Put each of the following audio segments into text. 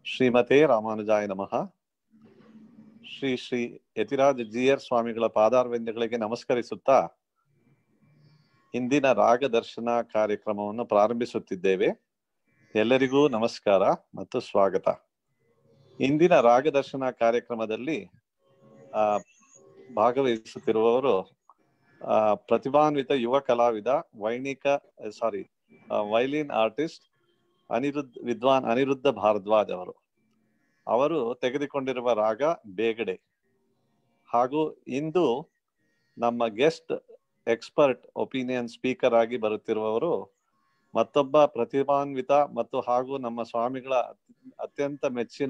ಶ್ರೀಮತೆ ರಾಮಾನುಜಾಯ ನಮಃ ಶ್ರೀ ಶ್ರೀ ಯತಿರಾಜ್ ಜಿಯರ್ ಸ್ವಾಮಿಗಳ ಪಾದಾರವಿಂದಗಳಿಗೆ ನಮಸ್ಕರಿಸುತ್ತಾ ಇಂದಿನ ರಾಗದರ್ಶನ ಕಾರ್ಯಕ್ರಮವನ್ನು ಪ್ರಾರಂಭಿಸುತ್ತಿದ್ದೇವೆ ಎಲ್ಲರಿಗೂ ನಮಸ್ಕಾರ ಮತ್ತು ಸ್ವಾಗತ ಇಂದಿನ ರಾಗದರ್ಶನ ಕಾರ್ಯಕ್ರಮದಲ್ಲಿ ಆ ಭಾಗವಹಿಸುತ್ತಿರುವವರು ಆ ಪ್ರತಿಭಾನ್ವಿತ ಯುವ ಕಲಾವಿದ ವೈಣಿಕ ಸಾರಿ ವೈಲಿನ್ ಆರ್ಟಿಸ್ಟ್ ಅನಿರುದ್ಧ ವಿದ್ವಾನ್ ಅನಿರುದ್ಧ ಭಾರದ್ವಾಜ್ ಅವರು ಅವರು ತೆಗೆದುಕೊಂಡಿರುವ ರಾಗ ಬೇಗಡೆ ಹಾಗೂ ಇಂದು ನಮ್ಮ ಗೆಸ್ಟ್ ಎಕ್ಸ್ಪರ್ಟ್ ಒಪಿನಿಯನ್ ಸ್ಪೀಕರ್ ಆಗಿ ಬರುತ್ತಿರುವವರು ಮತ್ತೊಬ್ಬ ಪ್ರತಿಭಾನ್ವಿತ ಮತ್ತು ಹಾಗೂ ನಮ್ಮ ಸ್ವಾಮಿಗಳ ಅತ್ಯಂತ ಮೆಚ್ಚಿನ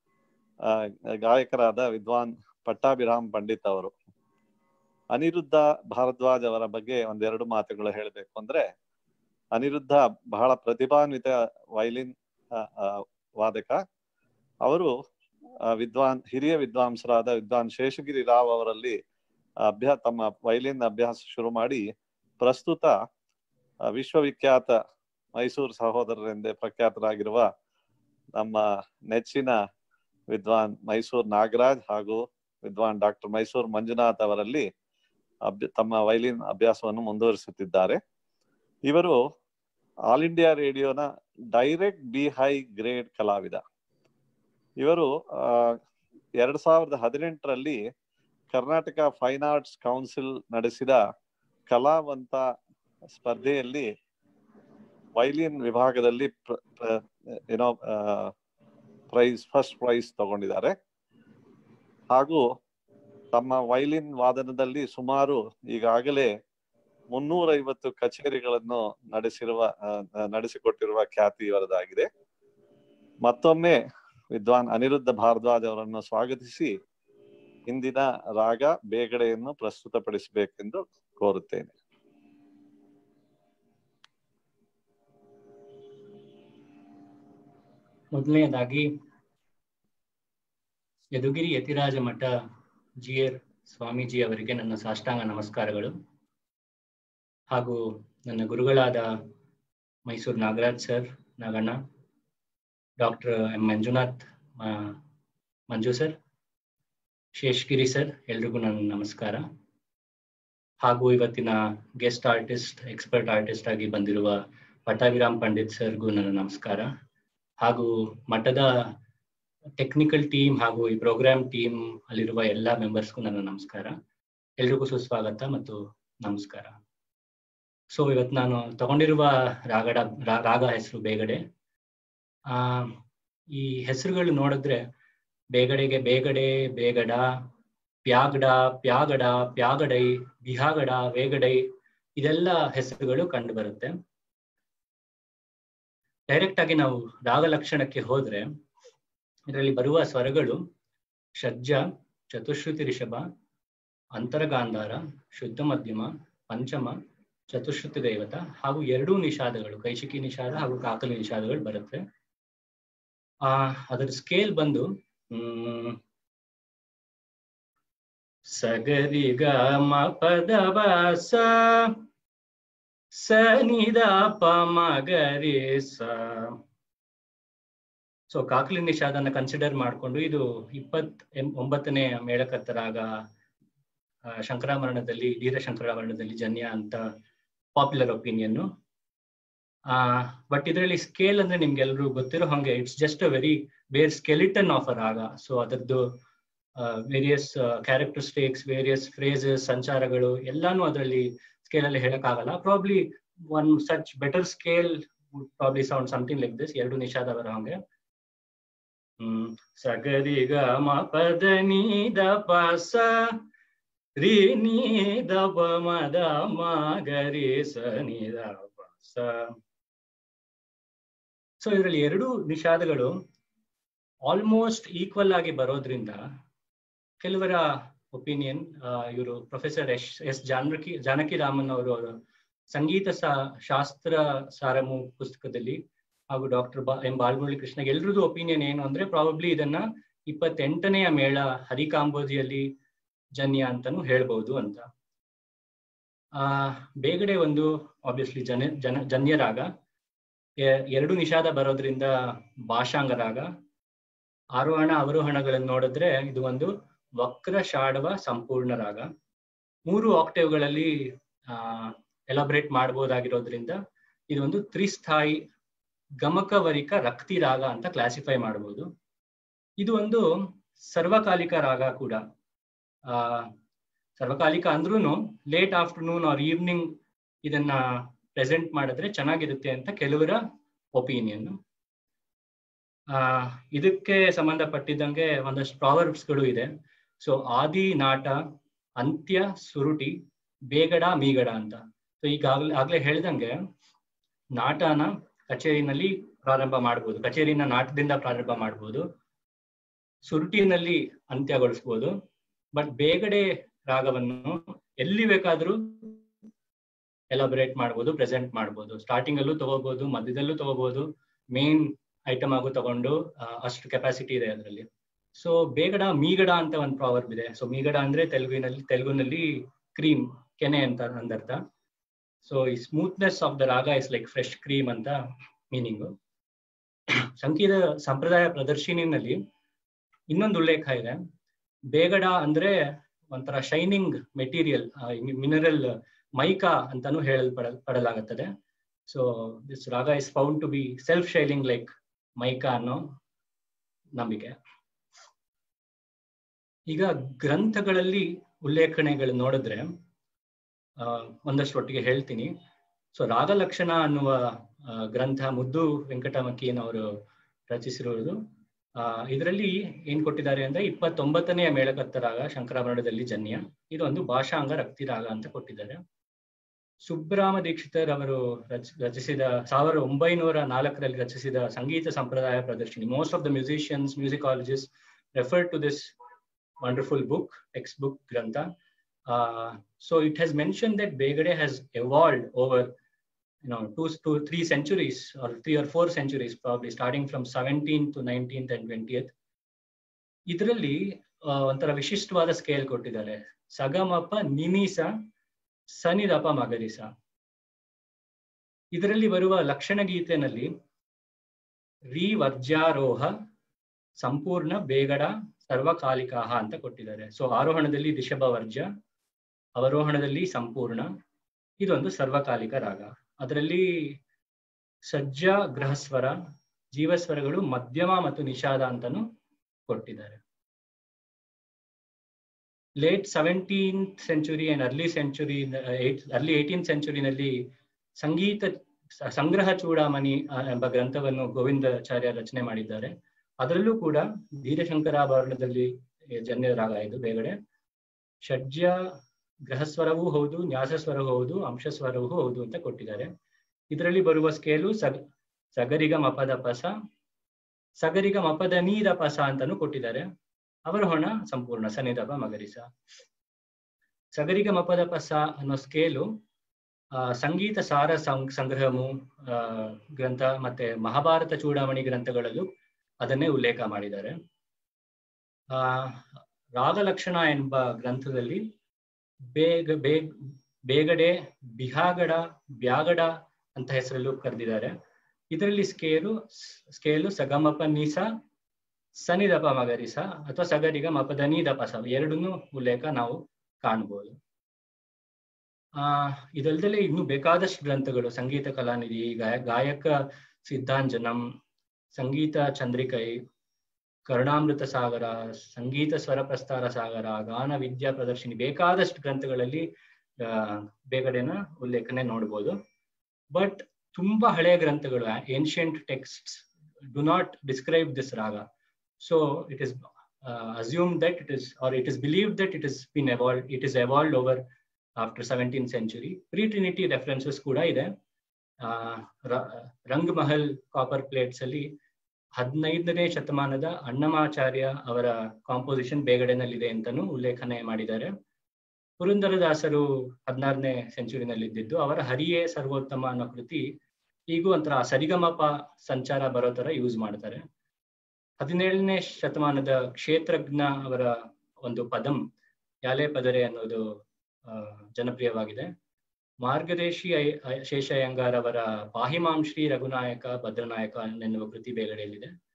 ಗಾಯಕರಾದ ವಿದ್ವಾನ್ ಪಟ್ಟಾಭಿರಾಮ್ ಪಂಡಿತ್ ಅವರು ಅನಿರುದ್ಧ ಭಾರದ್ವಾಜ್ ಅವರ ಬಗ್ಗೆ ಒಂದೆರಡು ಮಾತುಗಳು ಹೇಳಬೇಕು ಅಂದ್ರೆ ಅನಿರುದ್ಧ ಬಹಳ ಪ್ರತಿಭಾನ್ವಿತ ವೈಲಿನ್ ವಾದಕ ಅವರು ವಿದ್ವಾನ್ ಹಿರಿಯ ವಿದ್ವಾಂಸರಾದ ವಿದ್ವಾನ್ ಶೇಷಗಿರಿ ರಾವ್ ಅವರಲ್ಲಿ ಅಭ್ಯಾಸ ತಮ್ಮ ವೈಲಿನ್ ಅಭ್ಯಾಸ ಶುರು ಮಾಡಿ ಪ್ರಸ್ತುತ ವಿಶ್ವವಿಖ್ಯಾತ ಮೈಸೂರು ಸಹೋದರರೆಂದೇ ಪ್ರಖ್ಯಾತರಾಗಿರುವ ನಮ್ಮ ನೆಚ್ಚಿನ ವಿದ್ವಾನ್ ಮೈಸೂರು ನಾಗರಾಜ್ ಹಾಗೂ ವಿದ್ವಾನ್ ಡಾಕ್ಟರ್ ಮೈಸೂರು ಮಂಜುನಾಥ್ ಅವರಲ್ಲಿ ಅಭ್ಯ ತಮ್ಮ ವೈಲಿನ್ ಅಭ್ಯಾಸವನ್ನು ಮುಂದುವರಿಸುತ್ತಿದ್ದಾರೆ ಇವರು ಆಲ್ ಇಂಡಿಯಾ ರೇಡಿಯೋನ ಡೈರೆಕ್ಟ್ ಬಿ ಹೈ ಗ್ರೇಡ್ ಕಲಾವಿದ ಇವರು ಎರಡ್ ಸಾವಿರದ ಹದಿನೆಂಟರಲ್ಲಿ ಕರ್ನಾಟಕ ಫೈನ್ ಆರ್ಟ್ಸ್ ಕೌನ್ಸಿಲ್ ನಡೆಸಿದ ಕಲಾವಂತ ಸ್ಪರ್ಧೆಯಲ್ಲಿ ವೈಲಿನ್ ವಿಭಾಗದಲ್ಲಿ ಏನೋ ಪ್ರೈಸ್ ಫಸ್ಟ್ ಪ್ರೈಸ್ ತಗೊಂಡಿದ್ದಾರೆ ಹಾಗೂ ತಮ್ಮ ವೈಲಿನ್ ವಾದನದಲ್ಲಿ ಸುಮಾರು ಈಗಾಗಲೇ ಮುನ್ನೂರೈವತ್ತು ಕಚೇರಿಗಳನ್ನು ನಡೆಸಿರುವ ನಡೆಸಿಕೊಟ್ಟಿರುವ ಖ್ಯಾತಿ ಇವರದಾಗಿದೆ ಮತ್ತೊಮ್ಮೆ ವಿದ್ವಾನ್ ಅನಿರುದ್ಧ ಭಾರದ್ವಾಜ್ ಅವರನ್ನು ಸ್ವಾಗತಿಸಿ ಇಂದಿನ ರಾಗ ಬೇಗಡೆಯನ್ನು ಪ್ರಸ್ತುತಪಡಿಸಬೇಕೆಂದು ಕೋರುತ್ತೇನೆ ಮೊದಲನೆಯದಾಗಿ ಯದುಗಿರಿ ಯತಿರಾಜ ಮಠ ಜಿಯರ್ ಸ್ವಾಮೀಜಿ ಅವರಿಗೆ ನನ್ನ ಸಾಷ್ಟಾಂಗ ನಮಸ್ಕಾರಗಳು ಹಾಗೂ ನನ್ನ ಗುರುಗಳಾದ Mysuru Nagaraj sir Naganna doctor M Manjunath Manju sir Sheshgiri sir ಎಲ್ರಿಗೂ ನನ್ನ ನಮಸ್ಕಾರ ಹಾಗೂ ಇವತ್ತಿನ ಗೆಸ್ಟ್ ಆರ್ಟಿಸ್ಟ್ ಎಕ್ಸ್ಪರ್ಟ್ ಆರ್ಟಿಸ್ಟ್ ಆಗಿ ಬಂದಿರುವ ಪಟ್ಟಾಭಿರಾಮ್ ಪಂಡಿತ್ ಸರ್ಗೂ ನನ್ನ ನಮಸ್ಕಾರ ಹಾಗೂ ಮಠದ ಟೆಕ್ನಿಕಲ್ ಟೀಮ್ ಹಾಗೂ ಈ ಪ್ರೋಗ್ರಾಮ್ ಟೀಮ್ ಅಲ್ಲಿರುವ ಎಲ್ಲ ಮೆಂಬರ್ಸ್ಗೂ ನನ್ನ ನಮಸ್ಕಾರ ಎಲ್ರಿಗೂ ಸುಸ್ವಾಗತ ಮತ್ತು ನಮಸ್ಕಾರ ಸೊ ಇವತ್ತು ನಾನು ತಗೊಂಡಿರುವ ರಾಗಡ ರಾಗ ಹೆಸರು ಬೇಗಡೆ ಆ ಈ ಹೆಸರುಗಳು ನೋಡಿದ್ರೆ ಬೇಗಡೆಗೆ ಬೇಗಡೆ ಬೇಗಡ ಪ್ಯಾಗಡ ಪ್ಯಾಗಡ ಪ್ಯಾಗಡೈ ಬಿಹಾಗಡ ವೇಗಡೈ ಇದೆಲ್ಲ ಹೆಸರುಗಳು ಕಂಡು ಬರುತ್ತೆ ಡೈರೆಕ್ಟ್ ಆಗಿ ನಾವು ರಾಗ ಲಕ್ಷಣಕ್ಕೆ ಹೋದ್ರೆ ಇದರಲ್ಲಿ ಬರುವ ಸ್ವರಗಳು ಷಡ್ಜ ಚತುಶ್ರುತಿ ರಿಷಭ ಅಂತರಗಾಂಧಾರ ಶುದ್ಧ ಮಧ್ಯಮ ಪಂಚಮ ಚತುಶ್ರುತಿ ದೈವತ ಹಾಗೂ ಎರಡೂ ನಿಷಾದಗಳು ಕೈಶಿಕಿ ನಿಷಾದ ಹಾಗೂ ಕಾಕಲಿ ನಿಷಾದಗಳು ಬರುತ್ತೆ ಆ ಅದರ ಸ್ಕೇಲ್ ಬಂದು ಹ್ಮ್ ಸಗರಿ ಗ ಮ ಪದ ಸ ಸ ನಿದ ಪ ಮ ಗರಿ ಸ ಸೊ ಕಾಕಲಿ ನಿಷಾದನ್ನ ಕನ್ಸಿಡರ್ ಮಾಡಿಕೊಂಡು ಇದು ಇಪ್ಪತ್ ಒಂಬತ್ತನೇ ಮೇಳಕತ್ತರಾಗ ಶಂಕರಾಭರಣದಲ್ಲಿ ವೀರ ಶಂಕರಾಭರಣದಲ್ಲಿ ಜನ್ಯ ಅಂತ ಪಾಪ್ಯುಲರ್ ಒಪಿನಿಯನ್ ಆ ಬಟ್ ಇದರಲ್ಲಿ ಸ್ಕೇಲ್ ಅಂದ್ರೆ ನಿಮ್ಗೆಲ್ರೂ ಗೊತ್ತಿರೋ ಹಂಗೆ it's just a very bare skeleton of a raga so ಅದರದ್ದು ವೇರಿಯಸ್ ಕ್ಯಾರೆಕ್ಟರಿಸ್ಟಿಕ್ಸ್ ವೇರಿಯಸ್ ಫ್ರೇಸಸ್ ಸಂಚಾರಗಳು ಎಲ್ಲಾನು ಅದರಲ್ಲಿ ಸ್ಕೇಲ್ ಅಲ್ಲಿ ಹೇಳಕ್ಕಾಗಲ್ಲ probably one such better scale probably sound something like this ಎರಡು ನಿಷಾದ ಬರೋ ಹಂಗೆ ಹ್ಮ್ ಸಗರಿ ಗ ಮ ಪದ ನೀ ದ ಪ ಸ ರೀ ನೀ ದ ಪ ಮ ದ ಮ ಗರಿ ಸ ನೀ ದ ಪ ಸ ಸೊ ಇದರಲ್ಲಿ ಎರಡು ನಿಷಾದಗಳು ಆಲ್ಮೋಸ್ಟ್ ಈಕ್ವಲ್ ಆಗಿ ಬರೋದ್ರಿಂದ ಕೆಲವರ ಒಪಿನಿಯನ್ ಇವರು professor S S Janaki Janaki Raman ಅವರು ಅವರ ಸಂಗೀತ ಶಾಸ್ತ್ರ ಸಾರಮು ಪುಸ್ತಕದಲ್ಲಿ ಹಾಗೂ ಡಾಕ್ಟರ್ ಬಾ ಎಂ ಬಾಲಮುರಳಿ ಕೃಷ್ಣ ಎಲ್ರದ್ದು ಒಪಿನಿಯನ್ ಏನು ಅಂದ್ರೆ ಪ್ರಾಬಬ್ಲಿ ಇದನ್ನ ಇಪ್ಪತ್ತೆಂಟನೆಯ ಮೇಳ ಹರಿಕಾಂಬೋಜಿಯಲ್ಲಿ ಜನ್ಯ ಅಂತಾನು ಹೇಳ್ಬಹುದು ಅಂತ ಆ ಬೇಗಡೆ ಒಂದು ಆಬ್ವಿಯಸ್ಲಿ ಜನ ಜನ ಜನ್ಯ ರಾಗ ಎ- ಎರಡು ನಿಷಾದ ಬರೋದ್ರಿಂದ ಭಾಷಾಂಗ ರಾಗ ಆರೋಹಣ ಅವರೋಹಣಗಳನ್ನು ನೋಡಿದ್ರೆ ಇದು ಒಂದು ವಕ್ರ ಶಾಡವ ಸಂಪೂರ್ಣ ರಾಗ ಮೂರು ಆಕ್ಟೇವ್ಗಳಲ್ಲಿ ಆ ಎಲಾಬ್ರೇಟ್ ಮಾಡಬಹುದಾಗಿರೋದ್ರಿಂದ ಇದು ಒಂದು ತ್ರಿಸ್ಥಾಯಿ ಗಮಕವರಿಕ ರಕ್ತಿ ರಾಗ ಅಂತ ಕ್ಲಾಸಿಫೈ ಮಾಡಬಹುದು ಇದು ಒಂದು ಸರ್ವಕಾಲಿಕ ರಾಗ ಕೂಡ ಆ ಸರ್ವಕಾಲಿಕ ಅಂದ್ರೂ ಲೇಟ್ ಆಫ್ಟರ್ನೂನ್ ಆರ್ ಈವ್ನಿಂಗ್ ಇದನ್ನ ಪ್ರೆಸೆಂಟ್ ಮಾಡಿದ್ರೆ ಚೆನ್ನಾಗಿರುತ್ತೆ ಅಂತ ಕೆಲವರ ಒಪಿನಿಯನ್ ಆ ಇದಕ್ಕೆ ಸಂಬಂಧಪಟ್ಟಿದ್ದಂಗೆ ಒಂದಷ್ಟು ಪ್ರಾವರ್ಬ್ಸ್ಗಳು ಇದೆ ಸೊ ಆದಿ ನಾಟ ಅಂತ್ಯ ಸುರುಟಿ ಬೇಗಡ ಮೀಗಡ ಅಂತ ಸೊ ಈಗಾಗಲೇ ಆಗ್ಲೇ ಹೇಳ್ದಂಗೆ ನಾಟನ ಕಚೇರಿನಲ್ಲಿ ಪ್ರಾರಂಭ ಮಾಡ್ಬೋದು ಕಚೇರಿನ ನಾಟದಿಂದ ಪ್ರಾರಂಭ ಮಾಡ್ಬೋದು ಸುರುಟಿನಲ್ಲಿ ಅಂತ್ಯಗೊಳಿಸ್ಬೋದು ಬಟ್ ಬೇಗಡೆ ರಾಗವನ್ನು ಎಲ್ಲಿ ಬೇಕಾದ್ರೂ ಎಲಾಬರೇಟ್ ಮಾಡ್ಬೋದು ಪ್ರೆಸೆಂಟ್ ಮಾಡ್ಬೋದು ಸ್ಟಾರ್ಟಿಂಗ್ ಅಲ್ಲೂ ತಗೋಬಹುದು ಮಧ್ಯದಲ್ಲೂ ತಗೋಬಹುದು ಮೇನ್ ಐಟಮ್ ಆಗು ತಗೊಂಡು ಅಷ್ಟು ಕೆಪಾಸಿಟಿ ಇದೆ ಅದರಲ್ಲಿ ಸೊ ಬೇಗಡ ಮೀಗಡ ಅಂತ ಒಂದು ಪ್ರಾವರ್ಬ್ ಇದೆ ಸೊ ಮೀಗಡ ಅಂದ್ರೆ ತೆಲುಗಿನಲ್ಲಿ ತೆಲುಗುನಲ್ಲಿ ಕ್ರೀಮ್ ಕೆನೆ ಅಂತ ಅಂದರ್ಥ ಸೊ ಈ smoothness of the raga is like fresh cream ಅಂತ ಮೀನಿಂಗು ಸಂಗೀತ ಸಂಪ್ರದಾಯ ಪ್ರದರ್ಶಿನಿನಲ್ಲಿ ಇನ್ನೊಂದು ಉಲ್ಲೇಖ ಇದೆ ಬೇಗಡ ಅಂದ್ರೆ ಒಂಥರ ಶೈನಿಂಗ್ ಮೆಟೀರಿಯಲ್ ಮಿನರಲ್ ಮೈಕಾ ಅಂತಾನು ಹೇಳಲ್ಪಡ ಪಡಲಾಗುತ್ತದೆ so this raga is found to be self shining like mica ಅನ್ನೋ ನಂಬಿಕೆ ಈಗ ಗ್ರಂಥಗಳಲ್ಲಿ ಉಲ್ಲೇಖನೆಗಳು ನೋಡಿದ್ರೆ ಆ ಒಂದಷ್ಟು ಒಟ್ಟಿಗೆ ಹೇಳ್ತೀನಿ ಸೊ ರಾಗಲಕ್ಷಣ ಅನ್ನುವ ಗ್ರಂಥ ಮುದ್ದು ವೆಂಕಟಮಕ್ಕಿಯನವರು ರಚಿಸಿರುವುದು ಆ ಇದರಲ್ಲಿ ಏನ್ ಕೊಟ್ಟಿದ್ದಾರೆ ಅಂದ್ರೆ ಇಪ್ಪತ್ತೊಂಬತ್ತನೆಯ ಮೇಳಕತ್ತ ರಾಗ ಶಂಕರಾಭರಣದಲ್ಲಿ ಜನ್ಯ ಇದು ಒಂದು ಭಾಷಾಂಗ ರಕ್ತಿ ರಾಗ ಅಂತ ಕೊಟ್ಟಿದ್ದಾರೆ ಸುಬ್ರಾಮ ದೀಕ್ಷಿತರ್ ಅವರು ರಚ ರಚಿಸಿದ ಸಾವಿರದ ಒಂಬೈನೂರ ನಾಲ್ಕರಲ್ಲಿ ರಚಿಸಿದ Sangita Sampradaya Pradarshini most of the musicians musicologist refer to this wonderful book text book ಗ್ರಂಥ so it has mention that Begada has evolved over you know two two three centuries or three or four centuries probably starting from 17th to 19th and 20th ಇದರಲ್ಲಿ ಒಂಥರ ವಿಶಿಷ್ಟವಾದ scale ಕೊಟ್ಟಿದ್ದಾರೆ ಸಗಮಪ ನಿಮಿಸ ಸನಿದಪ ಮಗರಿಸ ಇದರಲ್ಲಿ ಬರುವ ಲಕ್ಷಣ ಗೀತೆನಲ್ಲಿ ರೀ ವರ್ಜಾರೋಹ ಸಂಪೂರ್ಣ ಬೇಗಡ ಸರ್ವಕಾಲಿಕಾಹ ಅಂತ ಕೊಟ್ಟಿದ್ದಾರೆ ಸೊ ಆರೋಹಣದಲ್ಲಿ ರಿಷಭ ವರ್ಜ ಅವರೋಹಣದಲ್ಲಿ ಸಂಪೂರ್ಣ ಇದೊಂದು ಸರ್ವಕಾಲಿಕ ರಾಗ ಅದರಲ್ಲಿ ಸಜ್ಜ ಗೃಹಸ್ವರ ಜೀವಸ್ವರಗಳು ಮಧ್ಯಮ ಮತ್ತು ನಿಷಾದ ಅಂತಾನು ಕೊಟ್ಟಿದ್ದಾರೆ late seventeenth century and early century early eighteen ಸೆಂಚುರಿನಲ್ಲಿ ಸಂಗೀತ ಸಂಗ್ರಹ ಚೂಡಾಮಣಿ ಎಂಬ ಗ್ರಂಥವನ್ನು ಗೋವಿಂದಾಚಾರ್ಯ ರಚನೆ ಮಾಡಿದ್ದಾರೆ ಅದರಲ್ಲೂ ಕೂಡ ಧೀರಶಂಕರಾಭರಣದಲ್ಲಿ ಜನ್ಯ ರಾಗ ಇದು ಬೇಗಡೆ ಷಡ್ಜ ಗ್ರಹಸ್ವರವೂ ಹೌದು ನ್ಯಾಸಸ್ವರವೂ ಹೌದು ಅಂಶಸ್ವರವೂ ಹೌದು ಅಂತ ಕೊಟ್ಟಿದ್ದಾರೆ ಇದರಲ್ಲಿ ಬರುವ ಸ್ಕೇಲು ಸಗ ಸಗರಿಗ ಮಪದ ಪಸ ಸಗರಿಗ ಮಪದ ನೀದ ಪಸ ಅಂತಾನು ಕೊಟ್ಟಿದ್ದಾರೆ ಅವರೋಹಣ ಸಂಪೂರ್ಣ ಸನಿದಪ ಮಗರಿಸ ಸಗರಿಗ ಮಪದ ಪಸ ಅನ್ನೋ ಸ್ಕೇಲು ಆ ಸಂಗೀತ ಸಾರ ಸಂಗ್ರಹಮು ಆ ಗ್ರಂಥ ಮತ್ತೆ ಮಹಾಭಾರತ ಚೂಡಾಮಣಿ ಗ್ರಂಥಗಳಲ್ಲೂ ಅದನ್ನೇ ಉಲ್ಲೇಖ ಮಾಡಿದ್ದಾರೆ ಆ ರಾಗಲಕ್ಷಣ ಎಂಬ ಗ್ರಂಥದಲ್ಲಿ ಬೇಗ ಬೇಗ ಬೇಗಡೆ ಬಿಹಾಗಡ ಬ್ಯಾಗಡ ಅಂತ ಹೆಸರಲ್ಲೂ ಕರೆದಿದ್ದಾರೆ ಇದರಲ್ಲಿ ಸ್ಕೇಲು ಸ್ಕೇಲು ಸಗಮಪ ನೀಸ ಸನಿದಪ ಮಗರಿಸ ಅಥವಾ ಸಗರಿಗ ಮಪದ ನೀದಪ ಸ ಎರಡನ್ನೂ ಉಲ್ಲೇಖ ನಾವು ಕಾಣಬಹುದು ಆ ಇದಲ್ದಲೆ ಇನ್ನು ಬೇಕಾದಷ್ಟು ಗ್ರಂಥಗಳು ಸಂಗೀತ ಕಲಾನಿಧಿ ಗಾಯ ಗಾಯಕ ಸಿದ್ಧಾಂಜನಂ ಸಂಗೀತ ಚಂದ್ರಿಕೈ ಕರುಣಾಮೃತ ಸಾಗರ ಸಂಗೀತ ಸ್ವರ ಪ್ರಸ್ತಾರ ಸಾಗರ ಗಾನ ವಿದ್ಯಾ ಪ್ರದರ್ಶಿನಿ ಬೇಕಾದಷ್ಟು ಗ್ರಂಥಗಳಲ್ಲಿ ಬೇಗಡೆನ ಉಲ್ಲೇಖನೆ ನೋಡ್ಬೋದು ಬಟ್ ತುಂಬಾ ಹಳೆಯ ಗ್ರಂಥಗಳು ancient text do not describe this raga so it is assume that it is or it is believe that it is been evolved it is evolved over after seventeen century pre trinity references ಕೂಡ ಇದೆ ರಂಗ್ Mahal copper plates ಅಲ್ಲಿ ಹದಿನೈದನೇ ಶತಮಾನದ ಅಣ್ಣಮಾಚಾರ್ಯ ಅವರ composition ಬೇಗಡೆನಲ್ಲಿದೆ ಅಂತಾನು ಉಲ್ಲೇಖನೆ ಮಾಡಿದ್ದಾರೆ ಪುರಂದರದಾಸರು ಹದಿನಾರನೇ ಸೆಂಚುರಿನಲ್ಲಿ ಇದ್ದಿದ್ದು ಅವರ ಹರಿಯೇ ಸರ್ವೋತ್ತಮ ಅನ್ನೋ ಕೃತಿ ಈಗೂ ಒಂಥರ ಸರಿಗಮಪ ಸಂಚಾರ ಬರೋ ತರ ಯೂಸ್ ಮಾಡ್ತಾರೆ ಹದಿನೇಳನೇ ಶತಮಾನದ ಕ್ಷೇತ್ರಜ್ಞ ಅವರ ಒಂದು ಪದಂ ಯಾಲೆ ಪದರೆ ಅನ್ನೋದು ಜನಪ್ರಿಯವಾಗಿದೆ ಮಾರ್ಗದೇಶಿ ಶೇಷಯ್ಯಂಗಾರ್ ಅವರ ಪಾಹಿಮಾಂ ಶ್ರೀ ರಘುನಾಯಕ ಭದ್ರನಾಯಕ ಎನ್ನುವ ಕೃತಿ ಬೇಗಡೆಯಲ್ಲಿದೆ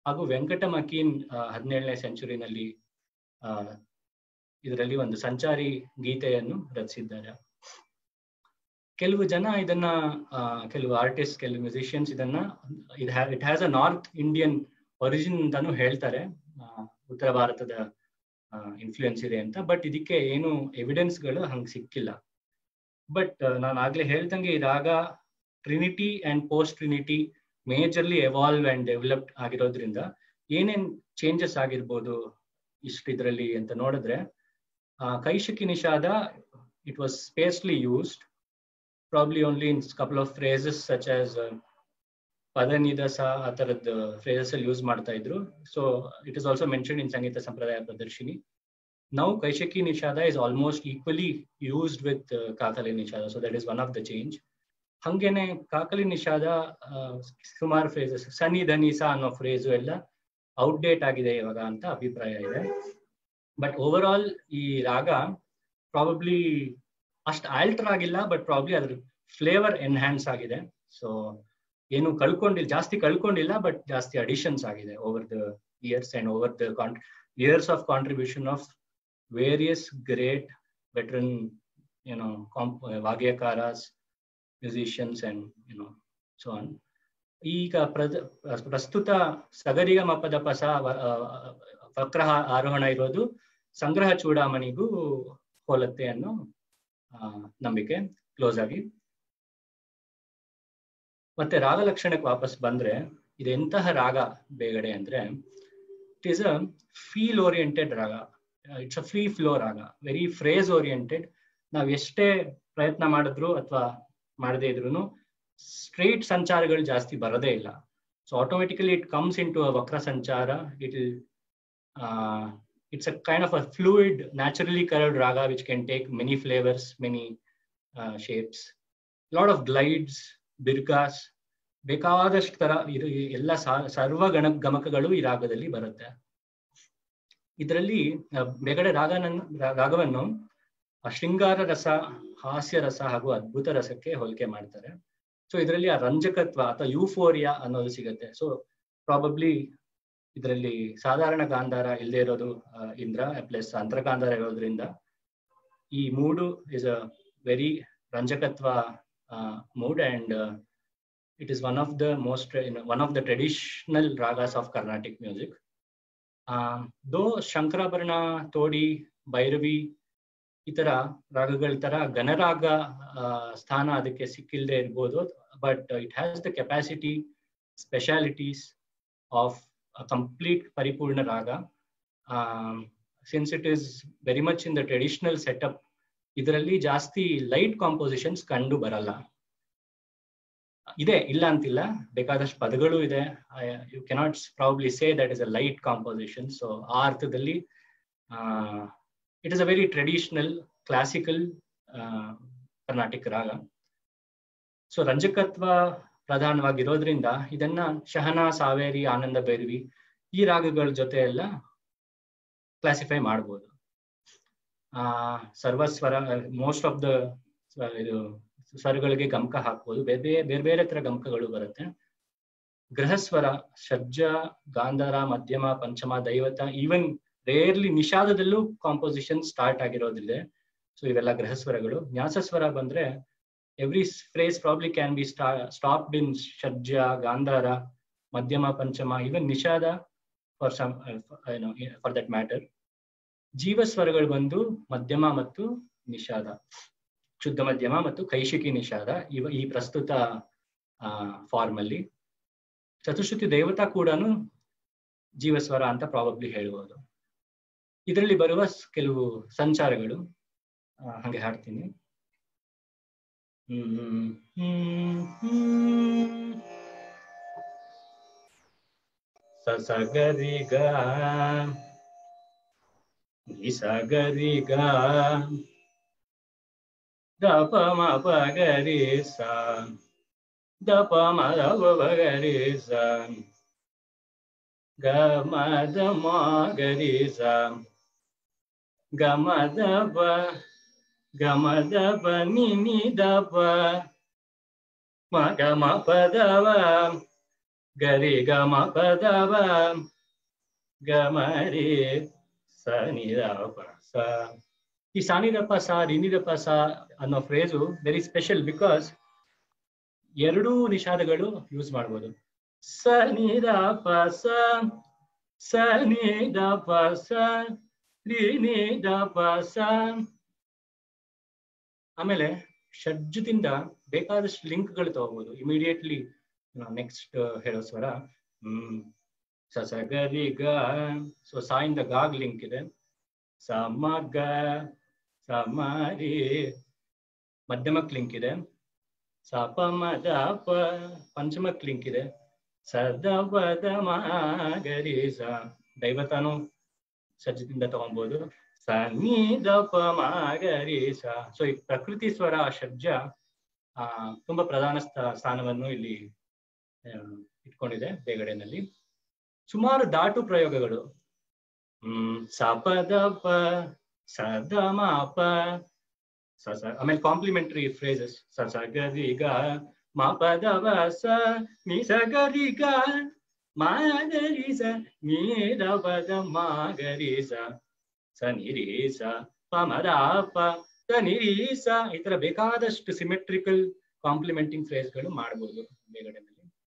ಹಾಗೂ ವೆಂಕಟ ಮಕೀನ್ ಹದಿನೇಳನೇ ಸೆಂಚುರಿನಲ್ಲಿ ಆ ಇದರಲ್ಲಿ ಒಂದು ಸಂಚಾರಿ ಗೀತೆಯನ್ನು ರಚಿಸಿದ್ದಾರೆ ಕೆಲವು ಜನ ಇದನ್ನ ಕೆಲವು ಆರ್ಟಿಸ್ಟ್ ಕೆಲವು ಮ್ಯೂಸಿಷಿಯನ್ಸ್ ಇದನ್ನ it has a north Indian origin ಅಂತಾನು ಹೇಳ್ತಾರೆ ಉತ್ತರ ಭಾರತದ ಇನ್ಫ್ಲೂಯೆನ್ಸ್ ಇದೆ ಅಂತ ಬಟ್ ಇದಕ್ಕೆ ಏನು ಎವಿಡೆನ್ಸ್ಗಳು ಹಂಗೆ ಸಿಕ್ಕಿಲ್ಲ ಬಟ್ ನಾನು ಆಗ್ಲೇ ಹೇಳ್ದಂಗೆ ಈ ರಾಗ trinity and post trinity majorly evolve and developed ಆಗಿರೋದ್ರಿಂದ ಏನೇನ್ ಚೇಂಜಸ್ ಆಗಿರ್ಬೋದು ಇಷ್ಟು ಇದರಲ್ಲಿ ಅಂತ ನೋಡಿದ್ರೆ ಕೈಶಿಕಿ ನಿಷಾದ it was sparsely used probably only in couple of phrases such as ಪದನಿದಸ ಆ ತರದ್ ಫ್ರೇಸಸ್ ಅಲ್ಲಿ ಯೂಸ್ ಮಾಡ್ತಾ ಇದ್ರು so it is also mention in Sangita Sampradaya Pradarshini now ಕೈಶಕಿ ನಿಷಾದ is almost equally used with ಕಾಕಲಿ ನಿಷಾದ so that is one of the change ಹಂಗೇನೆ ಕಾಕಲಿ ನಿಷಾದ ಸುಮಾರು ಫ್ರೇಸಸ್ ಸನಿ ಧನಿಸ ಅನ್ನೋ ಫ್ರೇಸು ಎಲ್ಲ ಔಟ್ಡೇಟ್ ಆಗಿದೆ ಇವಾಗ ಅಂತ ಅಭಿಪ್ರಾಯ ಇದೆ ಬಟ್ ಓವರ್ ಆಲ್ ಈ ರಾಗ ಪ್ರಾಬಬ್ಲಿ ಅಷ್ಟು ಆಲ್ಟರ್ ಆಗಿಲ್ಲ ಬಟ್ ಪ್ರಾಬ್ಲಿ ಅದ್ರ ಫ್ಲೇವರ್ ಎನ್ಹ್ಯಾನ್ಸ್ ಆಗಿದೆ ಸೊ ಏನು ಕಳ್ಕೊಂಡಿಲ್ಲ ಜಾಸ್ತಿ ಕಳ್ಕೊಂಡಿಲ್ಲ ಬಟ್ ಜಾಸ್ತಿ ಅಡಿಷನ್ಸ್ ಆಗಿದೆ over the years and over the con years of contribution of various great veteran you know comp ವಾಗ್ಯಕಾರಸ್ musicians and you know so on ಈಗ ಪ್ರಸ್ತುತ ಸಗರಿಗ ಮಪದ ಪಸ ವಕ್ರ ಆರೋಹಣ ಇರೋದು ಸಂಗ್ರಹ ಚೂಡಾಮಣಿಗೂ ಹೋಲತ್ತೆ ಅನ್ನೋ ನಂಬಿಕೆ ಕ್ಲೋಸ್ ಆಗಿ ಮತ್ತೆ ರಾಗ ಲಕ್ಷಣಕ್ಕೆ ವಾಪಸ್ ಬಂದ್ರೆ ಇದೆಂತಹ ರಾಗ ಬೇಗಡೆ ಅಂದ್ರೆ it is a feel oriented raga it's a free flow raga very phrase oriented ನಾವ್ ಎಷ್ಟೇ ಪ್ರಯತ್ನ ಮಾಡಿದ್ರು ಅಥವಾ ಮಾಡದೇ ಇದ್ರು ಸ್ಟ್ರೇಟ್ ಸಂಚಾರಗಳು ಜಾಸ್ತಿ ಬರೋದೇ ಇಲ್ಲ so automatically it comes in to a ವಕ್ರ ಸಂಚಾರ it it's a kind of a fluid, naturally colored raga which can take many flavors, many uh, shapes. A lot of glides, birkas, ಬೇಕಾದಷ್ಟು ತರ ಇದು ಎಲ್ಲ ಸರ್ವ ಗಣ ಗಮಕಗಳು ಈ ರಾಗದಲ್ಲಿ ಬರುತ್ತೆ ಇದರಲ್ಲಿ ಬೇಗಡೆ ರಾಗನ ರಾಗವನ್ನು ಶೃಂಗಾರ ರಸ ಹಾಸ್ಯ ರಸ ಹಾಗೂ ಅದ್ಭುತ ರಸಕ್ಕೆ ಹೋಲಿಕೆ ಮಾಡ್ತಾರೆ ಸೊ ಇದರಲ್ಲಿ ಆ ರಂಜಕತ್ವ ಅಥವಾ ಯೂಫೋರಿಯಾ ಅನ್ನೋದು ಸಿಗುತ್ತೆ ಸೊ ಪ್ರಾಬಬ್ಲಿ ಇದರಲ್ಲಿ ಸಾಧಾರಣ ಗಾಂಧಾರ ಇಲ್ಲದೆ ಇರೋದು ಇಂದ್ರ ಪ್ಲಸ್ ಅಂತರಗಾಂಧಾರ ಇರೋದ್ರಿಂದ ಈ ಮೂಡು ಇಸ್ ಅ ವೆರಿ ರಂಜಕತ್ವ mood and it is one of the most one of the traditional ragas of Carnatic music though Shankarabharana ತೋಡಿ ಭೈರವಿ ಈ ತರ ರಾಗಗಳ ತರ ಗಣರಾಗ ಸ್ಥಾನ ಅದಕ್ಕೆ ಸಿಕ್ಕಿಲ್ಲದೆ ಇರ್ಬೋದು but it has the capacity specialities of a complete Paripurna Raga. Um, since it is very much in the traditional setup, ಇದರಲ್ಲಿ ಜಾಸ್ತಿ ಲೈಟ್ ಕಾಂಪೋಸಿಷನ್ಸ್ ಕಂಡು ಬರಲ್ಲ ಇದೆ ಇಲ್ಲ ಅಂತಿಲ್ಲ ಬೇಕಾದಷ್ಟು ಪದಗಳು ಇದೆ you cannot probably say that is a light composition so ಆ ಅರ್ಥದಲ್ಲಿ it is a very traditional classical Carnatic raga so ರಂಜಕತ್ವ ಪ್ರಧಾನವಾಗಿರೋದ್ರಿಂದ ಇದನ್ನ ಶಹನಾ ಸಾವೇರಿ ಆನಂದ ಭೈರವಿ ಈ ರಾಗಗಳ ಜೊತೆ ಎಲ್ಲ ಕ್ಲಾಸಿಫೈ ಮಾಡ್ಬೋದು ಆ ಸರ್ವಸ್ವರ ಮೋಸ್ಟ್ ಆಫ್ ದ ಇದು ಸ್ವರಗಳಿಗೆ ಗಮಕ ಹಾಕ್ಬೋದು ಬೇರೆ ಬೇರೆ ಬೇರೆ ಬೇರೆ ತರ ಗಮಕಗಳು ಬರುತ್ತೆ ಗೃಹಸ್ವರ ಷಡ್ಜ ಗಾಂಧಾರ ಮಧ್ಯಮ ಪಂಚಮ ದೈವತ ಈವನ್ ರೇರ್ಲಿ ನಿಷಾದದಲ್ಲೂ ಕಾಂಪೋಸಿಷನ್ ಸ್ಟಾರ್ಟ್ ಆಗಿರೋದಿದೆ ಸೊ ಇವೆಲ್ಲ ಗೃಹಸ್ವರಗಳು ನ್ಯಾಸಸ್ವರ ಬಂದ್ರೆ every phrase probably can be sta stopped in Shadja, Gandhara, Madhyama, Panchama, even Nishada for some, uh, you know, for that matter. ಜೀವಸ್ವರಗಳು ಬಂದು ಮಧ್ಯಮ ಮತ್ತು ನಿಷಾದ ಶುದ್ಧ ಮಧ್ಯಮ ಮತ್ತು ಕೈಶಿಕಿ ನಿಷಾದ ಇವ ಈ ಪ್ರಸ್ತುತ ಫಾರ್ಮ್ ಅಲ್ಲಿ ಚತುಶ್ರುತಿ ದೇವತಾ ಕೂಡ ಜೀವಸ್ವರ ಅಂತ ಪ್ರಾಬಬ್ಲಿ ಹೇಳ್ಬೋದು ಇದರಲ್ಲಿ ಬರುವ ಕೆಲವು ಸಂಚಾರಗಳು ಹಂಗೆ ಹಾಡ್ತೀನಿ ಸಸಗರಿಗ ನಿಸಗರಿಗ ದಪ ಮಪಗರಿ ಸ ದಪ ಮದವ ಬಗರಿ ಸ ಗಮದ ಮಗರಿ ಸ ಗಮದ ಬ ಗಮದ ಬನಿ ನಿದ ಪ ಮ ಗಮ ಪದವ ಗರಿ ಗಮ ಪದವ ಗಮರಿ ಸ ನಿರಪ ಸ ಈ ಸಾನಿದಪ ಸ ರಿನಿದಪ ಸ ಅನ್ನೋ ಫ್ರೇಸು ವೆರಿ ಸ್ಪೆಷಲ್ ಬಿಕಾಸ್ ಎರಡೂ ನಿಷಾದಗಳು ಯೂಸ್ ಮಾಡ್ಬೋದು ಸ ನಿದಪ ಸ ಸ ನಿದಪ ಸ ರಿನಿದಪ ಸ ಆಮೇಲೆ ಷಡ್ಜದಿಂದ ಬೇಕಾದಷ್ಟು ಲಿಂಕ್ಗಳು ತಗೋಬಹುದು ಇಮಿಡಿಯೇಟ್ಲಿ ನೆಕ್ಸ್ಟ್ ಹೇಳೋ ಸ್ವರ ಹ್ಮ್ ಸ ಸ ಗ ರಿ ಗ ಸೊ ಸಾಯಿಂದ ಗಾಗ್ ಲಿಂಕ್ ಇದೆ ಸ ಮ ಗ ಸ ಮ ರಿ ಮಧ್ಯಮಕ್ ಲಿಂಕ್ ಇದೆ ಸ ಪ ಮ ದ ಪ ಪಂಚಮಕ್ ಲಿಂಕ್ ಇದೆ ಸ ದ ಪ ದ ಮ ಗ ರಿ ಸ ದೈವತಾನು ಸಜ್ಜದಿಂದ ತಗೊಬಹುದು ಸ ನೀ ದ ಪ ಮ ಗ ರಿ ಸ ಸೊ ಈ ಪ್ರಕೃತಿ ಸ್ವರ ಷಡ್ಜ ಆ ತುಂಬಾ ಪ್ರಧಾನ ಸ್ಥ- ಸ್ಥಾನವನ್ನು ಇಲ್ಲಿ ಆ, ಇಟ್ಕೊಂಡಿದೆ ಬೇಗಡೆನಲ್ಲಿ ಸುಮಾರು ದಾಟು ಪ್ರಯೋಗಗಳು ಹ್ಮ್ ಸ ಪ ದ ಪ ಸ ದ ಮ ಪ ಸ ಸ ಆಮೇಲೆ ಕಾಂಪ್ಲಿಮೆಂಟರಿ ಫ್ರೇಸಸ್ ಸ ಸ ಗ ರಿ ಗ ಮ ಪ ದ ವ ಸ ನಿ ಸ ಗ ರಿ ಗ ಮ ಗ ರಿ ಸ ನೀ ದ ಪ ದ ಮ ಗ ರಿ ಸ ಸ ನಿ ರಿ ಸ ಪ ಮ ದ ಪ ಸ ನಿ ರಿ ಸ ಈ ತರ ಬೇಕಾದಷ್ಟು ಸಿಮೆಟ್ರಿಕಲ್ ಕಾಂಪ್ಲಿಮೆಂಟಿಂಗ್ ಫ್ರೇಸ್ಗಳು ಮಾಡಬಹುದು ಬೇಗಡೆನಲ್ಲಿ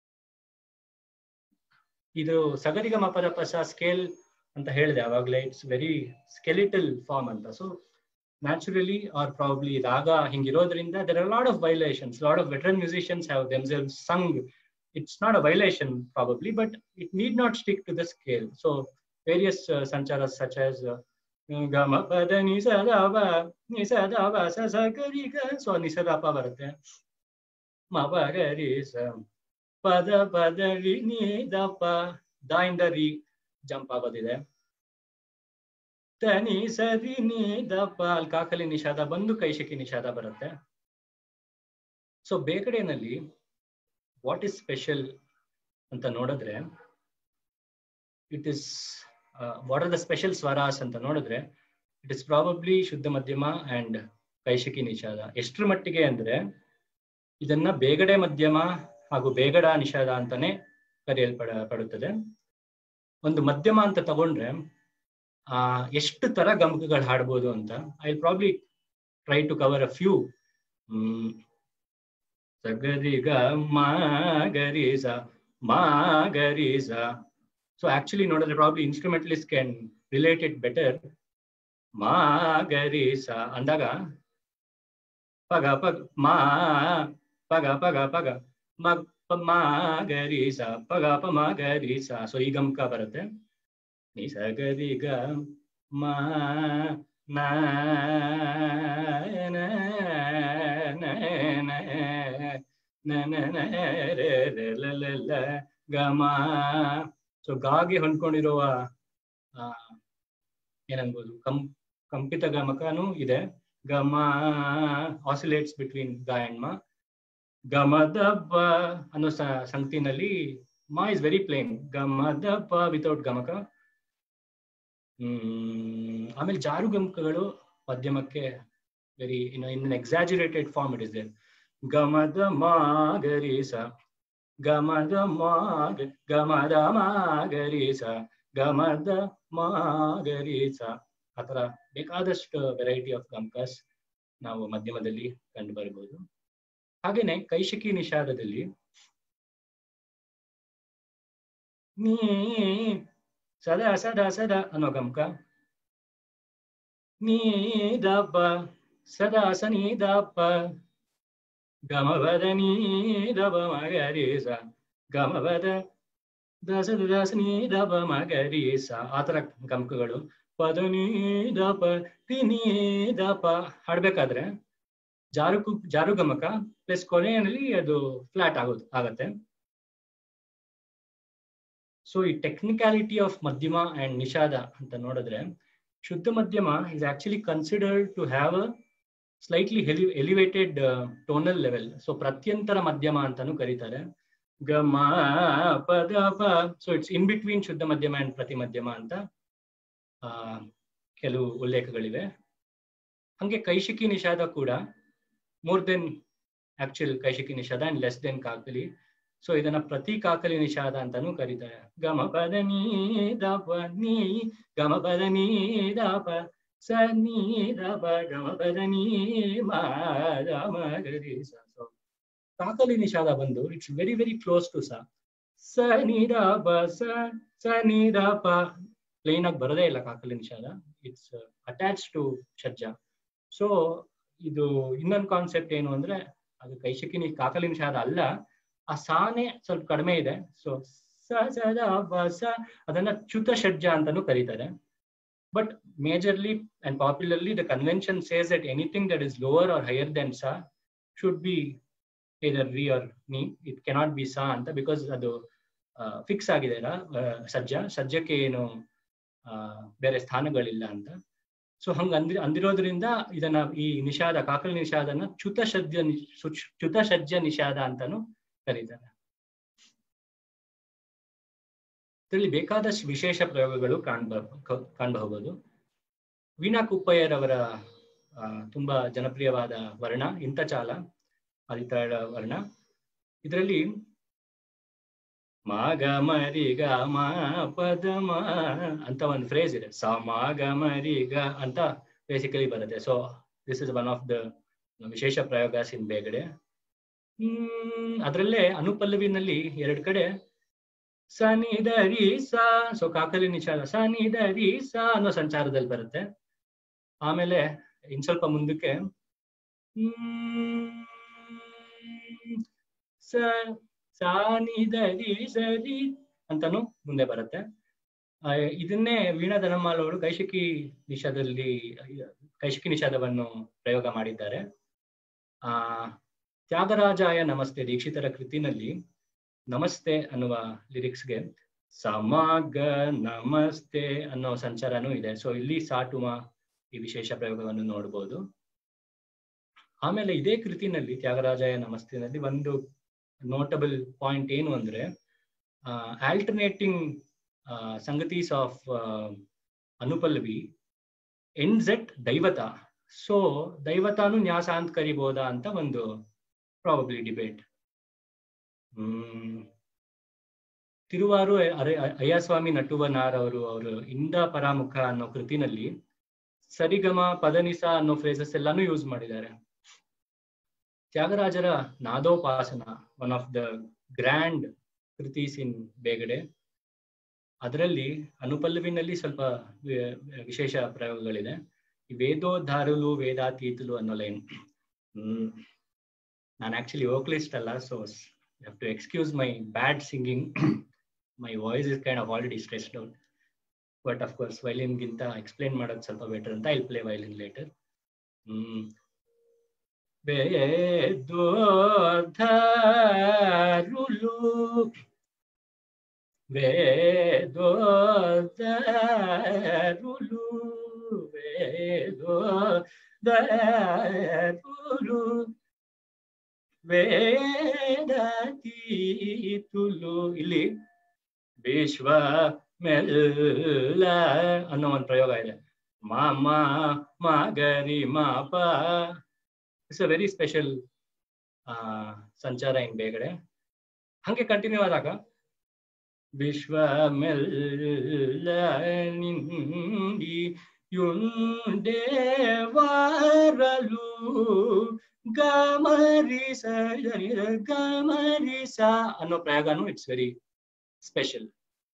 ಇದು ಸಗರಿಗ ಮಪದ ಪಸ ಸ್ಕೇಲ್ ಅಂತ ಹೇಳಿದೆ ಅವಾಗಲೇ ಇಟ್ಸ್ ವೆರಿ ಸ್ಕೆಲಿಟಲ್ ಫಾರ್ಮ್ ಅಂತ ಸೊ ನ್ಯಾಚುರಲಿ ಆರ್ ಪ್ರಾಬ್ಲಿ ರಾಗ ಹಿಂಗಿರೋದ್ರಿಂದ there are lot of violations lot of veteran musicians have themselves sung it's not a violation probably but it need not stick to the scale so various ಸಂಚಾರ such as ಗಮ ಪದ ನಿಸದವ ನಿಸದವ ಸ ಸ ಗರಿ ಗ so ನಿಸದಪ ಬರುತ್ತೆ ಮ ಪ ಗ ರಿ ಸ ಪದ ಪದ ರಿ ನಿ ದ ಪ ದ ಇಂದ ರಿ ಜಂಪ್ ಆಗೋದಿದೆ ತನಿ ಸರಿ ನಿ ದ ಪ ಅಲ್ಲಿ ಕಾಕಲಿ ನಿಷಾದ ಬಂದು ಕೈಶಿಕಿ ನಿಷಾದ ಬರುತ್ತೆ ಸೊ ಬೇಕಡೆನಲ್ಲಿ ವಾಟ್ ಇಸ್ ಸ್ಪೆಷಲ್ ಅಂತ ನೋಡಿದ್ರೆ it is what are the special swaras ಅಂತ ನೋಡಿದ್ರೆ ಇಟ್ ಇಸ್ ಪ್ರಾಬಬ್ಲಿ ಶುದ್ಧ ಮಧ್ಯಮ ಅಂಡ್ ಕೈಶಿಕಿ ನಿಷಾದ ಎಷ್ಟರ ಮಟ್ಟಿಗೆ ಅಂದ್ರೆ ಇದನ್ನ ಬೇಗಡೆ ಮಧ್ಯಮ ಹಾಗೂ ಬೇಗಡ ನಿಷಾದ ಅಂತಾನೆ ಕರೆಯಲ್ಪಡ ಪಡುತ್ತದೆ ಒಂದು ಮಧ್ಯಮ ಅಂತ ತಗೊಂಡ್ರೆ ಆ ಎಷ್ಟು ತರ ಗಮಕಗಳು ಹಾಡ್ಬೋದು ಅಂತ I probably try to cover a few hmm ಸಗರಿ ಗ ಮಾ ಗರಿ ಸ ಮಾ ಗರಿ ಸ ಸೊ ಆಕ್ಚುಲಿ ನೋಡಿದ್ರೆ probably instrumentalist can relate it better ಮಾ ಗರಿ ಸ ಅಂದಾಗ ಪಗ ಪಗ ಮಾ ಪಗ ಪಗ ಪಗ ಮ ಪ ಮಾ ಗರಿ ಸ ಪಗ ಪ ಮಾ ಗರಿ ಸ ಸೊ ಈ ಗಮಕ ಬರುತ್ತೆ ನಿ ಸ ಗರಿ ಗ ಮಾ ನ ನ ನ ನ ನ ನ ನ ರೆ ರೆ ಲ ಲ ಲ ಗ ಮ ಸೊ ಗಾಗೆ ಹೊಂದ್ಕೊಂಡಿರುವ ಆ ಏನನ್ಬೋದು ಕಂ ಕಂಪಿತ ಗಮಕನೂ ಇದೆ ಗಮ ಆಸಿಲೇಟ್ಸ್ ಬಿಟ್ವೀನ್ ಗ ಅಂಡ್ ಮ ಗಮದ ಬ ಅನ್ನೋ ಸ- ಸಂಗತಿನಲ್ಲಿ ಮಾ ಇಸ್ ವೆರಿ ಪ್ಲೇನ್ ಗಮದ ಬ ವಿತೌಟ್ ಗಮಕ ಹ್ಮ್ ಆಮೇಲೆ ಜಾರು ಗಮಕಗಳು ಮಧ್ಯಮಕ್ಕೆ very in in exaggerated form it is there ಗಮದ ಮಾ ಗರಿ ಸ ಗಮದ ಮಾ ಗ- ಗಮದ ಮಾ ಗರಿ ಸ ಗಮದ ಮಾ ಗರಿ ಸ ಆತರ ಬೇಕಾದಷ್ಟು ವೆರೈಟಿ ಆಫ್ ಗಮಕಸ್ ನಾವು ಮಧ್ಯಮದಲ್ಲಿ ಕಂಡು ಬರಬಹುದು ಹಾಗೇನೆ ಕೈಶಿಕಿ ನಿಷಾದದಲ್ಲಿ ನೀ ಸದಾ ಸದಾ ಸದಾ ಅನ್ನೋ ಗಮಕ ನೀ ದಪ್ಪ ಸದಾ ಸನಿ ದಪ್ಪ ಗಮವದ ನೀ ದಬ ಮಗರೀಸ ಗಮವದ ದಸದ ದಸನಿ ದಬ ಮಗರೀಸ ಆತರ ಗಮಕಗಳು ಪದ ನೀ ದಪ ನಿ ದಪ ಹಾಡ್ಬೇಕಾದ್ರೆ ಜಾರು ಕು ಜಾರು ಗಮಕ ಪ್ಲಸ್ ಕೊನೆಯಲ್ಲಿ ಅದು ಫ್ಲಾಟ್ ಆಗೋದು ಆಗತ್ತೆ ಸೊ ಈ ಟೆಕ್ನಿಕ್ಯಾಲಿಟಿ ಆಫ್ ಮಧ್ಯಮ ಅಂಡ್ ನಿಷಾದ ಅಂತ ನೋಡಿದ್ರೆ ಶುದ್ಧ ಮಧ್ಯಮ is actually considered to have a slightly elevated tonal level so ಪ್ರತ್ಯಂತರ ಮಧ್ಯಮ ಅಂತಾನು ಕರೀತಾರೆ ಗಮ ಪದ ಪ ಸೊ ಇಟ್ಸ್ ಇನ್ ಬಿಟ್ವೀನ್ ಶುದ್ಧ ಮಧ್ಯಮ ಅಂಡ್ ಪ್ರತಿ ಮಧ್ಯಮ ಅಂತ ಆ ಕೆಲವು ಉಲ್ಲೇಖಗಳಿವೆ ಹಂಗೆ ಕೈಶಿಕಿ ನಿಷಾದ ಕೂಡ ಮೋರ್ ದೆನ್ ಆಕ್ಚುಲ್ ಕೈಶಿಕಿ ನಿಷಾದ ಅಂಡ್ ಲೆಸ್ ದೆನ್ ಕಾಕಲಿ ಸೊ ಇದನ್ನ ಪ್ರತಿ ಕಾಕಲಿ ನಿಷಾದ ಅಂತಾನೂ ಕರೀತಾರೆ ಗಮ ಪದ ನೀ ದಪ ನೀ ಗಮ ಪದ ನೀ ದಪ ಸ ನೀ ದಪ ಗಮ ಪದ ನೀ ಮಾ ಮ ಗರಿ ಸ ಸೊ ಕಾಕಲಿ ನಿಷಾದ ಬಂದು it's very very close to ಸ ಸ ನೀ ದ ಪ ಸ ಸ ನೀ ದ ಪ ಪ್ಲೇನ್ ಆಗಿ ಬರೋದೇ ಇಲ್ಲ ಕಾಕಲಿ ನಿಷಾದ ಇಟ್ಸ್ ಅಟ್ಯಾಚ್ ಟು ಷಡ್ಜ ಸೊ ಇದು ಇನ್ನೊಂದು ಕಾನ್ಸೆಪ್ಟ್ ಏನು ಅಂದ್ರೆ ಅದು ಕೈಶಕಿ ನಿ ಕಾಕಲಿ ನಿಷಾದ ಅಲ್ಲ ಆ ಸಾನೆ ಸ್ವಲ್ಪ ಕಡಿಮೆ ಇದೆ ಸೊ ಸ ಸ ದ ಪ ಸ ಅದನ್ನ ಚ್ಯುತ ಷಡ್ಜ ಅಂತಾನೂ ಕರೀತಾರೆ but majorly and popularly the convention says that anything that is lower or higher then ಸ ಶುಡ್ ಬಿ either ರಿ ಆರ್ ನೀ ಇಟ್ ಕೆನಾಟ್ ಬಿ ಸಾ ಅಂತ ಬಿಕಾಸ್ ಅದು ಫಿಕ್ಸ್ ಆಗಿದೆ ಅಲ್ಲ ಸಜ್ಜ ಸಜ್ಜಕ್ಕೆ ಏನು ಆ, ಬೇರೆ ಸ್ಥಾನಗಳಿಲ್ಲ ಅಂತ ಸೊ ಹಂಗ ಅಂದಿ ಅಂದಿರೋದ್ರಿಂದ ಇದನ್ನ ಈ ನಿಷಾದ ಕಾಕಲ್ ನಿಷಾದನ ಚ್ಯುತ ಸಜ್ಜ ನಿ- ಸುಚ್- ಚ್ಯುತ ಸಜ್ಜ ನಿಷಾದ ಅಂತಾನು ಕರೀತಾರೆ ಇದರಲ್ಲಿ ಬೇಕಾದಷ್ಟು ವಿಶೇಷ ಪ್ರಯೋಗಗಳು ಕಾಣ್ಬ ಕ- ಕಾಣಬಹುದು ವೀಣಾ ಕುಪ್ಪಯ್ಯರವರ ಆ, ತುಂಬಾ ಜನಪ್ರಿಯವಾದ ವರ್ಣ ಇಂತಚಾಲ ಆದಿತಾಳ ವರ್ಣ ಇದರಲ್ಲಿ ಮಾಗ ಮರಿ ಗ ಮ ಪದ ಮ ಅಂತ ಒಂದು ಫ್ರೇಸ್ ಇದೆ ಸ ಮಾಗ ಮರಿ ಗ ಅಂತ ಬೇಸಿಕಲಿ ಬರುತ್ತೆ so this is one of the ವಿಶೇಷ ಪ್ರಯೋಗ ಇನ್ ಬೇಗಡೆ ಹ್ಮ್ ಅದರಲ್ಲೇ ಅನುಪಲ್ಲವಿನಲ್ಲಿ ಎರಡ್ ಕಡೆ ಸ ನಿ ದ ರಿ ಸ ಸೊ ಕಾಕಲಿ ನಿಷಾದ ಸ ನಿ ದ ರಿ ಸ ಅನ್ನೋ ಸಂಚಾರದಲ್ಲಿ ಬರುತ್ತೆ ಆಮೇಲೆ ಇನ್ ಸ್ವಲ್ಪ ಮುಂದಕ್ಕೆ ಹ್ಮ್, ಸ ಸಾ ನಿ ದ ರಿ ಸರಿ ಅಂತಾನು ಮುಂದೆ ಬರುತ್ತೆ ಆ, ಇದನ್ನೇ ವೀಣಾ ಧನಮಾಲ್ ಅವರು ಕೈಶಿಕಿ ನಿಷಾದಲ್ಲಿ ಕೈಶಿಕಿ ನಿಷಾದವನ್ನು ಪ್ರಯೋಗ ಮಾಡಿದ್ದಾರೆ ಆ ತ್ಯಾಗರಾಜಾಯ ನಮಸ್ತೆ ದೀಕ್ಷಿತರ ಕೃತಿನಲ್ಲಿ ನಮಸ್ತೆ ಅನ್ನುವ ಲಿರಿಕ್ಸ್ಗೆ ಸಮಾಗ ನಮಸ್ತೆ ಅನ್ನೋ ಸಂಚಾರನೂ ಇದೆ ಸೊ ಇಲ್ಲಿ ಸಾಟುಮ ಈ ವಿಶೇಷ ಪ್ರಯೋಗವನ್ನು ನೋಡಬಹುದು ಆಮೇಲೆ ಇದೇ ಕೃತಿನಲ್ಲಿ ತ್ಯಾಗರಾಜಾಯ ನಮಸ್ತೆನಲ್ಲಿ ಒಂದು ನೋಟಬಲ್ ಪಾಯಿಂಟ್ ಏನು ಅಂದ್ರೆ ಆಲ್ಟರ್ನೇಟಿಂಗ್ ಸಂಗತೀಸ್ ಆಫ್ ಅನುಪಲ್ಲವಿ ಎಂಡ್ಸ್ ಎಟ್ ದೈವತ ಸೊ ದೈವತಾನು ನ್ಯಾಸ ಅಂತ ಕರಿಬೋದಾ ಅಂತ ಒಂದು ಪ್ರಾಬಬ್ಲಿ ಡಿಬೇಟ್ ಹ್ಮ್ ತಿರುವಾರು ಅರೆ ಅಯ್ಯಸ್ವಾಮಿ ನಟುವನಾರ್ ಅವರು ಅವರು ಇಂದ ಪರಾಮುಖ ಅನ್ನೋ ಕೃತಿನಲ್ಲಿ ಸರಿಗಮ ಪದನಿಸ ಅನ್ನೋ ಫ್ರೇಸಸ್ ಎಲ್ಲಾನು ಯೂಸ್ ಮಾಡಿದ್ದಾರೆ ತ್ಯಾಗರಾಜರ Nadopasana one of the grand ಕೃತೀಸ್ ಇನ್ ಬೇಗಡೆ ಅದರಲ್ಲಿ ಅನುಪಲ್ಲವಿನಲ್ಲಿ ಸ್ವಲ್ಪ ವಿ- ವಿಶೇಷ ಪ್ರಯೋಗಗಳಿದೆ ಈ ವೇದೋದ್ಧಾರಲು ವೇದಾತೀತಲು ಅನ್ನೋ ಲೈನ್ ಹ್ಮ್ ನಾನು ಆಕ್ಚುಲಿ ವೋಕಲಿಸ್ಟ್ ಅಲ್ಲ so have to excuse my bad singing my voice is kind of already stressed out but of course ವೈಲಿನ್ಗಿಂತ ಎಕ್ಸ್ಪ್ಲೇನ್ ಮಾಡೋದು ಸ್ವಲ್ಪ ಬೆಟರ್ ಅಂತ I play violin later hmm ವೇದೋದ್ಧಾರುಲು ವೇದೋದ್ಧಾರುಲು ವೇದೋದ್ಧಾರುಲು ವೇದತೀತುಲು ಇಲ್ಲಿ ವಿಶ್ವ ಮೆಲ್ಲ ಅನ್ನೋ ಒಂದು ಪ್ರಯೋಗ ಇದೆ ಮಾ ಮಾ ಮಾ ಗರಿ ಮಾ ಪ ಇಟ್ಸ್ ಅ ವೆರಿ ಸ್ಪೆಷಲ್ ಸಂಚಾರ ಇನ್ ಬೇಗಡೆ ಹಂಗೆ ಕಂಟಿನ್ಯೂ ಆದಾಗ ವಿಶ್ವ ಮೆಲ್ಲ ನಿಂಡಿ ಯುಂಡೆ ವಾರಲು ಗಮರಿಸ ಗಮರಿಸ ಅನ್ನೋ ಪ್ರಯೋಗನು ಇಟ್ಸ್ ವೆರಿ ಸ್ಪೆಷಲ್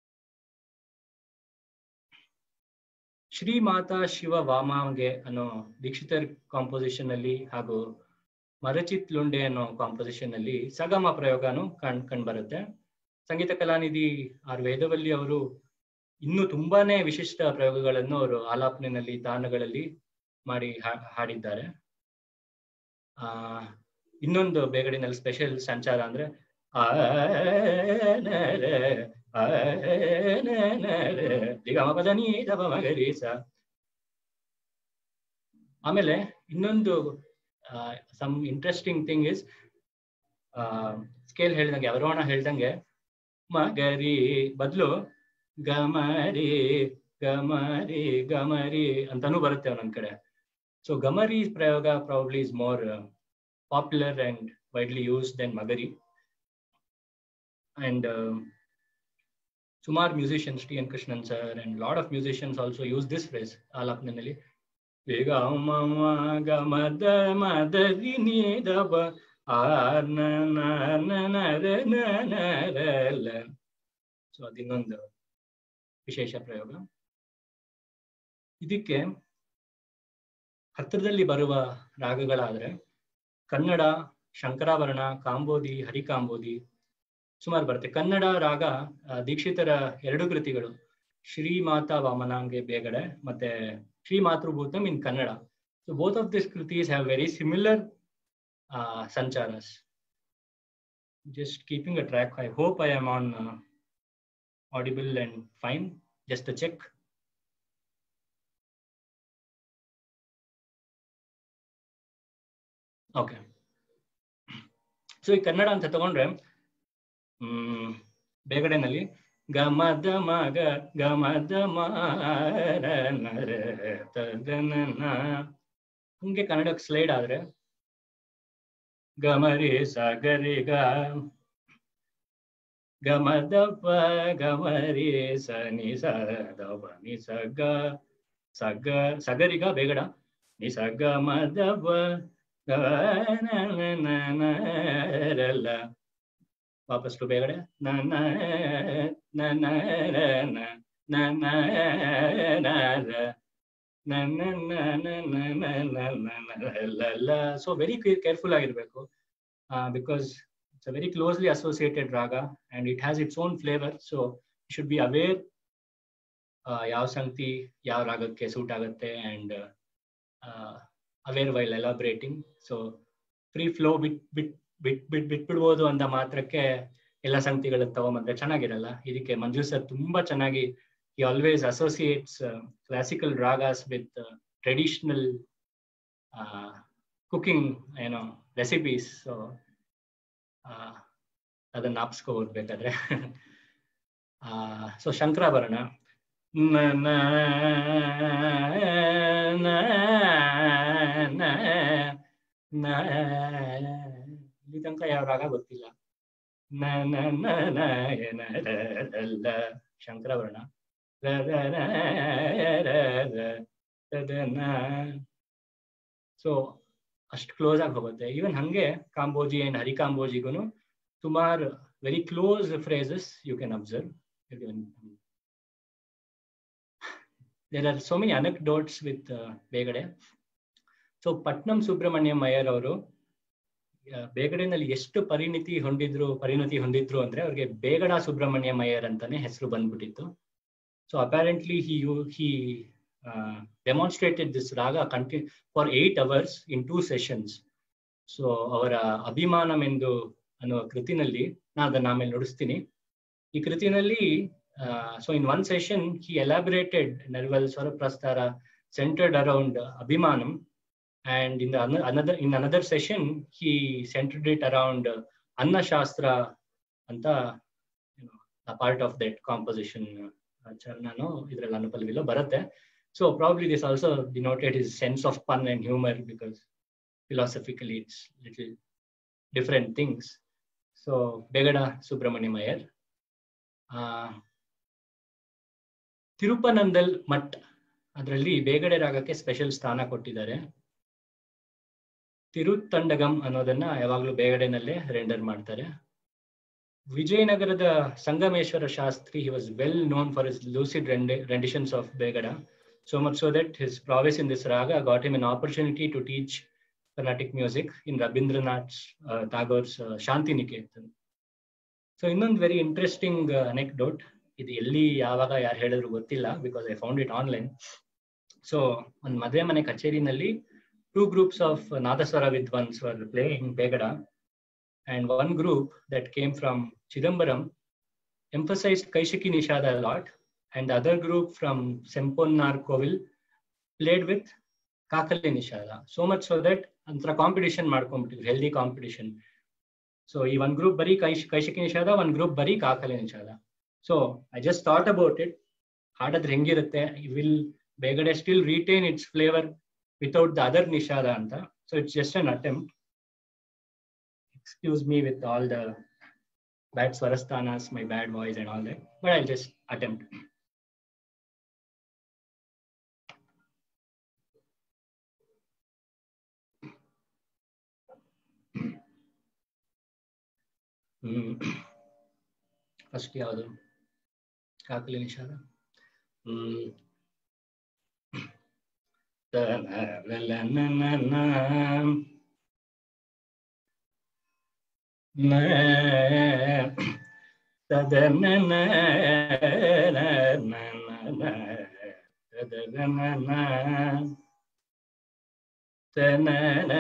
ಶ್ರೀ ಮಾತಾ ಶಿವ ವಾಮಾಂಗೆ ಅನ್ನೋ ದೀಕ್ಷಿತರ್ ಕಾಂಪೋಸಿಷನ್ ಅಲ್ಲಿ ಹಾಗೂ ಮರಚಿತ್ ಲುಂಡೆ ಅನ್ನೋ ಕಾಂಪೋಸಿಷನ್ ಅಲ್ಲಿ ಸಗಮ ಪ್ರಯೋಗನು ಕಣ್ ಕಂಡು ಬರುತ್ತೆ ಸಂಗೀತ ಕಲಾನಿಧಿ ಆರ್ ವೇದವಲ್ಲಿ ಅವರು ಇನ್ನೂ ತುಂಬಾನೇ ವಿಶಿಷ್ಟ ಪ್ರಯೋಗಗಳನ್ನು ಅವರು ಆಲಾಪನೆಯಲ್ಲಿ ತಾನಗಳಲ್ಲಿ ಮಾಡಿ ಹಾ- ಹಾಡಿದ್ದಾರೆ ಆ ಇನ್ನೊಂದು ಬೇಗಡಿನಲ್ಲಿ ಸ್ಪೆಷಲ್ ಸಂಚಾರ ಅಂದ್ರೆ ಆ ದಿಗಮಪದ ನೀ ದಪ ಮಗರಿ ಸ ಆಮೇಲೆ ಇನ್ನೊಂದು some interesting thing is scale ಹೇಳ್ದಂಗೆ ಅವರೋಹಣ ಹೇಳ್ದಂಗೆ ಮಗರಿ ಬದಲು ಗಮರಿ ಗಮರಿ ಗಮರಿ ಅಂತಾನೂ ಬರುತ್ತೆ ಒಂದೊಂದ್ ಕಡೆ ಸೊ ಗಮರಿ ಪ್ರಯೋಗ probably is more popular and widely use then ಮಗರಿ and uh, Sumar musicians, T. N. Krishnan sir, and a lot of musicians also use this phrase, Alapnanali. ಮದ ಮದರಿ ನೀದಬ ಸೊ ಅದಿನ್ನೊಂದು ವಿಶೇಷ ಪ್ರಯೋಗ ಇದಕ್ಕೆ ಹತ್ತಿರದಲ್ಲಿ ಬರುವ ರಾಗಗಳಾದ್ರೆ ಕನ್ನಡ ಶಂಕರಾಭರಣ ಕಾಂಬೋದಿ ಹರಿಕಾಂಬೋದಿ ಸುಮಾರು ಬರುತ್ತೆ ಕನ್ನಡ ರಾಗ ದೀಕ್ಷಿತರ ಎರಡು ಕೃತಿಗಳು ಶ್ರೀಮಾತಾ ವಾಮನಾಂಗೆ ಬೇಗಡೆ ಮತ್ತೆ ಶ್ರೀ ಮಾತೃಭೂತಂ in Kannada so both of this ಕೃತೀಸ್ ಹ್ಯಾವ್ ವೆರಿ ಸಿಮಿಲರ್ ಸಂಚಾರಸ್ just keeping a track. I hope I am on uh, audible and fine. Just a check. Okay so ಈ ಕನ್ನಡ ಅಂತ ತಗೊಂಡ್ರೆ ಹ್ಮ್ ಬೇಗಡೆನಲ್ಲಿ ಗಮದ ಮಗ ಗಮದ ಹಂಗೆ ಕನ್ನಡಕ್ಕೆ ಸ್ಲೈಡ್ ಆದ್ರೆ ಗಮರಿ ಸಗರಿ ಗ ಗಮದಪ್ಪ ಗಮರಿ ಸನಿ ಸದವ ನಿ ಸಗ ಸಗ ಸಗರಿಗ ಬೇಗಡ ನಿ ಸಗ ಮದವ ರಲ್ಲ ವಾಪಸ್ ಟು ಬೇಗಡೆ ನನ್ನ ನನ್ನ ನನ್ನ ಸೊ ವೆರಿ ಕೇರ್ಫುಲ್ ಆಗಿರ್ಬೇಕು because it's a very closely associated raga and it has its own flavour so should be aware ಯಾವ ಸಂಗತಿ ಯಾವ ರಾಗಕ್ಕೆ ಸೂಟ್ ಆಗುತ್ತೆ and aware while elaborating so free flow ಬಿಟ್ ಬಿಟ್ ಬಿಟ್ ಬಿಟ್ ಬಿಟ್ಬಿಡ್ಬೋದು ಅಂದ ಮಾತ್ರಕ್ಕೆ ಎಲ್ಲ ಸಂಗತಿಗಳನ್ನ ತಗೊಂಬಂದ್ರೆ ಚೆನ್ನಾಗಿರಲ್ಲ ಇದಕ್ಕೆ ಮಂಜು ಸರ್ ತುಂಬಾ ಚೆನ್ನಾಗಿ he always associates uh, classical ragas with uh, traditional uh, cooking you know recipes so ಅದನ್ನ ನಾಪ್ಸ್ಕೊ ಹೋಗ್ಬೇಕಾದ್ರೆ ಸೊ ಶಂಕರಾಭರಣ ಇಲ್ಲಿ ತನಕ ಯಾವ ರಾಗ ಗೊತ್ತಿಲ್ಲ ಶಂಕರಾಭರಣ ಸೊ ಅಷ್ಟು ಕ್ಲೋಸ್ ಆಗಿ ಹೋಗುತ್ತೆ ಈವನ್ ಹಂಗೆ ಕಾಂಬೋಜಿ ಅಂಡ್ ಹರಿ ಕಾಂಬೋಜಿಗೂ ಸುಮಾರು very close phrases you can observe there are so many anecdotes with Begade so Patnam Subramaniam Iyer ಅವರು ಬೇಗಡೆನಲ್ಲಿ ಎಷ್ಟು ಪರಿಣಿತಿ ಹೊಂದಿದ್ರು ಪರಿಣತಿ ಹೊಂದಿದ್ರು ಅಂದ್ರೆ ಅವ್ರಿಗೆ ಬೇಗಡ ಸುಬ್ರಹ್ಮಣ್ಯಂ ಅಯ್ಯರ್ ಅಂತಾನೆ ಹೆಸರು ಬಂದ್ಬಿಟ್ಟಿತ್ತು So apparently he he uh, demonstrated this raga continu- for eight hours in two sessions. So ಅವರ ಅಭಿಮಾನವೆಂದು ಅನ್ನುವ ಕೃತಿನಲ್ಲಿ ನಾನು ಅದನ್ನ ಆಮೇಲೆ ನುಡಿಸ್ತೀನಿ ಈ ಕೃತಿನಲ್ಲಿ so in one session he elaborated ನರ್ವಲ್ ಸ್ವರಪ್ರಸ್ತಾರ ಸೆಂಟರ್ಡ್ ಅರೌಂಡ್ ಅಭಿಮಾನಂ and in another in another session he centered it around ಅನ್ನಶಾಸ್ತ್ರ ಅಂತ ಪಾರ್ಟ್ ಆಫ್ ದಟ್ ಕಾಂಪೋಸಿಷನ್ ಚರಣನು ಇದ್ರಲ್ಲಿ ಅನುಪಲ್ವಿಲ್ಲ ಬರುತ್ತೆ so probably this also denoted is sense of pun and humour because philosophically it's little different things so Begada Subramaniam Iyer Thiruppanandal Mutt ಅದರಲ್ಲಿ Begada ರಾಗಕ್ಕೆ special ಸ್ಥಾನ ಕೊಟ್ಟಿದ್ದಾರೆ ತಿರುತ್ತಂಡಗಂ ಅನ್ನೋದನ್ನ ಯಾವಾಗ್ಲೂ ಬೇಗಡೆನಲ್ಲೇ ರೆಂಡರ್ ಮಾಡ್ತಾರೆ ವಿಜಯನಗರದ Sangameshwara Shastri he was well known for his lucid rend- renditions of Begada, so much so that his prowess in this raga got him an opportunity to teach Carnatic music in Rabindranath uh, Tagore's uh, Shanti Niketan. So ಇನ್ನೊಂದು very interesting anecdote ಇದು ಎಲ್ಲಿ ಯಾವಾಗ ಯಾರು ಹೇಳಿದ್ರು ಗೊತ್ತಿಲ್ಲ because I found it online so ಒಂದು ಮದುವೆ ಮನೆ ಕಚೇರಿನಲ್ಲಿ ಟೂ ಗ್ರೂಪ್ಸ್ ಆಫ್ ನಾದಸ್ವರ ವಿದ್ವಾನ್ಸ್ were playing Begada and one group that came from Chidambaram emphasized Kaishiki Nishada a lot, and the other group from Semponnar Kovil played with Kakali Nishada. So much so that ಅಂತರ competition ಮಾಡ್ಕೊಂಡ್ಬಿಟ್ಟಿದ್ರು healthy competition so ಈ ಒಂದ್ group ಬರೀ ಕೈಶ್ ಕೈಶಿಕಿ ನಿಷಾದ ಒಂದ್ group ಬರೀ ಕಾಕಲಿ ನಿಷಾದ so I just thought about it ಹಾಡಾದ್ರೆ ಹೆಂಗಿರುತ್ತೆ will Begade still retain its flavour without the other ನಿಷಾದ ಅಂತ so it's just an attempt excuse me with all the bad swarasthanas, my bad voice, and all that. But I'll just attempt. First ಯಾವುದು ಕಾಕಲಿ ನಿಷಾದ hmm ತದನ ತನ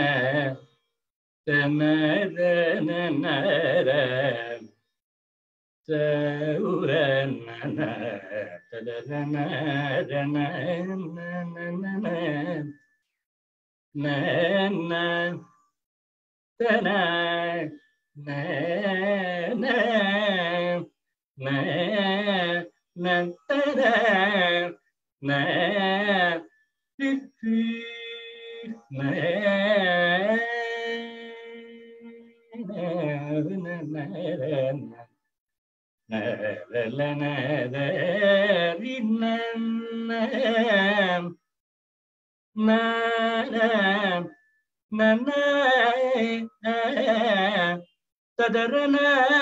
ತದರನ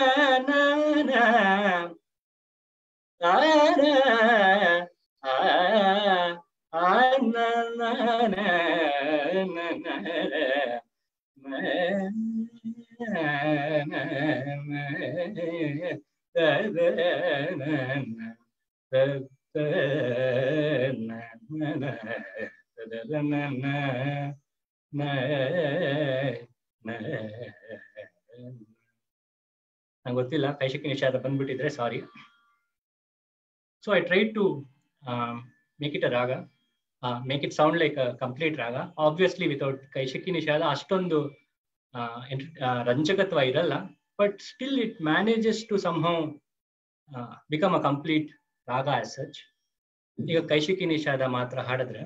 ನಂಗೆ ಗೊತ್ತಿಲ್ಲ ಕೈಶಿಕಿ ನಿಷಾದ ಬಂದ್ಬಿಟ್ಟಿದ್ರೆ sorry so I try to make it a raga make it sound like a complete raga obviously without ಕೈಶಿಕಿ ನಿಷಾದ ಅಷ್ಟೊಂದು ರಂಜಕತ್ವ ಇರಲ್ಲ but still it manages to somehow become a complete raga as such ಈಗ ಕೈಶಿಕಿ ನಿಷಾದ ಮಾತ್ರ ಹಾಡಿದ್ರೆ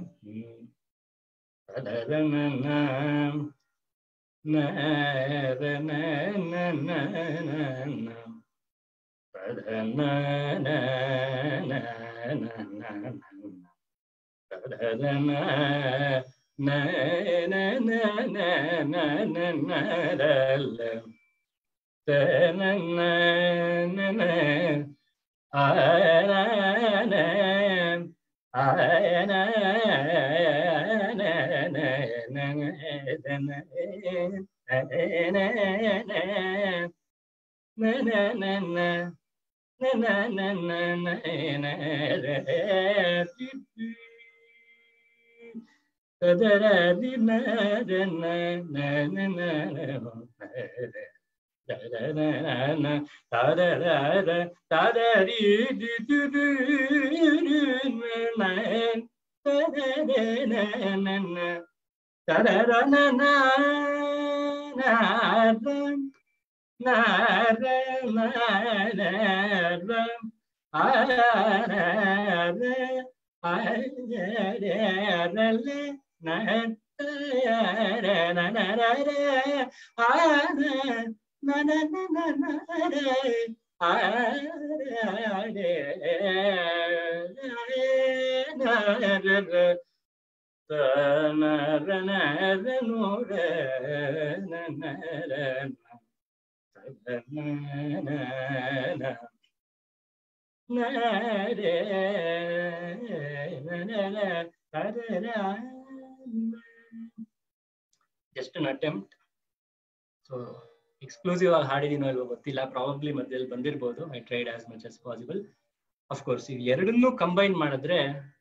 just an attempt so exclusive ಆಗಿ ಹಾಡಿದೀನೋ ಇಲ್ವೋ ಗೊತ್ತಿಲ್ಲ ಪ್ರಾಬಬ್ಲಿ ಮಧ್ಯದಲ್ಲಿ ಬಂದಿರ್ಬೋದು I tried as much as possible of course ಇವ್ ಎರಡನ್ನೂ ಕಂಬೈನ್ ಮಾಡಿದ್ರೆ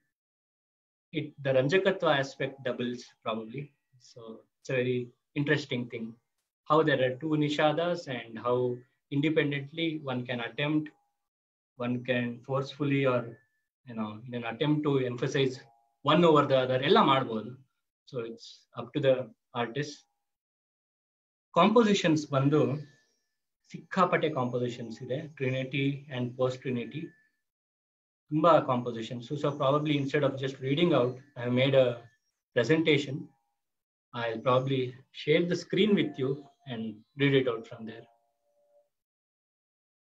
ಇಟ್ ದ ರಂಜಕತ್ವ aspect doubles probably so it's a very interesting thing how there are two ನಿಷಾದಾಸ್ and how independently one can attempt one can forcefully or ಏನೋ in an attempt to emphasize one over the other ಎಲ್ಲ ಮಾಡ್ಬೋದು so it's up to the artist compositions ಬಂದು ಸಿಕ್ಕಾಪಟ್ಟೆ compositions ಇದೆ trinity and post trinity ತುಂಬಾ compositions so probably instead of just reading out I have made a presentation I probably share the screen with you and read it out from there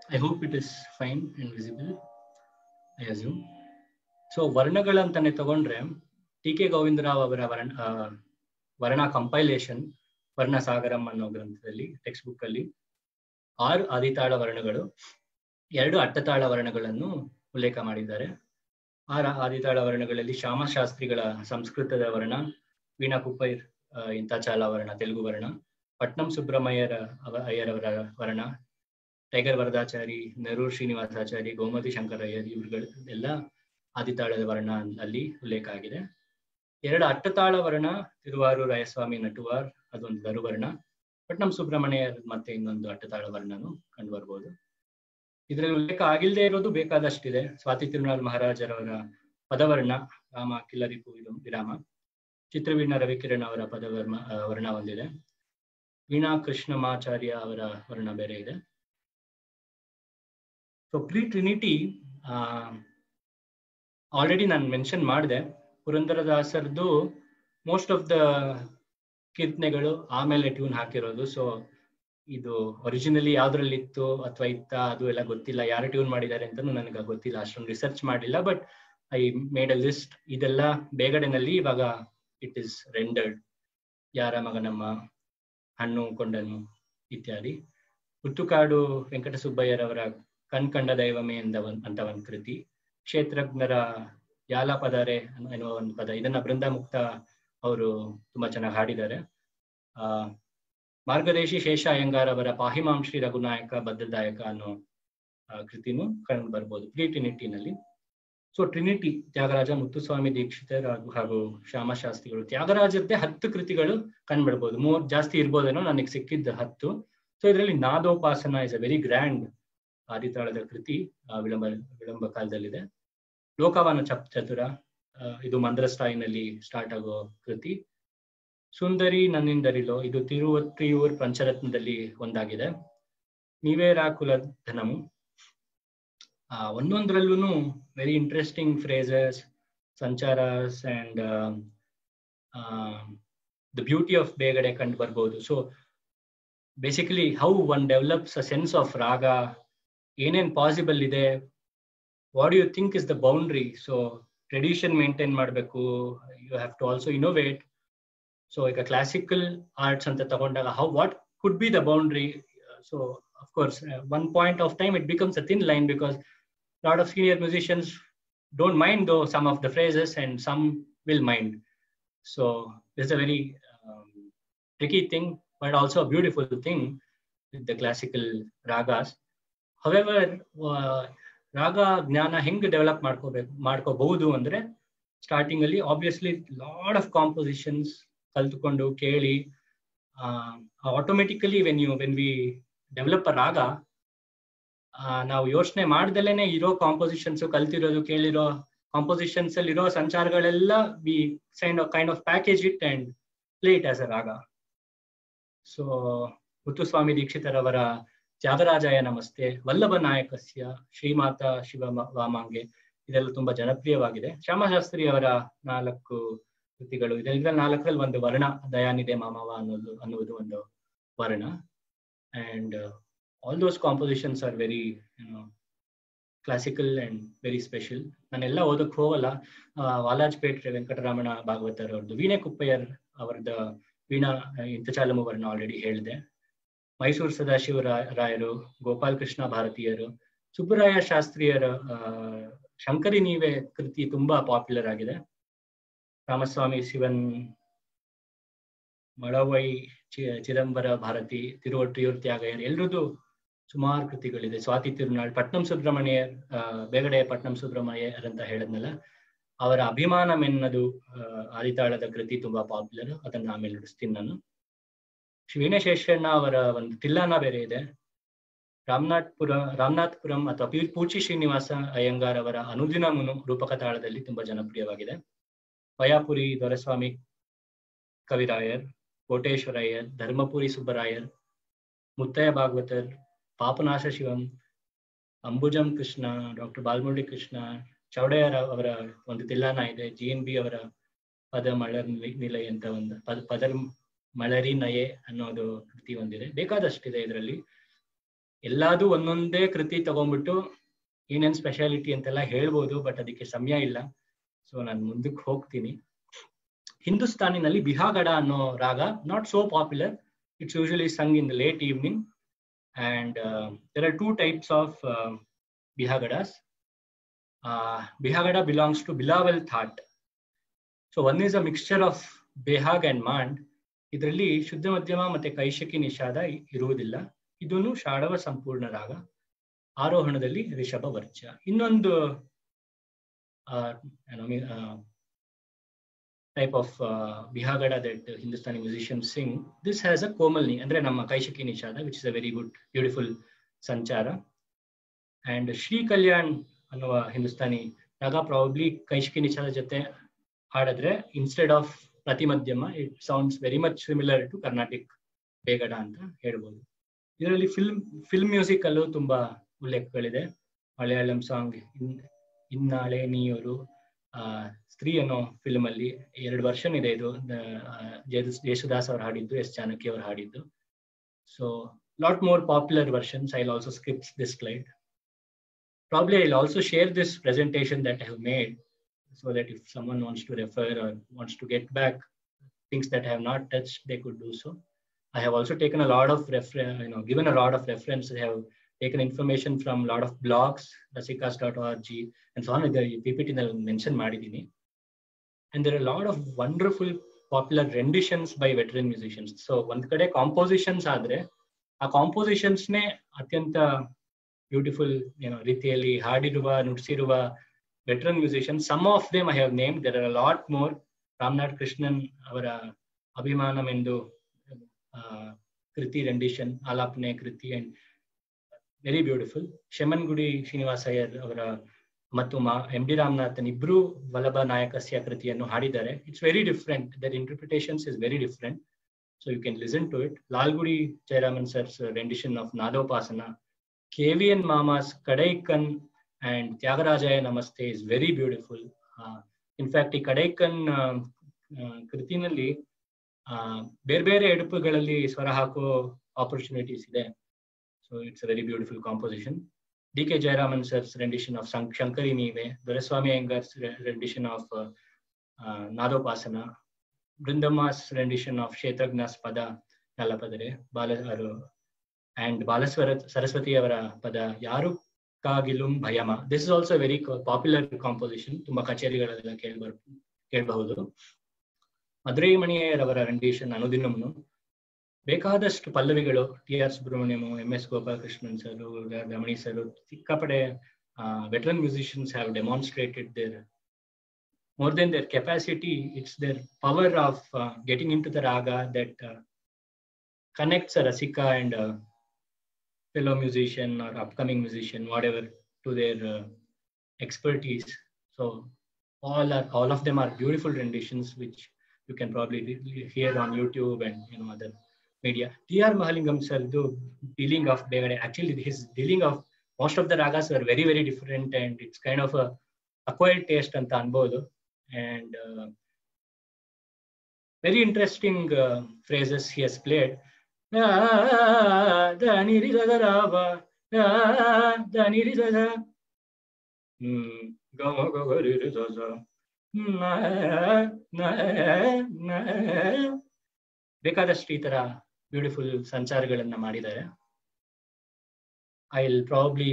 I hope it is fine and visible I assume so ವರ್ಣಗಳಂತಾನೆ ತಗೊಂಡ್ರೆ T K Govinda Rao ಅವರ ವರ್ಣ ಆ, ವರ್ಣ compilation ವರ್ಣ ಸಾಗರಂ ಅನ್ನೋ ಗ್ರಂಥದಲ್ಲಿ text book ಅಲ್ಲಿ ಆರು ಆದಿತಾಳ ವರ್ಣಗಳು ಎರಡು ಅಟ್ಟತಾಳ ವರ್ಣಗಳನ್ನು ಉಲ್ಲೇಖ ಮಾಡಿದ್ದಾರೆ ಆ ರ- ಆದಿತಾಳ ವರ್ಣಗಳಲ್ಲಿ ಶ್ಯಾಮಶಾಸ್ತ್ರಿಗಳ ಸಂಸ್ಕೃತದ ವರ್ಣ ವೀಣಾ ಕುಪ್ಪೈರ್ ಆ, ಇಂತಾಚಾಲ ವರ್ಣ ತೆಲುಗು ವರ್ಣ ಪಟ್ನಂ ಸುಬ್ರಹ್ಮಯ್ಯರ ಅವ ಅಯ್ಯರವರ ವರ್ಣ ಟೈಗರ್ ವರದಾಚಾರಿ ನೆರೂರ್ ಶ್ರೀನಿವಾಸಾಚಾರಿ ಗೋಮತಿ ಶಂಕರಯ್ಯರ್ ಇವುಗಳು ಎಲ್ಲ ಆದಿತಾಳದ ವರ್ಣ ಅಲ್ಲಿ ಉಲ್ಲೇಖ ಆಗಿದೆ ಎರಡು ಅಟ್ಟತಾಳ ವರ್ಣ ತಿರುವಾರು ರಾಯಸ್ವಾಮಿ ನಟುವಾರ್ ಅದೊಂದು ಗರುವರ್ಣ ಪಟ್ನಂ ಸುಬ್ರಹ್ಮಣ್ಯರ್ ಮತ್ತೆ ಇನ್ನೊಂದು ಅಟ್ಟತಾಳ ವರ್ಣನು ಕಂಡು ಬರ್ಬೋದು ಇದರಲ್ಲಿ ಉಲ್ಲೇಖ ಆಗಿಲ್ಲದೆ ಇರೋದು ಬೇಕಾದಷ್ಟಿದೆ ಸ್ವಾತಿ ತಿರುನಾಳ್ ಮಹಾರಾಜರವರ ಪದವರ್ಣ ರಾಮ ಕಿಲ್ಲರಿಪು ಇದು ವಿರಾಮ ಚಿತ್ರವೀಣ ರವಿಕಿರಣ್ ಅವರ ಪದವರ್ಮ ಆ, ವರ್ಣ ಒಂದಿದೆ ವೀಣಾ ಕೃಷ್ಣಮಾಚಾರ್ಯ ಅವರ ವರ್ಣ ಬೇರೆ ಇದೆ ಸೊ ಪ್ರೀ ಟ್ರಿನಿಟಿ ಆಲ್ರೆಡಿ ನಾನು ಮೆನ್ಷನ್ ಮಾಡಿದೆ ಪುರಂದರದಾಸರದು ಮೋಸ್ಟ್ ಆಫ್ ದ ಕೀರ್ತನೆಗಳು ಆಮೇಲೆ ಟ್ಯೂನ್ ಹಾಕಿರೋದು ಸೊ ಇದು ಒರಿಜಿನಲಿ ಯಾವ್ದ್ರಲ್ಲಿ ಇತ್ತು ಅಥವಾ ಇತ್ತ ಅದು ಎಲ್ಲ ಗೊತ್ತಿಲ್ಲ ಯಾರು ಟ್ಯೂನ್ ಮಾಡಿದ್ದಾರೆ ಅಂತಲೂ ನನಗೆ ಗೊತ್ತಿಲ್ಲ ಅಷ್ಟೊಂದು ರಿಸರ್ಚ್ ಮಾಡಿಲ್ಲ but I made a list ಇದೆಲ್ಲ ಬೇಗಡೆನಲ್ಲಿ ಇವಾಗ ಇಟ್ ಇಸ್ ರೆಂಡರ್ಡ್ ಯಾರ ಮಗನಮ್ಮ ಹಣ್ಣು ಕೊಂಡನು ಇತ್ಯಾದಿ ಹುತ್ತುಕಾಡು ವೆಂಕಟಸುಬ್ಬಯ್ಯರವರ ಕಣ್ಕಂಡ ದೈವಮೇ ಎಂದ ಒಂದ್ ಅಂತ ಒಂದು ಕೃತಿ ಕ್ಷೇತ್ರಜ್ಞರ ಯಾಲ ಪದಾರೆ ಎನ್ನುವ ಒಂದು ಪದ ಇದನ್ನ ಬೃಂದ ಮುಕ್ತ ಅವರು ತುಂಬಾ ಚೆನ್ನಾಗಿ ಹಾಡಿದ್ದಾರೆ ಆ ಮಾರ್ಗದೇಶಿ ಶೇಷ ಅಯ್ಯಂಗಾರ್ ಅವರ ಪಾಹಿಮಾಂ ಶ್ರೀ ರಘುನಾಯಕ ಬದ್ಧದಾಯಕ ಅನ್ನೋ ಆ, ಕೃತಿನೂ ಕಂಡು ಬರ್ಬೋದು ಪ್ರೀ ಟ್ರಿನಿಟಿನಲ್ಲಿ ಸೊ ಟ್ರಿನಿಟಿ ತ್ಯಾಗರಾಜ ಮುತ್ತುಸ್ವಾಮಿ ದೀಕ್ಷಿತರ್ ಹಾಗೂ ಹಾಗೂ ಶ್ಯಾಮಶಾಸ್ತ್ರಿಗಳು ತ್ಯಾಗರಾಜದ್ದೇ ಹತ್ತು ಕೃತಿಗಳು ಕಂಡುಬಿಡ್ಬೋದು ಮೂರ್ ಜಾಸ್ತಿ ಇರ್ಬೋದೇನೋ ನನಗೆ ಸಿಕ್ಕಿದ್ದ ಹತ್ತು ಸೊ ಇದರಲ್ಲಿ Nadopasana is a very grand ಆದಿತಾಳದ ಕೃತಿ ಆ, ವಿಳಂಬ ವಿಳಂಬ ಕಾಲದಲ್ಲಿದೆ ಲೋಕವಾನ ಚಪ್ ಚತುರ ಆ, ಇದು ಮಂದ್ರಸ್ಟಾಯಿನಲ್ಲಿ ಸ್ಟಾರ್ಟ್ ಆಗೋ ಕೃತಿ ಸುಂದರಿ ನನ್ನಿಂದರಿಲೋ ಇದು ತಿರುವತ್ತಿಯೂರ್ ಪಂಚರತ್ನದಲ್ಲಿ ಒಂದಾಗಿದೆ ನೀವೇ ರಾಕುಲ ಧನಮು ಆ, ಒಂದೊಂದ್ರಲ್ಲೂ ವೆರಿ ಇಂಟ್ರೆಸ್ಟಿಂಗ್ ಫ್ರೇಸಸ್ ಸಂಚಾರಸ್ and the beauty of Begade ಕಂಡು ಬರ್ಬೋದು so basically how one develops a sense of raga ಏನೇನ್ ಪಾಸಿಬಲ್ ಇದೆ what you think is the boundary so tradition maintain ಮಾಡಬೇಕು you have to also innovate so ಈಗ classical arts ಅಂತ ತಗೊಂಡಾಗ how what could be the boundary so of course one point of time it becomes a thin line because lot of senior musicians don't mind though some of the phrases and some will mind so it's a very tricky thing but also a beautiful thing with the classical ragas however uh, ರಾಗ ಜ್ಞಾನ ಹೆಂಗ್ develop ಮಾಡ್ಕೋಬೇಕು ಮಾಡ್ಕೋಬಹುದು ಅಂದ್ರೆ starting ಅಲ್ಲಿ obviously lot of compositions ಕಲ್ತ್ಕೊಂಡು ಕೇಳಿ automatically when you when we develop a raga ಆ, ನಾವು ಯೋಚನೆ ಮಾಡ್ದಲೇನೆ ಇರೋ ಕಾಂಪೋಸಿಷನ್ಸ್ ಕಲ್ತಿರೋದು ಕೇಳಿರೋ ಕಾಂಪೋಸಿಷನ್ಸ್ ಅಲ್ಲಿ ಇರೋ ಸಂಚಾರಗಳೆಲ್ಲ we sort of kind of package it and play it as a raga so Muthuswamy ದೀಕ್ಷಿತರವರ ತ್ಯಾಗರಾಜಾಯ ನಮಸ್ತೆ ವಲ್ಲಭ ನಾಯಕಸ್ಯ ಶ್ರೀಮಾತ ಶಿವ ವಾಮಾಂಗೆ ಇದೆಲ್ಲ ತುಂಬಾ ಜನಪ್ರಿಯವಾಗಿದೆ ಶ್ಯಾಮಶಾಸ್ತ್ರಿ ಅವರ ನಾಲ್ಕು ಕೃತಿಗಳು ಇದೆ ಇದ್ರಲ್ಲಿ ನಾಲ್ಕರಲ್ಲಿ ಒಂದು ವರ್ಣ ದಯಾನಿದೆ ಮಾಮವ ಅನ್ನೋದು ಅನ್ನುವುದು ಒಂದು ವರ್ಣ and all those compositions are very classical and very special ನಾನೆಲ್ಲ ಓದಕ್ ಹೋಗಲ್ಲ ಆ, ವಾಲಾಜ್ಪೇಟ್ ವೆಂಕಟರಮಣ ಭಾಗವತರ್ ಅವ್ರದ್ದು ವೀಣೆ ಕುಪ್ಪಯ್ಯರ್ ಅವರದ ವೀಣಾ ಇಂತಚಾಲಮು ವರ್ಣ ಆಲ್ರೆಡಿ ಹೇಳಿದೆ ಮೈಸೂರು ಸದಾಶಿವ ರಾ- ರಾಯರು ಗೋಪಾಲ್ ಕೃಷ್ಣ ಭಾರತೀಯರು ಸುಬ್ಬರಾಯ ಶಾಸ್ತ್ರಿಯರ ಆ, ಶಂಕರಿ ನೀವೆ ಕೃತಿ ತುಂಬಾ ಪಾಪ್ಯುಲರ್ ಆಗಿದೆ ರಾಮಸ್ವಾಮಿ ಶಿವನ್ ಮಳವೈ ಚಿ- ಚಿದಂಬರ ಭಾರತಿ ತಿರುವಟ್ಟಿಯೂರ್ ತ್ಯಾಗಯ್ಯರ್ ಎಲ್ರದ್ದು ಸುಮಾರು ಕೃತಿಗಳಿದೆ ಸ್ವಾತಿ ತಿರುನಾಳ್ ಪಟ್ನಂ ಸುಬ್ರಹ್ಮಣ್ಯರ್ ಆ, ಬೇಗಡೆ ಪಟ್ನಂ ಸುಬ್ರಹ್ಮಣ್ಯರ್ ಅಂತ ಹೇಳಿದ್ನಲ್ಲ ಅವರ ಅಭಿಮಾನಂ ಎನ್ನದು ಆ, ಆದಿತಾಳದ ಕೃತಿ ತುಂಬಾ ಪಾಪ್ಯುಲರ್ ಅದನ್ನ ಆಮೇಲೆ ನುಡಿಸ್ತೀನಿ ನಾನು ವೀಣಶೇಷಣ್ಣ ಅವರ ಒಂದು ತಿಲ್ಲಾನ ಬೇರೆ ಇದೆ ರಾಮನಾಥ್ಪುರ ರಾಮನಾಥ್ಪುರಂ ಅಥವಾ ಪಿ ಪೂಚಿ ಶ್ರೀನಿವಾಸ ಅಯ್ಯಂಗಾರ್ ಅವರ ಅನುದಿನ ಮುನು ರೂಪಕ ತಾಳದಲ್ಲಿ ತುಂಬಾ ಜನಪ್ರಿಯವಾಗಿದೆ ವಯಾಪುರಿ ದೊರೆಸ್ವಾಮಿ ಕವಿರಾಯರ್ ಕೋಟೇಶ್ವರಯ್ಯರ್ ಧರ್ಮಪುರಿ ಸುಬ್ಬರಾಯರ್ ಮುತ್ತಯ್ಯ ಭಾಗವತರ್ ಪಾಪನಾಶ ಶಿವಂ ಅಂಬುಜಂ ಕೃಷ್ಣ ಡಾಕ್ಟರ್ ಬಾಲ್ಮುರಳಿ ಕೃಷ್ಣ ಚೌಡಯ್ಯರ ಅವರ ಒಂದು ತಿಲ್ಲಾನ ಇದೆ ಜಿ ಎನ್ ಬಿ ಅವರ ಪದ ಮಳರ್ ನಿಲ- ನಿಲಯ ಅಂತ ಒಂದು ಪದ ಪದರ್ ಮಳರಿ ನಯೆ ಅನ್ನೋದು ಕೃತಿ ಒಂದಿದೆ ಬೇಕಾದಷ್ಟಿದೆ ಇದರಲ್ಲಿ ಎಲ್ಲಾದು ಒಂದೊಂದೇ ಕೃತಿ ತಗೊಂಡ್ಬಿಟ್ಟು ಏನೇನ್ ಸ್ಪೆಷಾಲಿಟಿ ಅಂತೆಲ್ಲ ಹೇಳ್ಬೋದು ಬಟ್ ಅದಕ್ಕೆ ಸಮಯ ಇಲ್ಲ ಸೊ ನಾನು ಮುಂದಕ್ಕೆ ಹೋಗ್ತೀನಿ ಹಿಂದೂಸ್ತಾನಿನಲ್ಲಿ ಬಿಹಾಗಡ ಅನ್ನೋ raga not so popular it's usually sung in the late evening and there are two types of ಬಿಹಾಗಡಾಸ್ Bihagada belongs to Bilawal thaat so one is a mixture of Behag and Maand ಇದರಲ್ಲಿ ಶುದ್ಧ ಮಧ್ಯಮ ಮತ್ತೆ ಕೈಶಕಿ ನಿಷಾದ ಇರುವುದಿಲ್ಲ ಇದನ್ನು ಶಾಡವ ಸಂಪೂರ್ಣ ರಾಗ ಆರೋಹಣದಲ್ಲಿ ರಿಷಭ ವರ್ಚ ಇನ್ನೊಂದು type of Bihagada that Hindustani musician sing this has a ಕೋಮಲ್ನಿ ಅಂದ್ರೆ ನಮ್ಮ ಕೈಶಕಿ ನಿಷಾದ which is a very good beautiful ಸಂಚಾರ ಅಂಡ್ ಶ್ರೀ ಕಲ್ಯಾಣ್ ಅನ್ನುವ ಹಿಂದೂಸ್ತಾನಿ ರಾಗ ಪ್ರಾಬಬ್ಲಿ ಕೈಶಕಿ ನಿಷಾದ ಜೊತೆ ಹಾಡಿದ್ರೆ ಇನ್ಸ್ಟೆಡ್ ಆಫ್ ಪ್ರತಿ ಮಧ್ಯಮ it sounds very much similar to Carnatic Begada ಅಂತ ಹೇಳ್ಬೋದು ಇದರಲ್ಲಿ ಫಿಲ್ಮ್ ಫಿಲ್ಮ್ ಮ್ಯೂಸಿಕ್ ಅಲ್ಲೂ ತುಂಬಾ ಉಲ್ಲೇಖಗಳಿದೆ ಮಲಯಾಳಂ ಸಾಂಗ್ ಇನ್ನಾಳೆ ನೀಯವರು ಆ ಸ್ತ್ರೀ ಅನ್ನೋ ಫಿಲ್ಮ್ ಅಲ್ಲಿ ಎರಡು ವರ್ಷನ್ ಇದೆ ಇದು ಜೇಸುದಾಸ್ ಅವ್ರು ಹಾಡಿದ್ದು ಎಸ್ ಜಾನಕಿ ಅವ್ರು ಹಾಡಿದ್ದು so lot more popular versions I also script this slide probably I also share this presentation that I have made so that if someone wants to refer or wants to get back things that I have not touched, they could do so. I have also taken a lot of refer, you know, given a lot of reference. I have taken information from a lot of blogs, rasikas.org, and so on. The PPT mentioned Madidini. And there are a lot of wonderful popular renditions by veteran musicians. So one kade compositions adre, ಆ compositions ನೇ ಅತ್ಯಂತ beautiful ಏನೋ ರೀತಿಯಲ್ಲಿ ಹಾಡಿರುವ ನುಡಿಸಿರುವ veteran musicians. Some of them I have named. There are a lot more. Ramnath Krishnan, our Abhimanam Endu Kriti rendition, Alapne Kriti, and very beautiful. Shaman Gudi Srinivasayar, our ಮತ್ತು ಎಂ ಡಿ ರಾಮನಾಥನ್ ಇಬ್ರು ವಲ್ಲಭ ನಾಯಕಸ್ಯ ಕೃತಿಯನ್ನು ಹಾಡಿದ್ದಾರೆ it's very different their interpretations is very different so you can listen to it Lalgudi Jayaraman sir's rendition of Nadopasana K V N ಮಾಮಾಸ್ ಕಡೈಕನ್ and Tyagaraja Namaste is very beautiful. Uh, in fact, ಈ ಕಡೈಕನ್ ಕೃತಿನಲ್ಲಿ ಬೇರೆ ಬೇರೆ ಎಡುಪುಗಳಲ್ಲಿ ಸ್ವರ ಹಾಕೋ ಆಪರ್ಚುನಿಟೀಸ್ ಇದೆ so it's a very beautiful composition D K Jayaraman sir's rendition of ಶಂಕರಿ ನೀವೆ ದೊರೆಸ್ವಾಮಿ ಅಯ್ಯಂಗರ್ಸ್ ರೆಂಡಿಷನ್ ಆಫ್ ನಾದೋಪಾಸನ ಬೃಂದಮಾಸ್ ರೆಂಡಿಷನ್ ಆಫ್ ಕ್ಷೇತ್ರಜ್ಞಾಸ್ ಪದ ನಲ್ಲಪದರೆ ಬಾಲ ಅಂಡ್ ಬಾಲಸ್ವರ ಸರಸ್ವತಿ ಅವರ ಪದ ಯಾರು ಕಾಗಿಲುಂ ಭಯಮ this is also very popular composition ತುಂಬಾ ಕಚೇರಿಗಳೆಲ್ಲ ಕೇಳ್ಬರ್ ಕೇಳಬಹುದು ಮಧುರೈ ಮಣಿಯರವರ ರೆಂಡಿಷನ್ ಅನುದಿನಮ್ನು ಬೇಕಾದಷ್ಟು ಪಲ್ಲವಿಗಳು ಟಿ ಆರ್ ಸುಬ್ರಹ್ಮಣ್ಯಂ ಎಂ ಎಸ್ ಗೋಪಾಲಕೃಷ್ಣನ್ ಸರ್ ರಮಣಿ ಸರ್ ಸಿಕ್ಕಾಪಡೆ veteran musicians have demonstrated their more than their capacity it's their power of getting into the raga that connects ರಸಿಕಾ and fellow musician or upcoming musician, whatever, to their uh, expertise. So all are all of them are beautiful renditions, which you can probably hear on YouTube and you know other media. T.R. Mahalingam sir, the dealing of Begade, actually his dealing of most of the ragas were very very different, and it's kind of a acquired taste anta anbodu. And uh, very interesting uh, phrases he has played. ಧನಿ ರಿ the ರಾವ ಧನಿ ರಿ the ಹ್ಮ್ ಗಮ ಗ ರಿ ರಿ the ಬೇಕಾದಷ್ಟು ಈ ತರ ಬ್ಯೂಟಿಫುಲ್ ಸಂಚಾರಗಳನ್ನ ಮಾಡಿದ್ದಾರೆ I will probably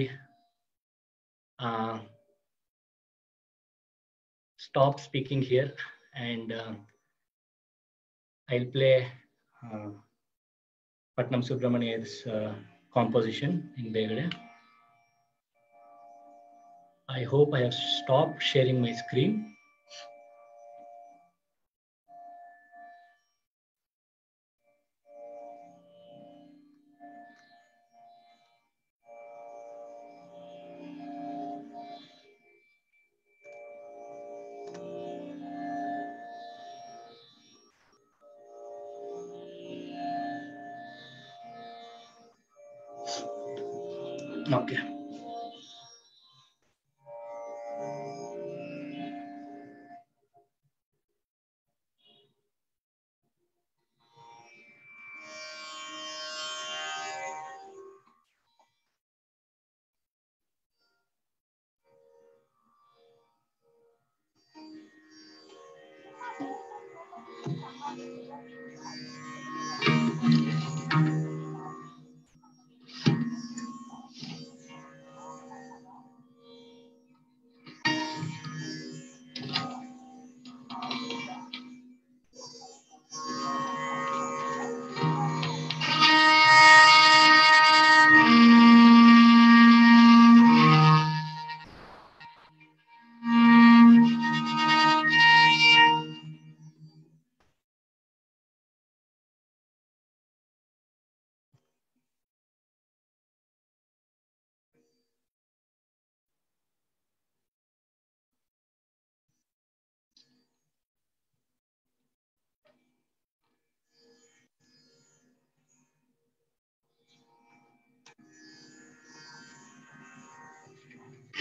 stop speaking here and I will play Patnam Subramania's uh, composition in Begade. I hope I have stopped sharing my screen. Okay.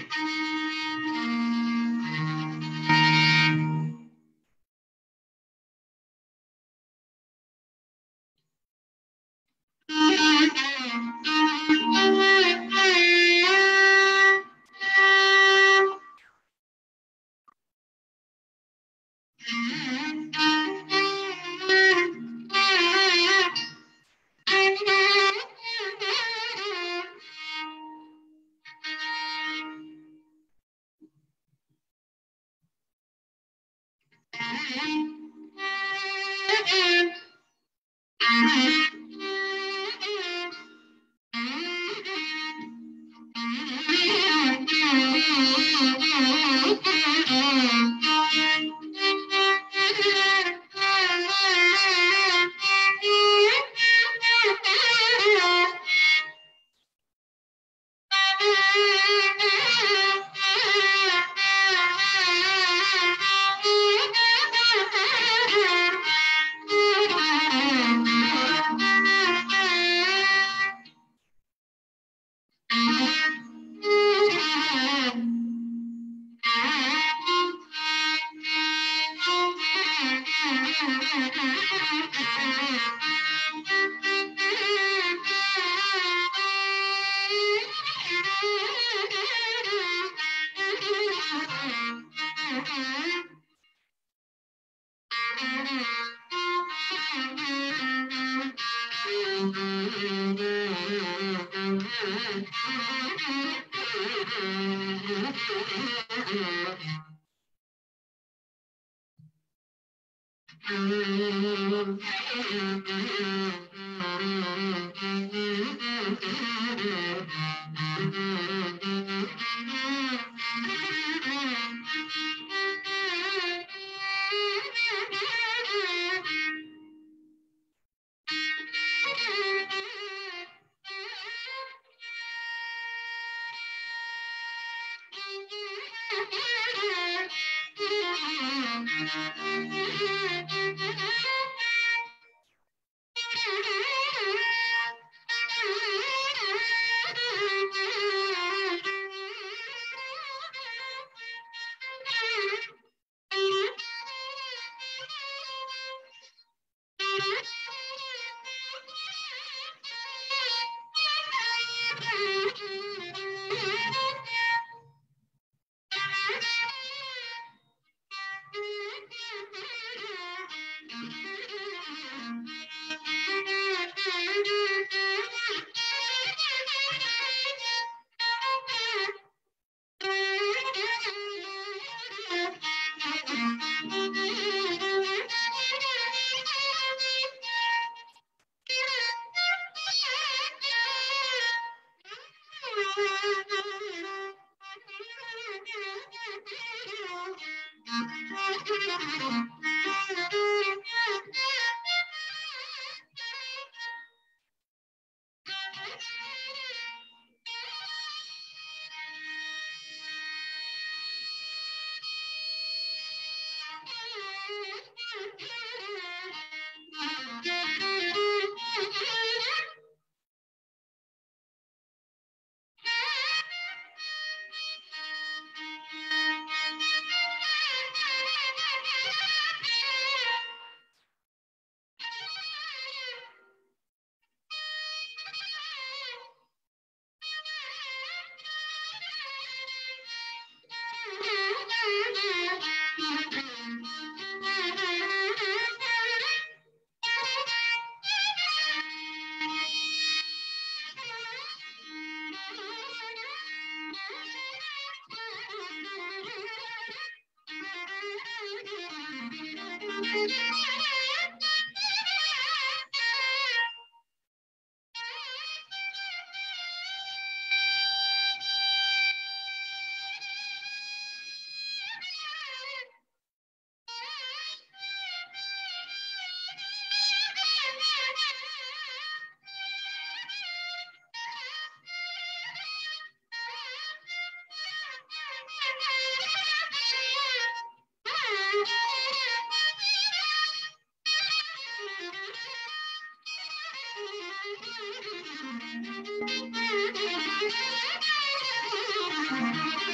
Thank you.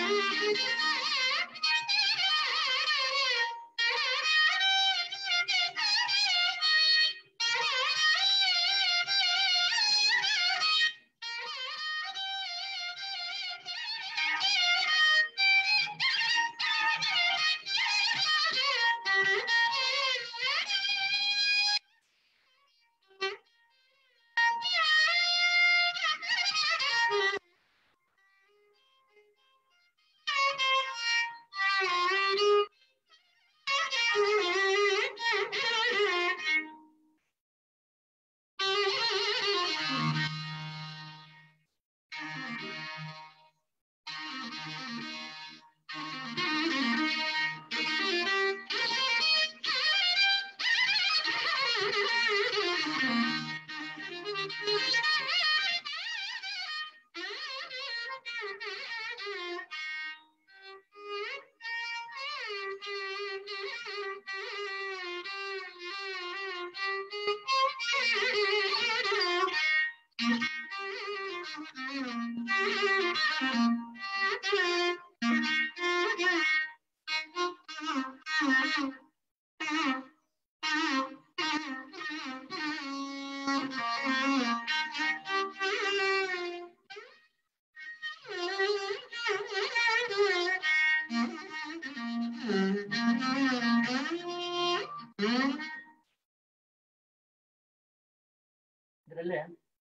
ಇದರಲ್ಲೇ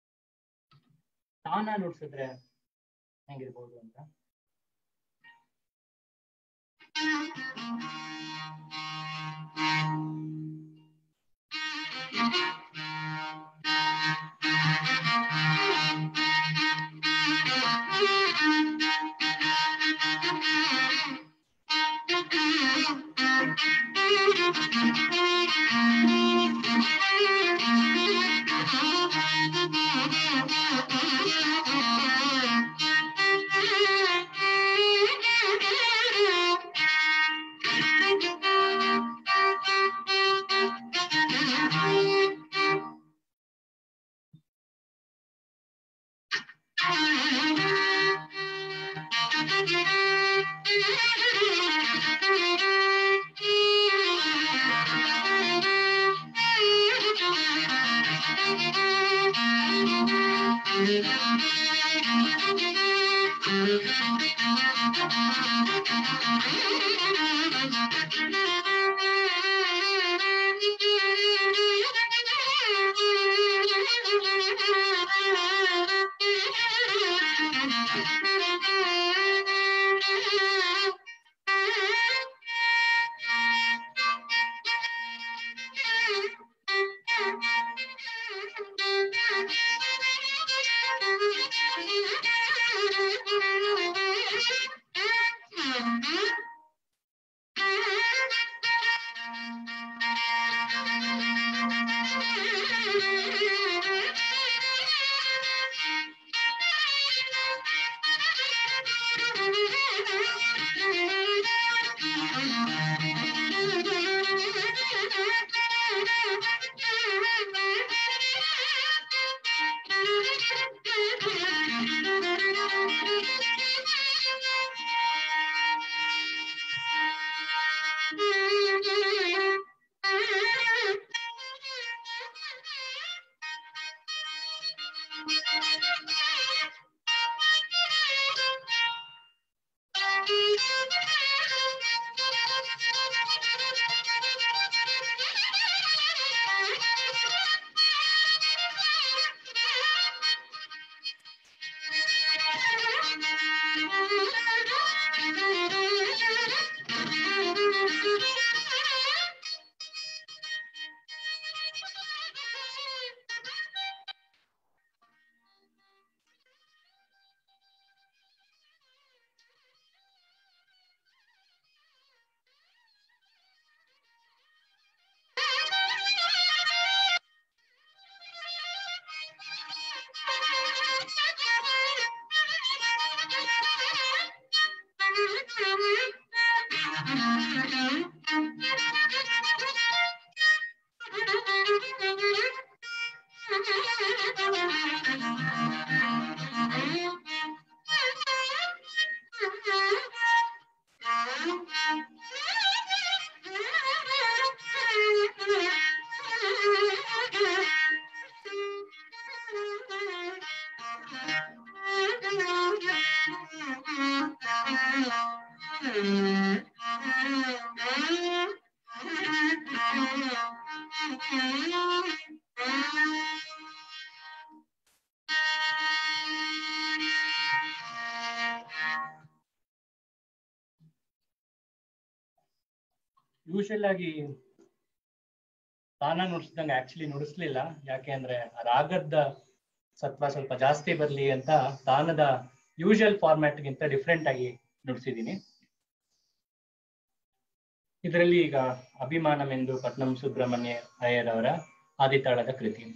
ತಾನ ನುಡ್ಸಿದ್ರೆ ಹೆಂಗಿರ್ಬೋದು ಅಂತ ಯೂಶಲ್ ಆಗಿ ತಾನ ನುಡಿಸ್ದಂಗೆ ಆಕ್ಚುಲಿ ನುಡಿಸ್ಲಿಲ್ಲ ಯಾಕೆ ಅಂದ್ರೆ ಆ ರಾಗದ ಸತ್ವ ಸ್ವಲ್ಪ ಜಾಸ್ತಿ ಬರ್ಲಿ ಅಂತ ತಾನದ ಯೂಶಲ್ ಫಾರ್ಮ್ಯಾಟ್ ಗಿಂತ ಡಿಫ್ರೆಂಟ್ ಆಗಿ ನುಡಿಸಿದೀನಿ ಇದರಲ್ಲಿ ಈಗ ಅಭಿಮಾನವೆಂದು ಪಟ್ನಂ ಸುಬ್ರಹ್ಮಣ್ಯ ಅಯ್ಯರ್ ಅವರ ಆದಿತಾಳದ ಕೃತಿ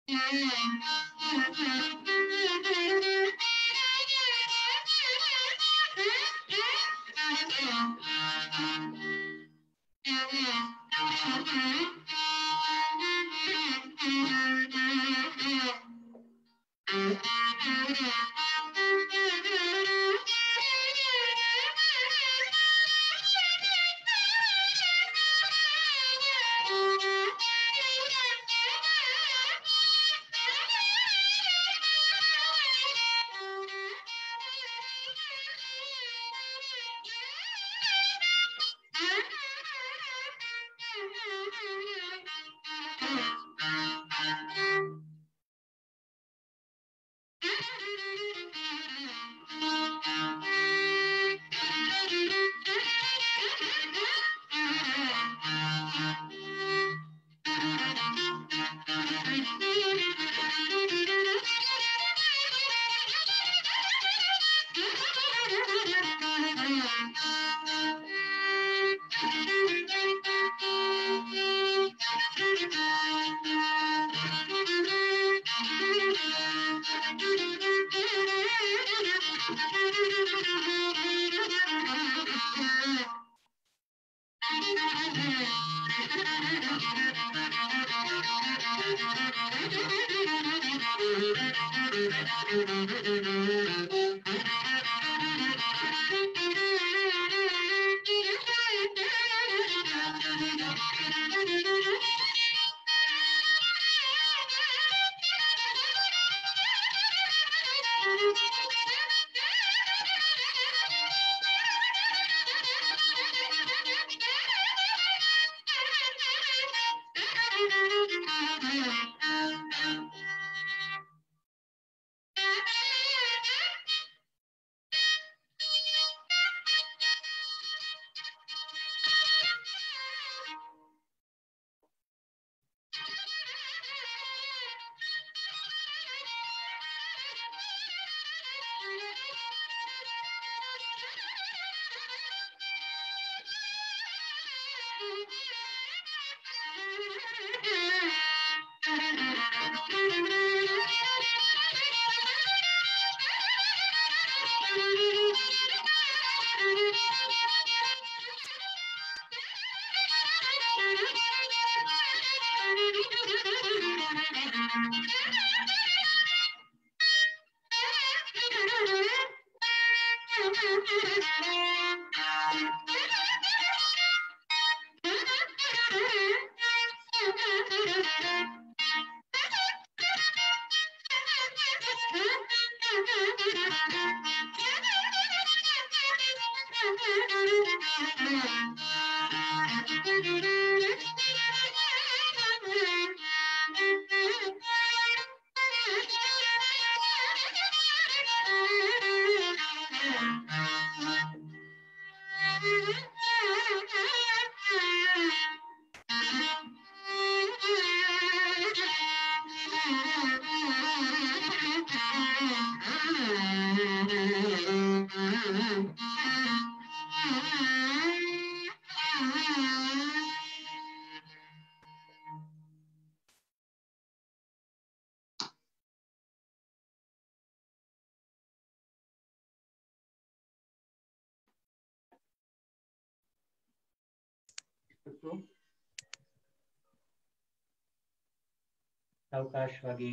ಸಾವಕಾಶವಾಗಿ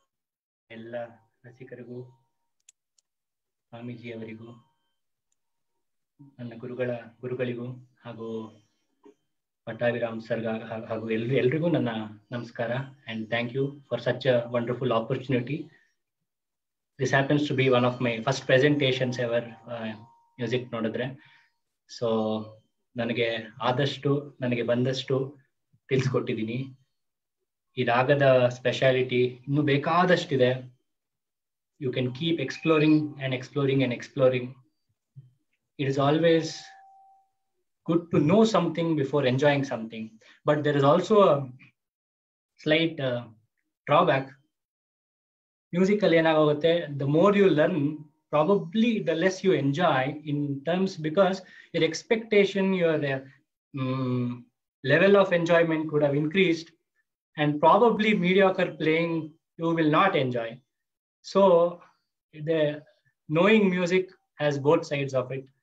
ಎಲ್ಲ ರಸಿಕರಿಗೂ ಸ್ವಾಮೀಜಿಯವರಿಗೂ ನನ್ನ ಗುರುಗಳ ಗುರುಗಳಿಗೂ ಹಾಗೂ ಪಟ್ಟಾಭಿರಾಮ್ ಸರ್ಗ ಹಾಗೂ ಎಲ್ರಿ ಎಲ್ರಿಗೂ ನನ್ನ ನಮಸ್ಕಾರ and thank you for such a wonderful opportunity this happens to be one of my first presentations ever music ನೋಡಿದ್ರೆ ಸೊ ನನಗೆ ಆದಷ್ಟು ನನಗೆ ಬಂದಷ್ಟು ತಿಳಿಸ್ಕೊಟ್ಟಿದ್ದೀನಿ ಈ ರಾಗದ ಸ್ಪೆಷಾಲಿಟಿ ಇನ್ನೂ ಬೇಕಾದಷ್ಟಿದೆ you can keep exploring and exploring and exploring it is always good to know something before enjoying something. But there is also a slight uh, drawback. Musical ಏನಾಗುತ್ತೆ the more you learn, probably the less you enjoy in terms because your expectation, your uh, um, level of enjoyment could have increased, and probably mediocre playing you will not enjoy. So the knowing music has both sides of it.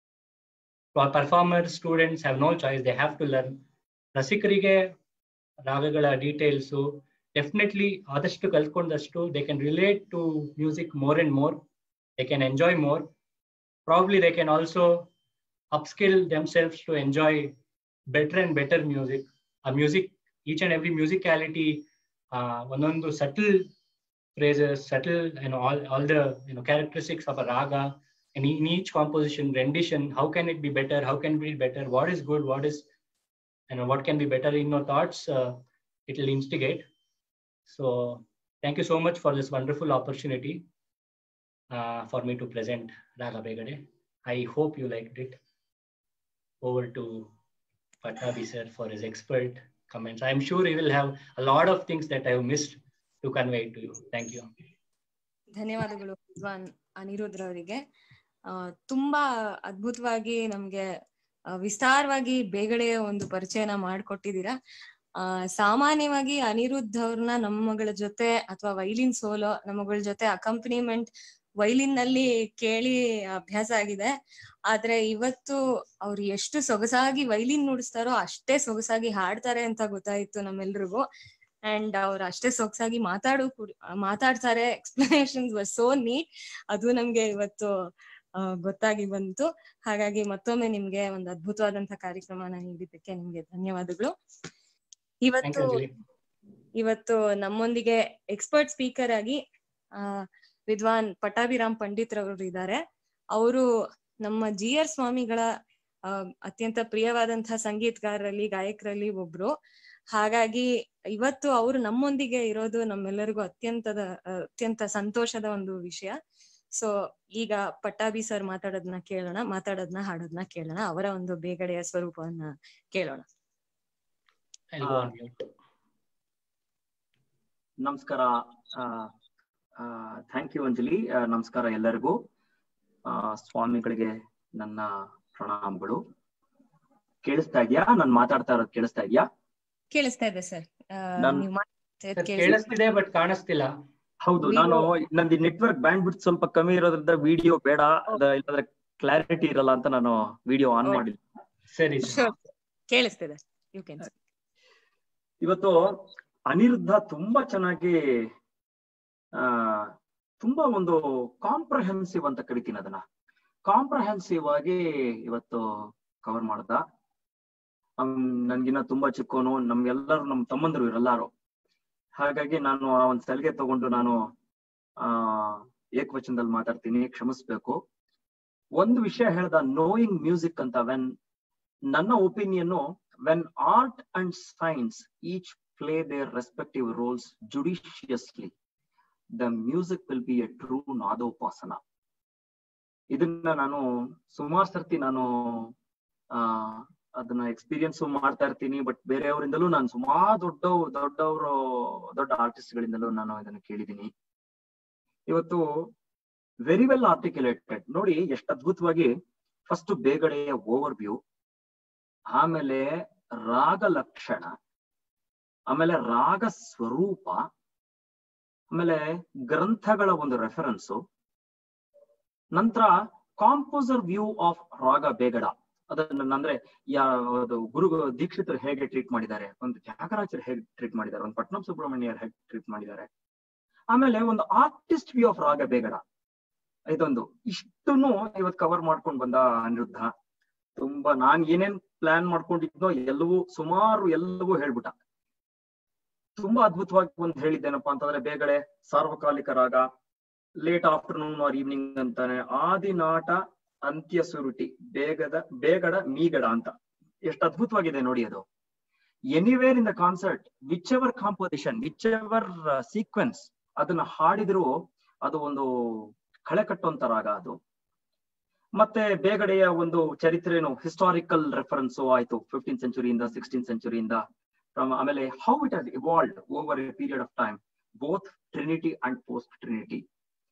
For performers, students have no choice, they have to learn. ರಸಿಕರಿಗೆ ರಾಗಗಳ details definitely ಆದಷ್ಟು ಕಲ್ತ್ಕೊಂಡಷ್ಟು they can relate to music more and more they can enjoy more probably they can also upskill themselves to enjoy better and better music. A music, each and every musicality, uh, ಒಂದೊಂದು subtle phrases, subtle, you know, all, all the you know characteristics of a raga, and in each composition, rendition, how can it be better? How can it be better? What is good? What is, you know, what can be better in your thoughts? Uh, it will instigate. So, thank you so much for this wonderful opportunity uh, for me to present Raga Begade. I hope you liked it over to Patabi sir for his expert comments. I'm sure he will have a lot of things that I have missed to convey to you. Thank you. ಧನ್ಯವಾದಗಳು ವಿದ್ವಾನ್ ಅನಿರುದ್ಧ ಅವರಿಗೆ ಆ, ತುಂಬಾ ಅದ್ಭುತವಾಗಿ ನಮ್ಗೆ ಆ, ವಿಸ್ತಾರವಾಗಿ ಬೇಗಡೆ ಒಂದು ಪರಿಚಯನ ಮಾಡ್ಕೊಟ್ಟಿದ್ದೀರಾ ಆ ಸಾಮಾನ್ಯವಾಗಿ ಅನಿರುದ್ಧ ಅವ್ರನ್ನ ನಮ್ಮಗಳ ಜೊತೆ ಅಥವಾ ವೈಲಿನ್ ಸೋಲೋ ನಮ್ಮಗಳ ಜೊತೆ ಅಕಂಪನಿಮೆಂಟ್ ವೈಲಿನ್ ನಲ್ಲಿ ಕೇಳಿ ಅಭ್ಯಾಸ ಆಗಿದೆ ಆದ್ರೆ ಇವತ್ತು ಅವ್ರು ಎಷ್ಟು ಸೊಗಸಾಗಿ ವೈಲಿನ್ ನುಡಿಸ್ತಾರೋ ಅಷ್ಟೇ ಸೊಗಸಾಗಿ ಹಾಡ್ತಾರೆ ಅಂತ ಗೊತ್ತಾಯ್ತು ನಮ್ಮೆಲ್ರಿಗೂ ಅಂಡ್ ಅವ್ರು ಅಷ್ಟೇ ಸೊಗಸಾಗಿ ಮಾತಾಡು ಕೂಡ- ಮಾತಾಡ್ತಾರೆ ಎಕ್ಸ್ಪ್ಲನೇಷನ್ಸ್ ವರ್ ಸೋ ನೀಟ್ ಅದು ನಮ್ಗೆ ಇವತ್ತು ಆ, ಗೊತ್ತಾಗಿ ಬಂತು ಹಾಗಾಗಿ ಮತ್ತೊಮ್ಮೆ ನಿಮ್ಗೆ ಒಂದು ಅದ್ಭುತವಾದಂತಹ ಕಾರ್ಯಕ್ರಮನ ನೀಡಿದ್ದಕ್ಕೆ ನಿಮ್ಗೆ ಧನ್ಯವಾದಗಳು Thank ಇವತ್ತು you, Anjali. ಇವತ್ತು ನಮ್ಮೊಂದಿಗೆ ಎಕ್ಸ್ಪರ್ಟ್ ಸ್ಪೀಕರ್ ಆಗಿ ಆ ವಿದ್ವಾನ್ ಪಟಾಭಿರಾಮ್ ಪಂಡಿತ್ ರವರು ಇದ್ದಾರೆ ಅವರು ನಮ್ಮ ಜಿ ಆರ್ ಸ್ವಾಮಿಗಳ ಆ, ಅತ್ಯಂತ ಪ್ರಿಯವಾದಂತಹ ಸಂಗೀತಗಾರರಲ್ಲಿ ಗಾಯಕರಲ್ಲಿ ಒಬ್ರು ಹಾಗಾಗಿ ಇವತ್ತು ಅವರು ನಮ್ಮೊಂದಿಗೆ ಇರೋದು ನಮ್ಮೆಲ್ಲರಿಗೂ ಅತ್ಯಂತದ ಆ, ಅತ್ಯಂತ ಸಂತೋಷದ ಒಂದು ವಿಷಯ ಸೊ ಈಗ ಪಟ್ಟಾಭಿ ಸರ್ ಮಾತಾಡೋದನ್ನ ಕೇಳೋಣ ಮಾತಾಡೋದನ್ನ ಹಾಡೋದನ್ನ ಕೇಳೋಣ ಅವರ ಒಂದು ಬೇಗಡೆಯ ಸ್ವರೂಪವನ್ನ ಕೇಳೋಣ I'll go on mute. ನಮಸ್ಕಾರ ಥ್ಯಾಂಕ್ ಯು ಅಂಜಲಿ ಆ, ನಮಸ್ಕಾರ ಎಲ್ಲರಿಗೂ ಆ, ಸ್ವಾಮಿಗಳಿಗೆ ನನ್ನ ಪ್ರಣಾಮಗಳು ಕೇಳಿಸ್ತಾ ಇದ್ಯಾ ನಾನು ಮಾತಾಡ್ತಾ ಇರೋದು ಕೇಳಿಸ್ತಾ ಇದ್ಯಾ ಕೇಳಿಸ್ತಾ ಇದೆ ಸರ್ ನನ್- ನೀವು Sir, ಕೇಳಿಸ್ತಿದೆ ಬಟ್ ಕಾಣಿಸ್ತಿಲ್ಲ ಹೌದು Video- ನಾನು ನಂದು ನೆಟ್ವರ್ಕ್ ಬ್ಯಾಂಡ್ ಬಿಟ್ ಸ್ವಲ್ಪ ಕಮ್ಮಿ ಇರೋದ್ರಿಂದ ವಿಡಿಯೋ ಬೇಡ ಅದ- ಇಲ್ಲಾಂದ್ರೆ ಕ್ಲಾರಿಟಿ ಇರಲ್ಲ ಅಂತ ನಾನು ವಿಡಿಯೋ ಆನ್ Okay. ಮಾಡಿಲ್ಲ ಸರಿ sir. ಕೇಳಿಸ್ತಿದೆ ಯು ಕ್ಯಾನ್ ಇವತ್ತು ಅನಿರುದ್ಧ ತುಂಬಾ ಚೆನ್ನಾಗಿ ಆ ತುಂಬಾ ಒಂದು ಕಾಂಪ್ರಹೆನ್ಸಿವ್ ಅಂತ ಕರಿತೀನಿ ಅದನ್ನ ಕಾಂಪ್ರಹೆನ್ಸಿವ್ ಆಗಿ ಇವತ್ತು ಕವರ್ ಮಾಡ್ದ ಅವ್ನ್ ನನ್ಗಿನ್ನ ತುಂಬಾ ಚಿಕ್ಕೋನು ನಮ್ಗೆಲ್ಲರೂ ನಮ್ ತಮ್ಮಂದ್ರು ಇವರೆಲ್ಲಾರು ಹಾಗಾಗಿ ನಾನು ಆ ಒಂದ್ ಸಲಿಗೆ ತಗೊಂಡು ನಾನು ಆ ಏಕವಚನದಲ್ಲಿ ಮಾತಾಡ್ತೀನಿ ಕ್ಷಮಿಸ್ಬೇಕು ಒಂದು ವಿಷಯ ಹೇಳ್ದ ನೋಯಿಂಗ್ ಮ್ಯೂಸಿಕ್ ಅಂತ ವೆನ್ ನನ್ನ opinion when art and science each play their respective roles judiciously the music will be a true ನಾದೋಪಾಸನ ಇದನ್ನ ನಾನು ಸುಮಾರು ಸರ್ತಿ ನಾನು ಆ ಅದನ್ನ ಎಕ್ಸ್ಪೀರಿಯನ್ಸ್ ಮಾಡ್ತಾ ಇರ್ತೀನಿ ಬಟ್ ಬೇರೆಯವರಿಂದಲೂ ನಾನು ಸುಮಾರು ದೊಡ್ಡ ದೊಡ್ಡವರು ದೊಡ್ಡ ಆರ್ಟಿಸ್ಟ್ ಗಳಿಂದಲೂ ನಾನು ಇದನ್ನ ಕೇಳಿದ್ದೀನಿ ಇವತ್ತು ವೆರಿ ವೆಲ್ ಆರ್ಟಿಕ್ಯುಲೇಟೆಡ್ ನೋಡಿ ಎಷ್ಟು ಅದ್ಭುತವಾಗಿ ಫಸ್ಟ್ ಬೇಗಡೆಯ ಓವರ್ ವ್ಯೂ ಆಮೇಲೆ ರಾಗ ಲಕ್ಷಣ ಆಮೇಲೆ ರಾಗ ಸ್ವರೂಪ ಆಮೇಲೆ ಗ್ರಂಥಗಳ ಒಂದು ರೆಫರೆನ್ಸು ನಂತರ ಕಾಂಪೋಸರ್ ವ್ಯೂ ಆಫ್ ರಾಗ ಬೇಗಡ ಅದನ್ನ ಅಂದ್ರೆ ಯಾವುದು ಗುರು ದೀಕ್ಷಿತರು ಹೇಗೆ ಟ್ರೀಟ್ ಮಾಡಿದ್ದಾರೆ ಒಂದು ತ್ಯಾಗರಾಜರು ಹೇಗೆ ಟ್ರೀಟ್ ಮಾಡಿದ್ದಾರೆ ಒಂದು ಪಟ್ನಂ ಸುಬ್ರಹ್ಮಣ್ಯರ್ ಹೇಗೆ ಟ್ರೀಟ್ ಮಾಡಿದ್ದಾರೆ ಆಮೇಲೆ ಒಂದು ಆರ್ಟಿಸ್ಟ್ ವ್ಯೂ ಆಫ್ ರಾಗ ಬೇಗಡ ಇದೊಂದು ಇಷ್ಟನ್ನು ಇವತ್ತು ಕವರ್ ಮಾಡ್ಕೊಂಡು ಬಂದ ಅನಿರುದ್ಧ ತುಂಬಾ ನಾನ್ ಏನೇನ್ ಪ್ಲಾನ್ ಮಾಡ್ಕೊಂಡಿದ್ನೋ ಎಲ್ಲವೂ ಸುಮಾರು ಎಲ್ಲವೂ ಹೇಳ್ಬಿಟ್ಟ ತುಂಬಾ ಅದ್ಭುತವಾಗಿ ಒಂದು ಹೇಳಿದ್ದೇನಪ್ಪಾ ಅಂತಂದ್ರೆ ಬೇಗಡೆ ಸಾರ್ವಕಾಲಿಕ ರಾಗ ಲೇಟ್ ಆಫ್ಟರ್ನೂನ್ ಆರ್ ಈವ್ನಿಂಗ್ ಅಂತಾನೆ ಆದಿನಾಟ ಅಂತ್ಯ ಸುರುಟಿ ಬೇಗದ ಬೇಗಡ ಮೀಗಡ ಅಂತ ಎಷ್ಟು ಅದ್ಭುತವಾಗಿದೆ ನೋಡಿ ಅದು anywhere in the concert whichever composition whichever sequence ಅದನ್ನ ಹಾಡಿದ್ರು ಅದು ಒಂದು ಕಳೆ ಕಟ್ಟುವಂತ ರಾಗ ಅದು ಮತ್ತೆ ಬೇಗಡೆಯ ಒಂದು ಚರಿತ್ರೆನು ಹಿಸ್ಟಾರಿಕಲ್ ರೆಫರೆನ್ಸ್ ಆಯ್ತು ಫಿಫ್ಟೀನ್ ಸೆಂಚುರಿಯಿಂದ ಸಿಕ್ಸ್ಟೀನ್ ಸೆಂಚುರಿಯಿಂದ ಆಮೇಲೆ how it has evolved over a period of time both trinity and post trinity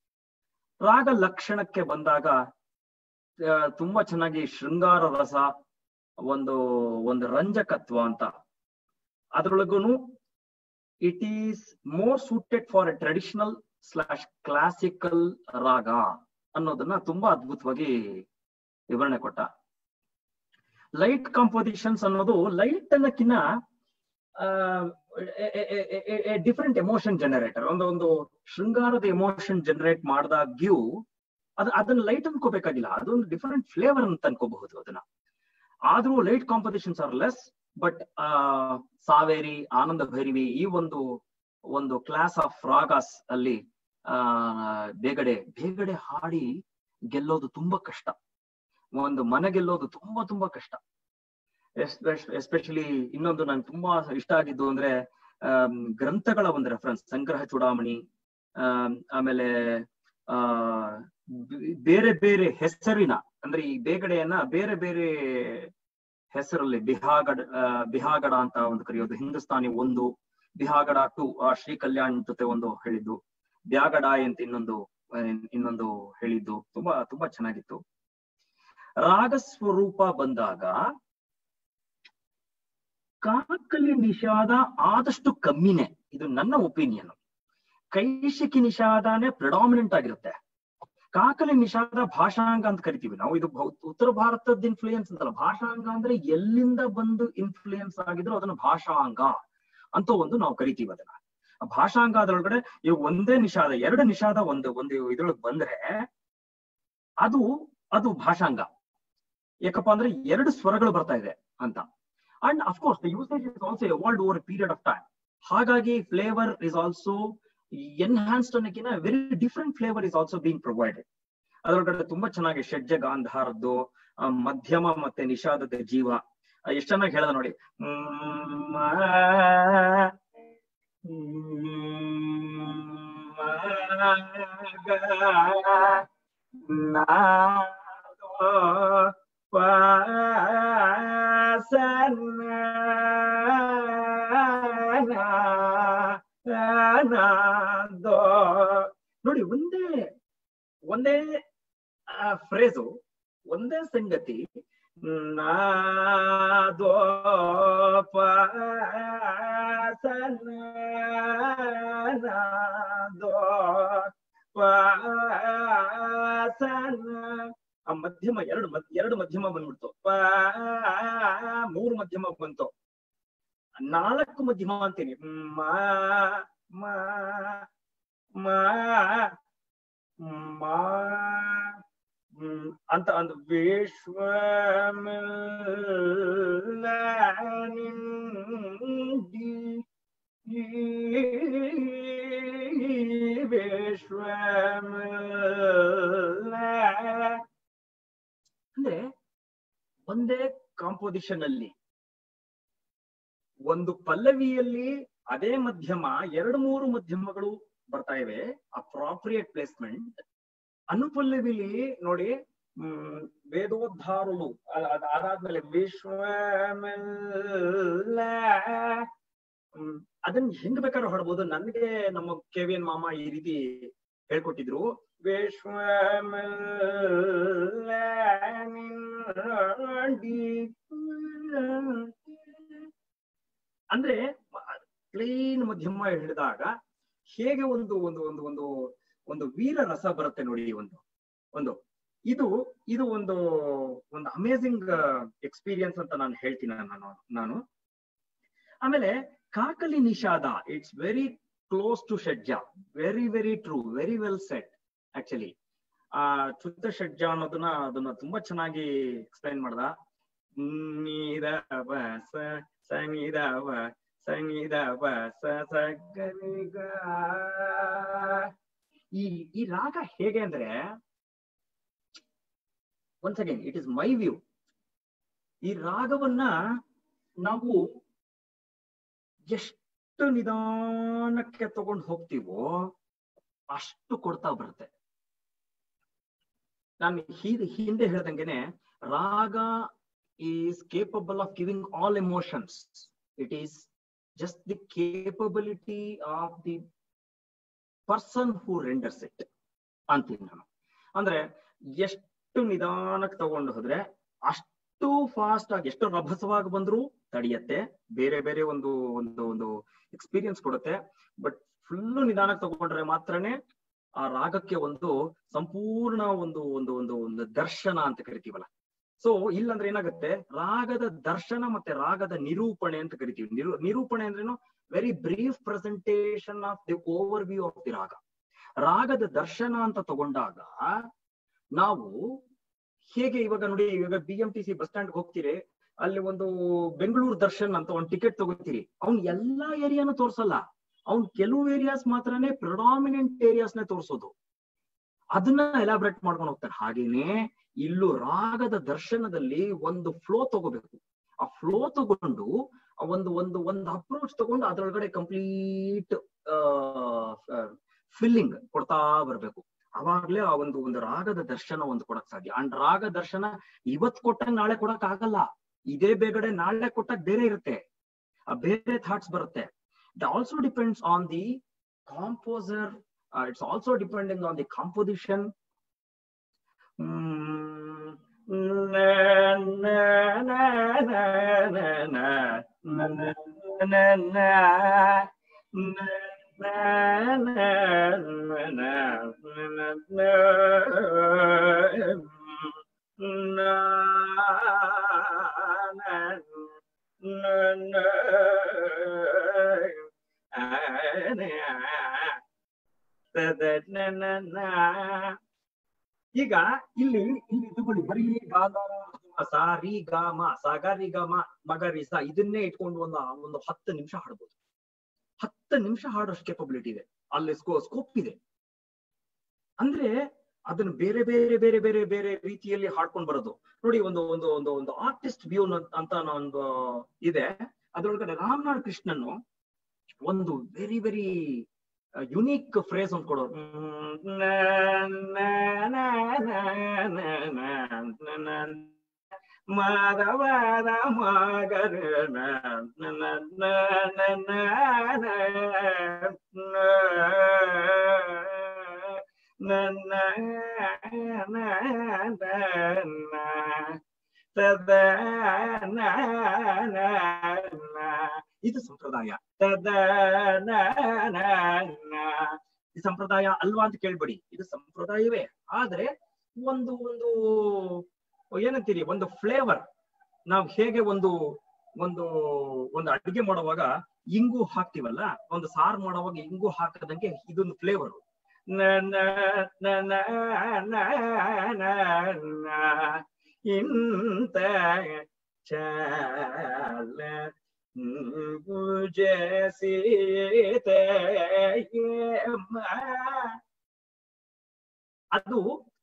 raga ಲಕ್ಷಣಕ್ಕೆ ಬಂದಾಗ ಆ, ತುಂಬಾ ಚೆನ್ನಾಗಿ ಶೃಂಗಾರ ರಸ ಒಂದು ಒಂದು ರಂಜಕತ್ವ ಅಂತ ಅದ್ರೊಳಗೂನು it is more suited for a traditional slash classical raga ಅನ್ನೋದನ್ನ ತುಂಬಾ ಅದ್ಭುತವಾಗಿ ವಿವರಣೆ ಕೊಟ್ಟ ಲೈಟ್ ಕಾಂಪೋಸಿಷನ್ಸ್ ಅನ್ನೋದು ಲೈಟ್ ಅನ್ನಕ್ಕಿನ್ನ ಡಿಫರೆಂಟ್ ಎಮೋಷನ್ ಜನರೇಟರ್ ಒಂದು ಒಂದು ಶೃಂಗಾರದ ಎಮೋಷನ್ ಜನರೇಟ್ ಮಾಡಿದಾಗ್ಯೂ ಅದು ಅದನ್ನ ಲೈಟ್ ಅನ್ಕೋಬೇಕಾಗಿಲ್ಲ ಅದೊಂದು ಡಿಫರೆಂಟ್ ಫ್ಲೇವರ್ ಅಂತ ಅನ್ಕೋಬಹುದು ಅದನ್ನ ಆದ್ರೂ light compositions are less but Saveri Ananda Bhairavi ಈ ಒಂದು ಒಂದು ಕ್ಲಾಸ್ ಆಫ್ ರಾಗಾಸ್ ಅಲ್ಲಿ ಆ ಬೇಗಡೆ ಬೇಗಡೆ ಹಾಡಿ ಗೆಲ್ಲೋದು ತುಂಬಾ ಕಷ್ಟ ಒಂದು ಮನೆ ಗೆಲ್ಲೋದು ತುಂಬಾ ತುಂಬಾ ಕಷ್ಟ ಎಸ್ಪೆಷಲಿ ಇನ್ನೊಂದು ನಂಗೆ ತುಂಬಾ ಇಷ್ಟ ಆಗಿದ್ದು ಅಂದ್ರೆ ಗ್ರಂಥಗಳ ಒಂದು ರೆಫರೆನ್ಸ್ ಸಂಗ್ರಹ ಚೂಡಾಮಣಿ ಆಮೇಲೆ ಆ ಬೇರೆ ಬೇರೆ ಹೆಸರಿನ ಅಂದ್ರೆ ಈ ಬೇಗಡೆಯನ್ನ ಬೇರೆ ಬೇರೆ ಹೆಸರಲ್ಲಿ ಬಿಹಾಗಡ ಬಿಹಾಗಡ ಅಂತ ಒಂದು ಕರೆಯೋದು ಹಿಂದೂಸ್ತಾನಿ ಒಂದು ಬಿಹಾಗಡ ಟು ಆ ಶ್ರೀ ಕಲ್ಯಾಣ್ ಜೊತೆ ಒಂದು ಹೇಳಿದ್ದು ಬ್ಯಾಗಡ ಅಂತ ಇನ್ನೊಂದು ಇನ್ನೊಂದು ಹೇಳಿದ್ದು ತುಂಬಾ ತುಂಬಾ ಚೆನ್ನಾಗಿತ್ತು ರಾಗ ಸ್ವರೂಪ ಬಂದಾಗ ಕಾಕಲಿ ನಿಷಾದ ಆದಷ್ಟು ಕಮ್ಮಿನೇ ಇದು ನನ್ನ ಒಪಿನಿಯನ್ ಕೈಶಿಕಿ ನಿಷಾದನೇ ಪ್ರಿಡಾಮಿನೆಂಟ್ ಆಗಿರುತ್ತೆ ಕಾಕಲಿ ನಿಷಾದ ಭಾಷಾಂಗ ಅಂತ ಕರಿತೀವಿ ನಾವು ಇದು ಉತ್ತರ ಭಾರತದ ಇನ್ಫ್ಲೂಯೆನ್ಸ್ ಅಂತಲ್ಲ ಭಾಷಾಂಗ ಅಂದ್ರೆ ಎಲ್ಲಿಂದ ಬಂದು ಇನ್ಫ್ಲೂಯೆನ್ಸ್ ಆಗಿದ್ರು ಅದನ್ನ ಭಾಷಾಂಗ ಅಂತ ಒಂದು ನಾವು ಕರಿತೀವಿ ಅದನ್ನ ಭಾಷಾಂಗ ಅದ್ರೊಳಗಡೆ ಇವಾಗ ಒಂದೇ ನಿಷಾದ ಎರಡು ನಿಷಾದ ಒಂದು ಒಂದು ಇದ್ರೊಳಗೆ ಬಂದ್ರೆ ಅದು ಅದು ಭಾಷಾಂಗ ಯಾಕಪ್ಪ ಅಂದ್ರೆ ಎರಡು ಸ್ವರಗಳು ಬರ್ತಾ ಇದೆ ಅಂತ and of course the usage is also evolved over period of time ಹಾಗಾಗಿ ಫ್ಲೇವರ್ ಇಸ್ ಆಲ್ಸೋ ಎನ್ಹಾನ್ಸ್ಡ್ ಅನ್ನೋಕ್ಕಿಂತ very different flavour is also being provided ಅದರೊಳಗಡೆ ತುಂಬಾ ಚೆನ್ನಾಗಿ ಷಡ್ಜ ಗಾಂಧಾರದ್ದು ಮಧ್ಯಮ ಮತ್ತೆ ನಿಷಾದದ ಜೀವ ಎಷ್ಟು ಚೆನ್ನಾಗಿ ಹೇಳದ ನೋಡಿ ನೋಡಿ ಒಂದೇ ಒಂದೇ ಫ್ರೇಸು ಒಂದೇ ಸಂಗತಿ ನಾದೋ ನಾದೋ ಆ ಮಧ್ಯಮ ಎರಡು ಎರಡು ಮಧ್ಯಮ ಬಂದ್ಬಿಡ್ತು ಪ ಮೂರು ಮಧ್ಯಮ ಬಂತು ನಾಲ್ಕು ಮಧ್ಯಮ ಅಂತೀನಿ ಮಾ ಮಾ ಮಾ ಅಂತ ಅಂದ್ ವಿಶ್ವ ವಿಶ್ವ ಅಂದ್ರೆ ಒಂದೇ ಕಾಂಪೋಸಿಷನ್ ಅಲ್ಲಿ ಒಂದು ಪಲ್ಲವಿಯಲ್ಲಿ ಅದೇ ಮಧ್ಯಮ ಎರಡು ಮೂರು ಮಧ್ಯಮಗಳು ಬರ್ತಾ ಇವೆ ಅಪ್ರಾಪ್ರಿಯೇಟ್ ಪ್ಲೇಸ್ಮೆಂಟ್ ಅನುಪಲ್ಲವಿಲಿ ನೋಡಿ ಹ್ಮ್ ವೇದೋದ್ಧಾರಲು ಅದಾದ್ಮೇಲೆ ವಿಶ್ವ ಹ್ಮ್ ಅದನ್ನ ಹೆಂಗ್ ಬೇಕಾದ್ರೂ ಹಾಡ್ಬೋದು ನನ್ಗೆ ನಮ್ಮ ಕೆ ವಿ ಎನ್ ಮಾಮ ಈ ರೀತಿ ಹೇಳ್ಕೊಟ್ಟಿದ್ರು ವಿಶ್ವ ಅಂದ್ರೆ ಪ್ಲೇನ್ ಮಧ್ಯಮ ಹಿಡಿದಾಗ ಹೇಗೆ ಒಂದು ಒಂದು ಒಂದು ಒಂದು ಒಂದು ವೀರ ರಸ ಬರುತ್ತೆ ನೋಡಿ ಒಂದು ಒಂದು ಇದು ಇದು ಒಂದು ಒಂದು ಅಮೇಸಿಂಗ್ ಎಕ್ಸ್ಪೀರಿಯನ್ಸ್ ಅಂತ ನಾನು ಹೇಳ್ತೀನಿ ನಾನು ನಾನು ಆಮೇಲೆ ಕಾಕಲಿ ನಿಷಾದ ಇಟ್ಸ್ ವೆರಿ ಕ್ಲೋಸ್ ಟು ಷಡ್ಜ very very true very well set actually ಆ ಚುತ್ತ ಷಡ್ಜ ಅನ್ನೋದನ್ನ ಅದನ್ನ ತುಂಬಾ ಚೆನ್ನಾಗಿ ಎಕ್ಸ್ಪ್ಲೈನ್ ಮಾಡ್ದ ನೀದ ಸ ಸಂಗೀದ ಸಂಗೀದ ಸ ಸಗನಿಗ ಈ ಈ ರಾಗ ಹೇಗೆ ಅಂದ್ರೆ once again it is my view ಈ ರಾಗವನ್ನ ನಾವು ಎಷ್ಟು ನಿಧಾನಕ್ಕೆ ತಗೊಂಡು ಹೋಗ್ತೀವೋ ಅಷ್ಟು ಕೊಡ್ತಾ ಬರುತ್ತೆ ನಾನು ಹಿಂದೆ ಹೇಳ್ದಂಗೆನೆ raga is capable of giving all emotions it is just the capability of the person who renders it ಅಂತೀನಿ ನಾನು ಅಂದ್ರೆ ಎಷ್ಟು ನಿಧಾನಕ್ಕೆ ತಗೊಂಡು ಹೋದ್ರೆ ಅಷ್ಟು ಫಾಸ್ಟ್ ಆಗಿ ಎಷ್ಟು ರಭಸವಾಗಿ ಬಂದ್ರು ತಡೆಯತ್ತೆ ಬೇರೆ ಬೇರೆ ಒಂದು ಒಂದು ಒಂದು ಎಕ್ಸ್ಪೀರಿಯನ್ಸ್ ಕೊಡುತ್ತೆ ಬಟ್ ಫುಲ್ ನಿಧಾನಕ್ಕೆ ತಗೊಂಡ್ರೆ ಮಾತ್ರನೇ ಆ ರಾಗಕ್ಕೆ ಒಂದು ಸಂಪೂರ್ಣ ಒಂದು ಒಂದು ಒಂದು ಒಂದು ದರ್ಶನ ಅಂತ ಕರಿತೀವಲ್ಲ ಸೊ ಇಲ್ಲಂದ್ರೆ ಏನಾಗುತ್ತೆ ರಾಗದ ದರ್ಶನ ಮತ್ತೆ ರಾಗದ ನಿರೂಪಣೆ ಅಂತ ಕರಿತೀವಿ ನಿರೂ ನಿರೂಪಣೆ ಅಂದ್ರೇನು very brief presentation of the overview of the raga ರಾಗದ ದರ್ಶನ ಅಂತ ತಗೊಂಡಾಗ ನಾವು ಹೇಗೆ ಇವಾಗ ನೋಡಿ ಇವಾಗ B M T C bus stand ಹೋಗ್ತೀರಿ ಅಲ್ಲಿ ಒಂದು ಬೆಂಗಳೂರು ದರ್ಶನ್ ಅಂತ ಒಂದು ಟಿಕೆಟ್ ತಗೋತೀರಿ ಅವ್ನ್ ಎಲ್ಲಾ ಏರಿಯಾನು ತೋರ್ಸಲ್ಲ ಅವ್ನ್ ಕೆಲವು ಏರಿಯಾಸ್ ಮಾತ್ರನೇ ಪ್ರೊಡಾಮಿನೆಂಟ್ ಏರಿಯಾಸ್ನೇ ತೋರ್ಸೋದು ಅದನ್ನ ಎಲಾಬ್ರೇಟ್ ಮಾಡ್ಕೊಂಡು ಹೋಗ್ತಾನೆ ಹಾಗೇನೆ ಇಲ್ಲೂ ರಾಗದ ದರ್ಶನದಲ್ಲಿ ಒಂದು ಫ್ಲೋ ತಗೋಬೇಕು ಆ ಫ್ಲೋ ತಗೊಂಡು ಆ ಒಂದು ಒಂದು ಒಂದು ಅಪ್ರೋಚ್ ತಗೊಂಡು ಅದ್ರೊಳಗಡೆ ಕಂಪ್ಲೀಟ್ ಫಿಲ್ಲಿಂಗ್ ಕೊಡ್ತಾ ಬರ್ಬೇಕು ಅವಾಗ್ಲೇ ಆ ಒಂದು ಒಂದು ರಾಗದ ದರ್ಶನ ಒಂದು ಕೊಡಕ್ ಸಾಧ್ಯ ಅಂಡ್ ರಾಗ ದರ್ಶನ ಇವತ್ ಕೊಟ್ಟಾಗ ನಾಳೆ ಕೊಡಕ್ ಆಗಲ್ಲ ಇದೇ ಬೇಗಡೆ ನಾಳೆ ಕೊಟ್ಟಾಗ ಬೇರೆ ಇರುತ್ತೆ ಆ ಬೇರೆ ಥಾಟ್ಸ್ ಬರುತ್ತೆ it also depends on the composer it's also depending on the composition ಈಗ ಇಲ್ಲಿ ಇಲ್ಲಿ ತಗೊಳ್ಳಿ ಬರೀ ಗಾಗ ಸಾ ರಿ ಗ ಮ ಸ ಗ ರಿ ಗ ಮ ಮಗ ರಿ ಸ ಇದನ್ನೇ ಇಟ್ಕೊಂಡು ಒಂದು ಒಂದು ಹತ್ತು ನಿಮಿಷ ಹಾಡ್ಬೋದು ಹತ್ತು ನಿಮಿಷ ಹಾಡೋಷ್ಟು ಕೆಪಬಿಲಿಟಿ ಇದೆ ಅಲ್ಲಿ ಸ್ಕೋ ಸ್ಕೋಪ್ ಇದೆ ಅಂದ್ರೆ ಅದನ್ನ ಬೇರೆ ಬೇರೆ ಬೇರೆ ಬೇರೆ ಬೇರೆ ರೀತಿಯಲ್ಲಿ ಹಾಡ್ಕೊಂಡ್ ಬರೋದು ನೋಡಿ ಒಂದು ಒಂದು ಒಂದು ಒಂದು ಆರ್ಟಿಸ್ಟ್ ವ್ಯೂ ಅಂತ ಒಂದು ಇದೆ ಅದ್ರೊಳಗಡೆ ರಾಮನಾಥ್ ಕೃಷ್ಣನ್ ಒಂದು ವೆರಿ ವೆರಿ ಯುನೀಕ್ ಫ್ರೇಸ್ ಅಂತ ಕೊಡೋರು ಮಾಧವಾದ ಮಗರ ಇದು ಸಂಪ್ರದಾಯ ಈ ಸಂಪ್ರದಾಯ ಅಲ್ವಾ ಅಂತ ಕೇಳ್ಬೇಡಿ ಇದು ಸಂಪ್ರದಾಯವೇ ಆದ್ರೆ ಒಂದು ಒಂದು ಏನಂತೀರಿ ಒಂದು ಫ್ಲೇವರ್ ನಾವ್ ಹೇಗೆ ಒಂದು ಒಂದು ಒಂದು ಅಡುಗೆ ಮಾಡುವಾಗ ಇಂಗು ಹಾಕ್ತಿವಲ್ಲ ಒಂದು ಸಾರು ಮಾಡುವಾಗ ಇಂಗು ಹಾಕದಂಗೆ ಇದೊಂದು ಫ್ಲೇವರ್ ಇಂತ ಚಾಲ ಅದು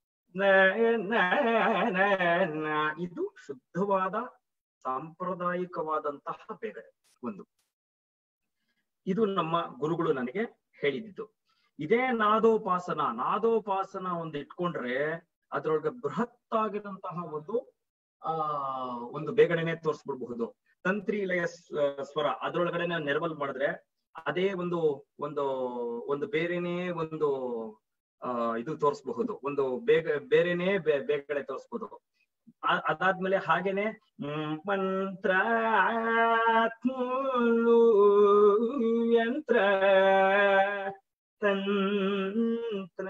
ಇದು ಶುದ್ಧವಾದ ಸಾಂಪ್ರದಾಯಿಕವಾದಂತಹ ಬೇಗಡೆ ಒಂದು ಇದು ನಮ್ಮ ಗುರುಗಳು ನನಗೆ ಹೇಳಿದ್ದು ಇದೇ ನಾದೋಪಾಸನ ನಾದೋಪಾಸನ ಒಂದು ಇಟ್ಕೊಂಡ್ರೆ ಅದ್ರೊಳಗೆ ಬೃಹತ್ ಆಗಿದಂತಹ ಒಂದು ಆ ಒಂದು ಬೇಗಡೆನೆ ತೋರಿಸ್ಬಿಡ್ಬಹುದು ತಂತ್ರಿ ಲಯ ಸ್ವರ ಅದ್ರೊಳಗಡೆ ನೆರವಲ್ ಮಾಡಿದ್ರೆ ಅದೇ ಒಂದು ಒಂದು ಒಂದು ಬೇರೆನೇ ಒಂದು ಆ ಇದು ತೋರಿಸಬಹುದು ಒಂದು ಬೇಗ ಬೇರೆನೇ ಬೇಗಡೆ ತೋರಿಸ್ಬೋದು ಅದಾದ್ಮೇಲೆ ಹಾಗೇನೆ ಮಂತ್ರ ಯಂತ್ರ ತಂತ್ರ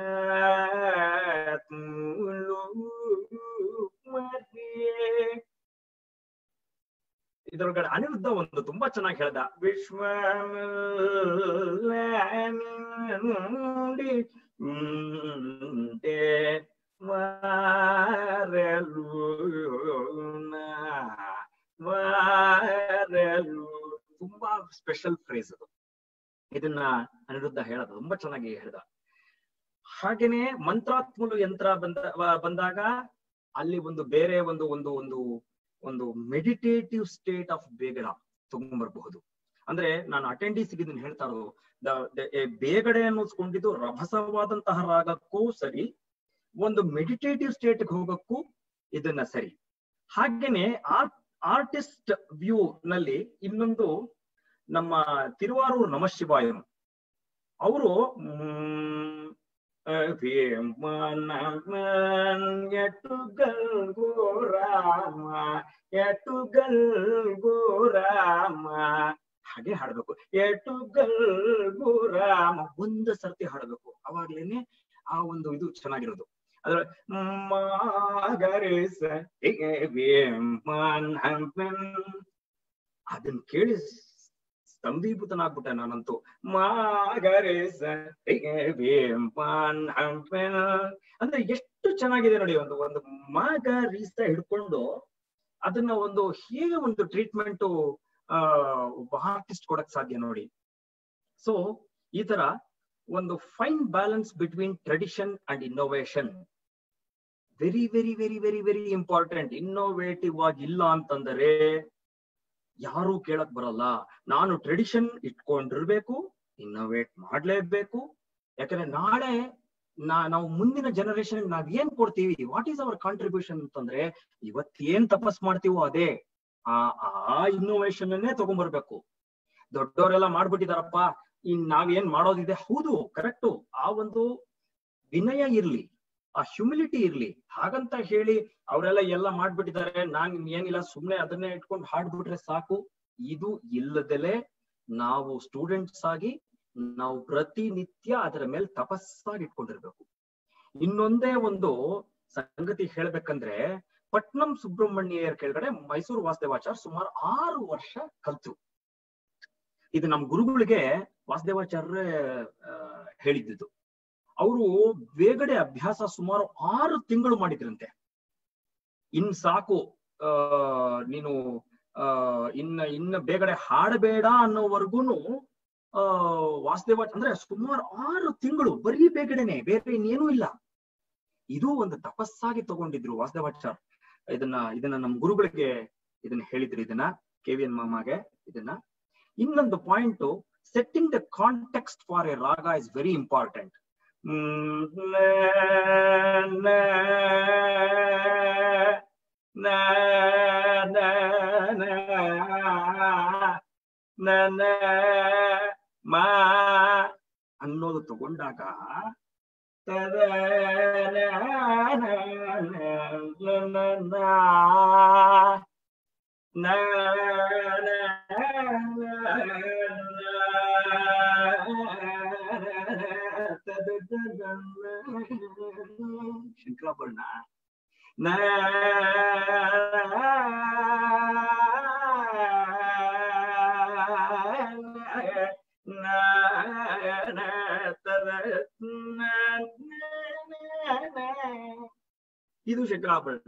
ಇದರೊಳಗಡೆ ಅನಿರುದ್ಧ ಒಂದು ತುಂಬಾ ಚೆನ್ನಾಗಿ ಹೇಳ್ದ ವಿಶ್ವ ತುಂಬಾ ಸ್ಪೆಷಲ್ ಫ್ರೇಸ್ ಅದು ಇದನ್ನ ಅನಿರುದ್ಧ ಹೇಳದ ತುಂಬಾ ಚೆನ್ನಾಗಿ ಹೇಳ್ದ ಹಾಗೇನೆ ಮಂತ್ರಾತ್ಮಲು ಯಂತ್ರ ಬಂದ ಬಂದಾಗ ಅಲ್ಲಿ ಒಂದು ಬೇರೆ ಒಂದು ಒಂದು ಒಂದು ಒಂದು ಮೆಡಿಟೇಟಿವ್ ಸ್ಟೇಟ್ ಆಫ್ ಬೇಗಡ ತಗೊಂಡ್ಬರ್ಬಹುದು ಅಂದ್ರೆ ನಾನು ಅಟೆಂಡೀಸ್ ಇದನ್ನ ಹೇಳ್ತಾ ಇರೋದು ಬೇಗಡೆ ಅನ್ನೋಸ್ಕೊಂಡಿದ್ದು ರಭಸವಾದಂತಹ ರಾಗಕ್ಕೂ ಸರಿ ಒಂದು ಮೆಡಿಟೇಟಿವ್ ಸ್ಟೇಟ್ಗೆ ಹೋಗಕ್ಕೂ ಇದನ್ನ ಸರಿ ಹಾಗೇನೆ ಆರ್ಟ್ ಆರ್ಟಿಸ್ಟ್ ವ್ಯೂ ನಲ್ಲಿ ಇನ್ನೊಂದು ನಮ್ಮ ತಿರುವಾರೂರು ನಮಶಿವಾಯನು ಅವರು ಎಟುಗಲ್ ಗೋರಾಮ ಎಟುಗಲ್ ಗೋರಾಮ ಹಾಗೆ ಹಾಡ್ಬೇಕು ಎಟುಗಲ್ ಗೋರಾಮ ಒಂದು ಸರ್ತಿ ಹಾಡ್ಬೇಕು ಅವಾಗ್ಲೇನೆ ಆ ಒಂದು ಇದು ಚೆನ್ನಾಗಿರೋದು ಅದ್ರ ಮಾಗರೇಸ ಅದನ್ನ ಕೇಳಿ ಸ್ತಂಭೀಭೂತನಾಗ್ಬಿಟ್ಟೆ ನಾನಂತೂ ಮಾಗರೇಸ ಅಂದ್ರೆ ಎಷ್ಟು ಚೆನ್ನಾಗಿದೆ ನೋಡಿ ಒಂದು ಒಂದು ಮಾಗರೀಸ ಹಿಡ್ಕೊಂಡು ಅದನ್ನ ಒಂದು ಹೇಗೆ ಒಂದು ಟ್ರೀಟ್ಮೆಂಟ್ ಆ ಒಬ್ಬ ಆರ್ಟಿಸ್ಟ್ ಕೊಡಕ್ ಸಾಧ್ಯ ನೋಡಿ ಸೊ ಈ ತರ ಒಂದು fine balance between tradition and innovation very very very very very important innovative ಆಗಿ ಇಲ್ಲ ಅಂತಂದರೆ ಯಾರು ಕೇಳಕ್ ಬರಲ್ಲ ನಾನು ಟ್ರೆಡಿಷನ್ ಇಟ್ಕೊಂಡಿರ್ಬೇಕು ಇನ್ನೋವೇಟ್ ಮಾಡ್ಲೇಬೇಕು ಯಾಕಂದ್ರೆ ನಾಳೆ ನಾ ನಾವು ಮುಂದಿನ ಜನರೇಷನ್ ನಾವ್ ಏನ್ ಕೊಡ್ತೀವಿ ವಾಟ್ ಈಸ್ ಅವರ್ ಕಾಂಟ್ರಿಬ್ಯೂಷನ್ ಅಂತಂದ್ರೆ ಇವತ್ತೇನ್ ತಪಸ್ ಮಾಡ್ತೀವೋ ಅದೇ ಆ ಆ ಇನ್ನೋವೇಷನ್ ಅನ್ನೇ ತಗೊಂಡ್ಬರ್ಬೇಕು ದೊಡ್ಡವರೆಲ್ಲ ಮಾಡ್ಬಿಟ್ಟಿದಾರಪ್ಪ ಇನ್ ನಾವೇನ್ ಮಾಡೋದಿದೆ ಹೌದು ಕರೆಕ್ಟು ಆ ಒಂದು ವಿನಯ ಇರ್ಲಿ ಆ ಹ್ಯುಮಿಲಿಟಿ ಇರ್ಲಿ ಹಾಗಂತ ಹೇಳಿ ಅವರೆಲ್ಲ ಎಲ್ಲ ಮಾಡ್ಬಿಟ್ಟಿದ್ದಾರೆ ನಾನ್ ಏನಿಲ್ಲ ಸುಮ್ನೆ ಅದನ್ನೇ ಇಟ್ಕೊಂಡು ಹಾಡ್ಬಿಟ್ರೆ ಸಾಕು ಇದು ಇಲ್ಲದಲೆ ನಾವು ಸ್ಟೂಡೆಂಟ್ಸ್ ಆಗಿ ನಾವು ಪ್ರತಿನಿತ್ಯ ಅದರ ಮೇಲೆ ತಪಸ್ಸಾಗಿ ಇಟ್ಕೊಂಡಿರ್ಬೇಕು ಇನ್ನೊಂದೇ ಒಂದು ಸಂಗತಿ ಹೇಳ್ಬೇಕಂದ್ರೆ ಪಟ್ನಂ ಸುಬ್ರಹ್ಮಣ್ಯರ್ ಕೆಳಗಡೆ ಮೈಸೂರು ವಾಸುದೇವಾಚಾರ್ ಸುಮಾರು ಆರು ವರ್ಷ ಕಲ್ತು ಇದು ನಮ್ ಗುರುಗಳಿಗೆ ವಾಸುದೇವಾಚಾರ್ಯ ಹೇಳಿದ್ದು ಅವರು ಬೇಗಡೆ ಅಭ್ಯಾಸ ಸುಮಾರು ಆರು ತಿಂಗಳು ಮಾಡಿದ್ರಂತೆ ಇನ್ ಸಾಕು ಆ ನೀನು ಆ ಇನ್ನ ಇನ್ನ ಬೇಗಡೆ ಹಾಡಬೇಡ ಅನ್ನೋವರೆಗೂನು ಆ ವಾಸುದೇವ ಅಂದ್ರೆ ಸುಮಾರು ಆರು ತಿಂಗಳು ಬರೀ ಬೇಗಡೆನೆ ಬೇರೆ ಇನ್ನೇನೂ ಇಲ್ಲ ಇದು ಒಂದು ತಪಸ್ಸಾಗಿ ತಗೊಂಡಿದ್ರು ವಾಸುದೇವಾಚಾರ್ ಇದನ್ನ ಇದನ್ನ ನಮ್ ಗುರುಗಳಿಗೆ ಇದನ್ನ ಹೇಳಿದ್ರು ಇದನ್ನ ಕೆ ವಿ ಎನ್ ಮಾಮಾಗೆ ಇದನ್ನ ಇನ್ನೊಂದು point setting the context for a raga is very important ಮಾ ಅನ್ನೋದು ತಗೊಂಡಾಗ ಶಂಕರಾಭರಣ ಇದು ಶಂಕರಾಭರಣ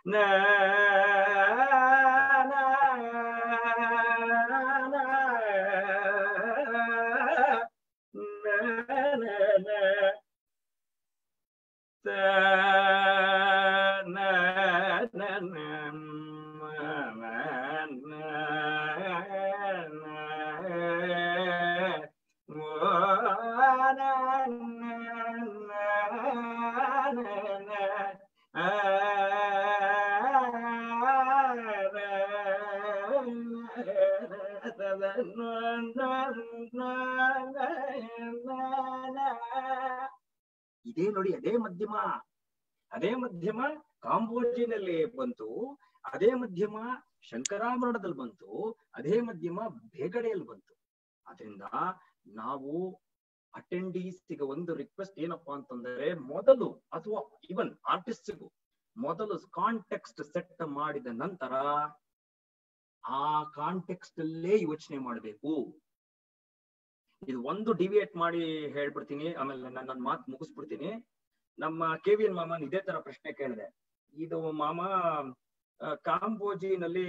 ಇದೇ ನೋಡಿ ಅದೇ ಮಧ್ಯಮ ಅದೇ ಮಧ್ಯಮ ಕಾಂಬೋಜಿನಲ್ಲಿ ಬಂತು ಅದೇ ಮಧ್ಯಮ ಶಂಕರಾಭರಣದಲ್ಲಿ ಬಂತು ಅದೇ ಮಧ್ಯಮ ಬೇಗಡೆಯಲ್ಲಿ ಬಂತು ಅದರಿಂದ ನಾವು ಅಟೆಂಡೀಸ್ಗೆ ಒಂದು ರಿಕ್ವೆಸ್ಟ್ ಏನಪ್ಪಾ ಅಂತಂದ್ರೆ ಮೊದಲು ಅಥವಾ ಇವನ್ ಆರ್ಟಿಸ್ಟ್ಗೂ ಮೊದಲು ಕಾಂಟೆಕ್ಸ್ಟ್ ಸೆಟ್ ಮಾಡಿದ ನಂತರ ಆ ಕಾಂಟೆಕ್ಸ್ಟ್ ಅಲ್ಲೇ ಯೋಚನೆ ಮಾಡಬೇಕು ಇದು ಒಂದು ಡಿವಿಯೇಟ್ ಮಾಡಿ ಹೇಳ್ಬಿಡ್ತೀನಿ ಆಮೇಲೆ ನಾನು ನನ್ನ ಮಾತು ಮುಗಿಸ್ಬಿಡ್ತೀನಿ ನಮ್ಮ ಕೆ ವಿ ಎನ್ ಮಾಮನ್ ಇದೇ ತರ ಪ್ರಶ್ನೆ ಕೇಳಿದೆ ಇದು ಮಾಮ ಕಾಂಬೋಜಿನಲ್ಲಿ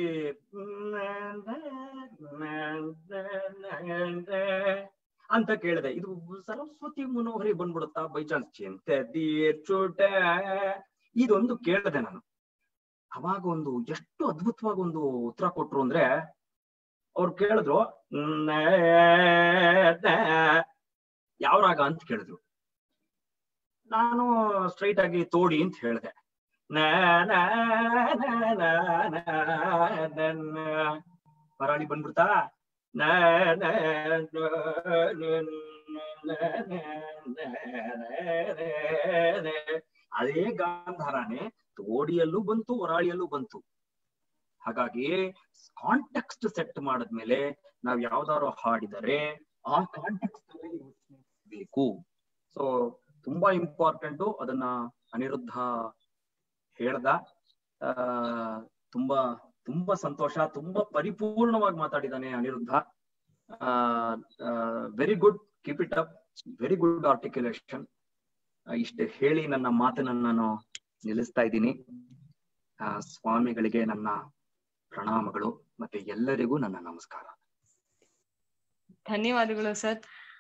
ಅಂತ ಕೇಳಿದೆ ಇದು ಸರಸ್ವತಿ ಮನೋಹರಿ ಬಂದ್ಬಿಡುತ್ತಾ ಬೈ ಚಾನ್ಸ್ ಚಿಂತೆ ಚೋಟ ಇದೊಂದು ಕೇಳಿದೆ ನಾನು ಅವಾಗ ಒಂದು ಎಷ್ಟು ಅದ್ಭುತವಾಗಿ ಒಂದು ಉತ್ತರ ಕೊಟ್ರು ಅಂದ್ರೆ ಅವ್ರು ಕೇಳಿದ್ರು ಯಾವ ರಾಗ ಅಂತ ಕೇಳಿದ್ರು ನಾನು ಸ್ಟ್ರೈಟ್ ಆಗಿ ತೋಡಿ ಅಂತ ಹೇಳಿದೆ ಪರಾಳಿ ಬಂದ್ಬಿಡ್ತಾ ಅದೇ ಗಾಂಧಾರನೇ ತೋಡಿಯಲ್ಲೂ ಬಂತು ವರಾಳಿಯಲ್ಲೂ ಬಂತು ಹಾಗಾಗಿ ಕಾಂಟೆಕ್ಸ್ಟ್ ಸೆಟ್ ಮಾಡಿದ್ಮೇಲೆ ನಾವ್ ಯಾವ್ದಾದ್ರು ಹಾಡಿದರೆ ಆ ಕಾಂಟೆಕ್ಸ್ಟ್ ಬೇಕು ಸೊ ತುಂಬಾ ಇಂಪಾರ್ಟೆಂಟು ಅದನ್ನ ಅನಿರುದ್ಧ ಹೇಳ್ದ ಆ ತುಂಬಾ ತುಂಬಾ ಸಂತೋಷ ತುಂಬಾ ಪರಿಪೂರ್ಣವಾಗಿ ಮಾತಾಡಿದಾನೆ Aniruddha very good keep it up very good articulation ಇಷ್ಟು ಹೇಳಿ ನನ್ನ ಮಾತನ್ನ ನಾನು ನಿಲ್ಲಿಸ್ತಾ ಇದ್ದೀನಿ ಆ ಸ್ವಾಮಿಗಳಿಗೆ ನನ್ನ ಪ್ರಣಾಮಗಳು ಮತ್ತೆ ಎಲ್ಲರಿಗೂ ನನ್ನ ನಮಸ್ಕಾರ ಧನ್ಯವಾದಗಳು ಸರ್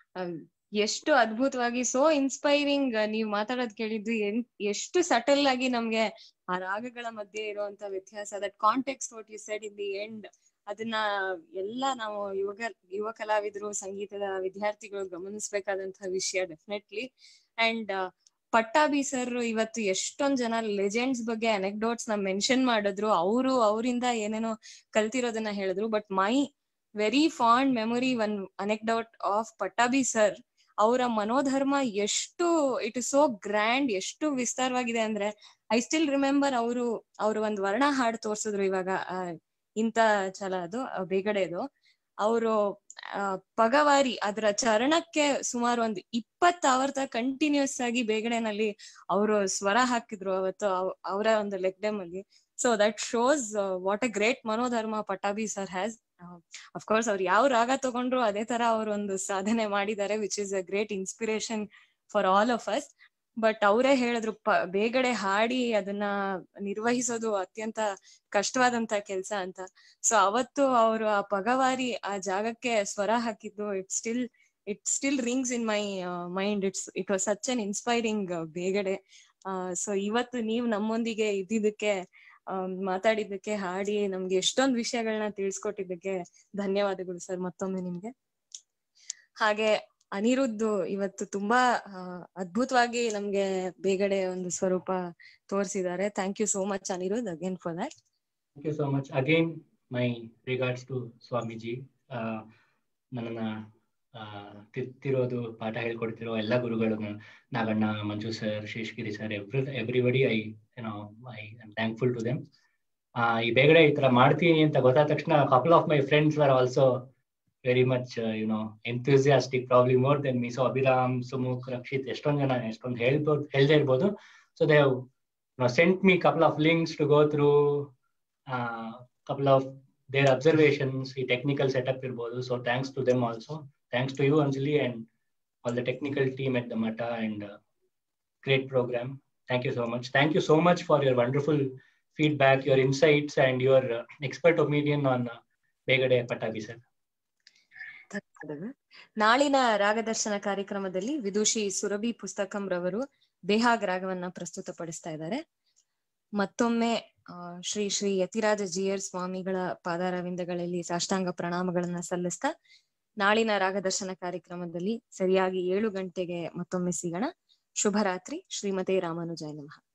ಎಷ್ಟು ಅದ್ಭುತವಾಗಿ ಸೋ ಇನ್ಸ್ಪೈರಿಂಗ್ ನೀವ್ ಮಾತಾಡೋದ್ ಕೇಳಿದ್ದು ಎನ್- ಎಷ್ಟು ಸಟಲ್ ಆಗಿ ನಮ್ಗೆ ಆ ರಾಗಗಳ ಮಧ್ಯೆ ಇರುವಂತ ವ್ಯತ್ಯಾಸ that context what you said in the end ಅದನ್ನ ಎಲ್ಲ ನಾವು ಯುವಕ ಯುವ ಕಲಾವಿದರು ಸಂಗೀತದ ವಿದ್ಯಾರ್ಥಿಗಳು ಗಮನಿಸ್ಬೇಕಾದಂತಹ ವಿಷಯ ಡೆಫಿನೆಟ್ಲಿ ಅಂಡ್ ಪಟ್ಟಾಭಿ ಸರ್ ಇವತ್ತು ಎಷ್ಟೊಂದ್ ಜನ ಲೆಜೆಂಡ್ಸ್ ಬಗ್ಗೆ ಅನೆಕ್ಡೋಟ್ಸ್ ನ ಮೆನ್ಷನ್ ಮಾಡಿದ್ರು ಅವರು ಅವರಿಂದ ಏನೇನೋ ಕಲ್ತಿರೋದನ್ನ ಹೇಳಿದ್ರು but my very fond memory one anecdote of Pattabhi sir ಅವರ ಮನೋಧರ್ಮ ಎಷ್ಟು ಇಟ್ ಇಸ್ ಸೋ ಗ್ರ್ಯಾಂಡ್ ಎಷ್ಟು ವಿಸ್ತಾರವಾಗಿದೆ ಅಂದ್ರೆ ಐ ಸ್ಟಿಲ್ ರಿಮೆಂಬರ್ ಅವರು ಅವರು ಒಂದ್ ವರ್ಣ ಹಾಡು ತೋರ್ಸಿದ್ರು ಇವಾಗ ಆ, ಇಂತ ಛಲ ಅದು ಆ, ಬೇಗಡೆದು ಅವರು ಪಗವಾರಿ ಅದರ ಚರಣಕ್ಕೆ ಸುಮಾರು ಒಂದು ಇಪ್ಪತ್ತು ಅವರ್ತ ಕಂಟಿನ್ಯೂಸ್ ಆಗಿ ಬೇಗಡೆನಲ್ಲಿ ಅವರು ಸ್ವರ ಹಾಕಿದ್ರು ಅವತ್ತು ಅವ್- ಅವರ ಒಂದು ಲೆಗ್ ಡೇಮ್ ಅಲ್ಲಿ so that shows what a great ಮನೋಧರ್ಮ ಪಟಾಭಿ ಸರ್ ಹ್ಯಾಸ್ ಅಫ್ಕೋರ್ಸ್ ಅವ್ರು ಯಾವ ರಾಗ ತಗೊಂಡ್ರು ಅದೇ ತರ ಅವ್ರು ಒಂದು ಸಾಧನೆ ಮಾಡಿದ್ದಾರೆ which is a great inspiration for all of us but ಅವರೇ ಹೇಳಿದ್ರು ಪ ಬೇಗಡೆ ಹಾಡಿ ಅದನ್ನ ನಿರ್ವಹಿಸೋದು ಅತ್ಯಂತ ಕಷ್ಟವಾದಂತ ಕೆಲ್ಸ ಅಂತ ಸೊ ಅವತ್ತು ಅವರು ಆ ಪಗವಾರಿ ಆ ಜಾಗಕ್ಕೆ ಸ್ವರ ಹಾಕಿದ್ದು it still it still rings in my mind it's it was such an inspiring Begada so ಇವತ್ತು ನೀವು ನಮ್ಮೊಂದಿಗೆ ಇದ್ದಿದ್ದಕ್ಕೆ ಆ, ಮಾತಾಡಿದ್ದಕ್ಕೆ ಹಾಡಿ ನಮ್ಗೆ ಎಷ್ಟೊಂದು ವಿಷಯಗಳನ್ನ ತಿಳಿಸ್ಕೊಟ್ಟಿದ್ದಕ್ಕೆ ಧನ್ಯವಾದಗಳು ಸರ್ ಮತ್ತೊಮ್ಮೆ ನಿಮ್ಗೆ ಹಾಗೆ ಅನಿರುದ್ಧ್ ಇವತ್ತು ತುಂಬಾ ಆ, ಅದ್ಭುತವಾಗಿ ನಮ್ಗೆ ಬೇಗಡೆ ಒಂದು ಸ್ವರೂಪ ತೋರಿಸಿದ್ದಾರೆ thank you so much Aniruddh again for that thank you so much again my regards to Swamiji ಆ, ನನ್ನನ್ನ ಆ, ತಿರ್ತಿರೋದು ಪಾಠ ಹೇಳ್ಕೊಡ್ತಿರೋ ಎಲ್ಲ ಗುರುಗಳು Naganna Manju sir Seshagiri sir every everybody I ಏನೋ I am thankful to them ಈ ಬೇಗಡೆ ಈ ತರ ಮಾಡ್ತೀನಿ ಅಂತ ಗೊತ್ತಾದ ತಕ್ಷಣ couple of my friends are also very much you know enthusiastic probably more than me so Abhiram Sumukh Rakshith ಎಷ್ಟೊಂದ್ ಜನ ಎಷ್ಟೊಂದು ಹೇಳ್ಬೋದು ಹೇಳ್ದೇ ಇರ್ಬೋದು so they sent me couple of links to go through couple of their observations, the technical setup ಇರ್ಬೋದು so thanks to them also thanks to you Anjali and all the technical team at the Matha and great programme thank you so much thank you so much for your wonderful feedback your insights and your expert opinion on Begada Pattabhi sir ಧನ್ಯವಾದಗಳು ನಾಳಿನ ರಾಗದರ್ಶನ ಕಾರ್ಯಕ್ರಮದಲ್ಲಿ ವಿದುಷಿ ಸುರಭಿ ಪುಸ್ತಕಂ ರವರು ದೇಹಾಗ್ ರಾಗವನ್ನ ಪ್ರಸ್ತುತಪಡಿಸ್ತಾ ಇದ್ದಾರೆ ಮತ್ತೊಮ್ಮೆ ಆ, ಶ್ರೀ ಶ್ರೀ ಯತಿರಾಜ ಜಿಯರ್ ಸ್ವಾಮಿಗಳ ಪಾದಾರವಿಂದಗಳಲ್ಲಿ ಸಾಷ್ಟಾಂಗ ಪ್ರಣಾಮಗಳನ್ನ ಸಲ್ಲಿಸ್ತಾ ನಾಳಿನ ರಾಗದರ್ಶನ ಕಾರ್ಯಕ್ರಮದಲ್ಲಿ ಸರಿಯಾಗಿ ಏಳು ಗಂಟೆಗೆ ಮತ್ತೊಮ್ಮೆ ಸಿಗೋಣ ಶುಭರಾತ್ರಿ ಶ್ರೀಮತಿ ರಾಮಾನುಜಾಯ ನಮಃ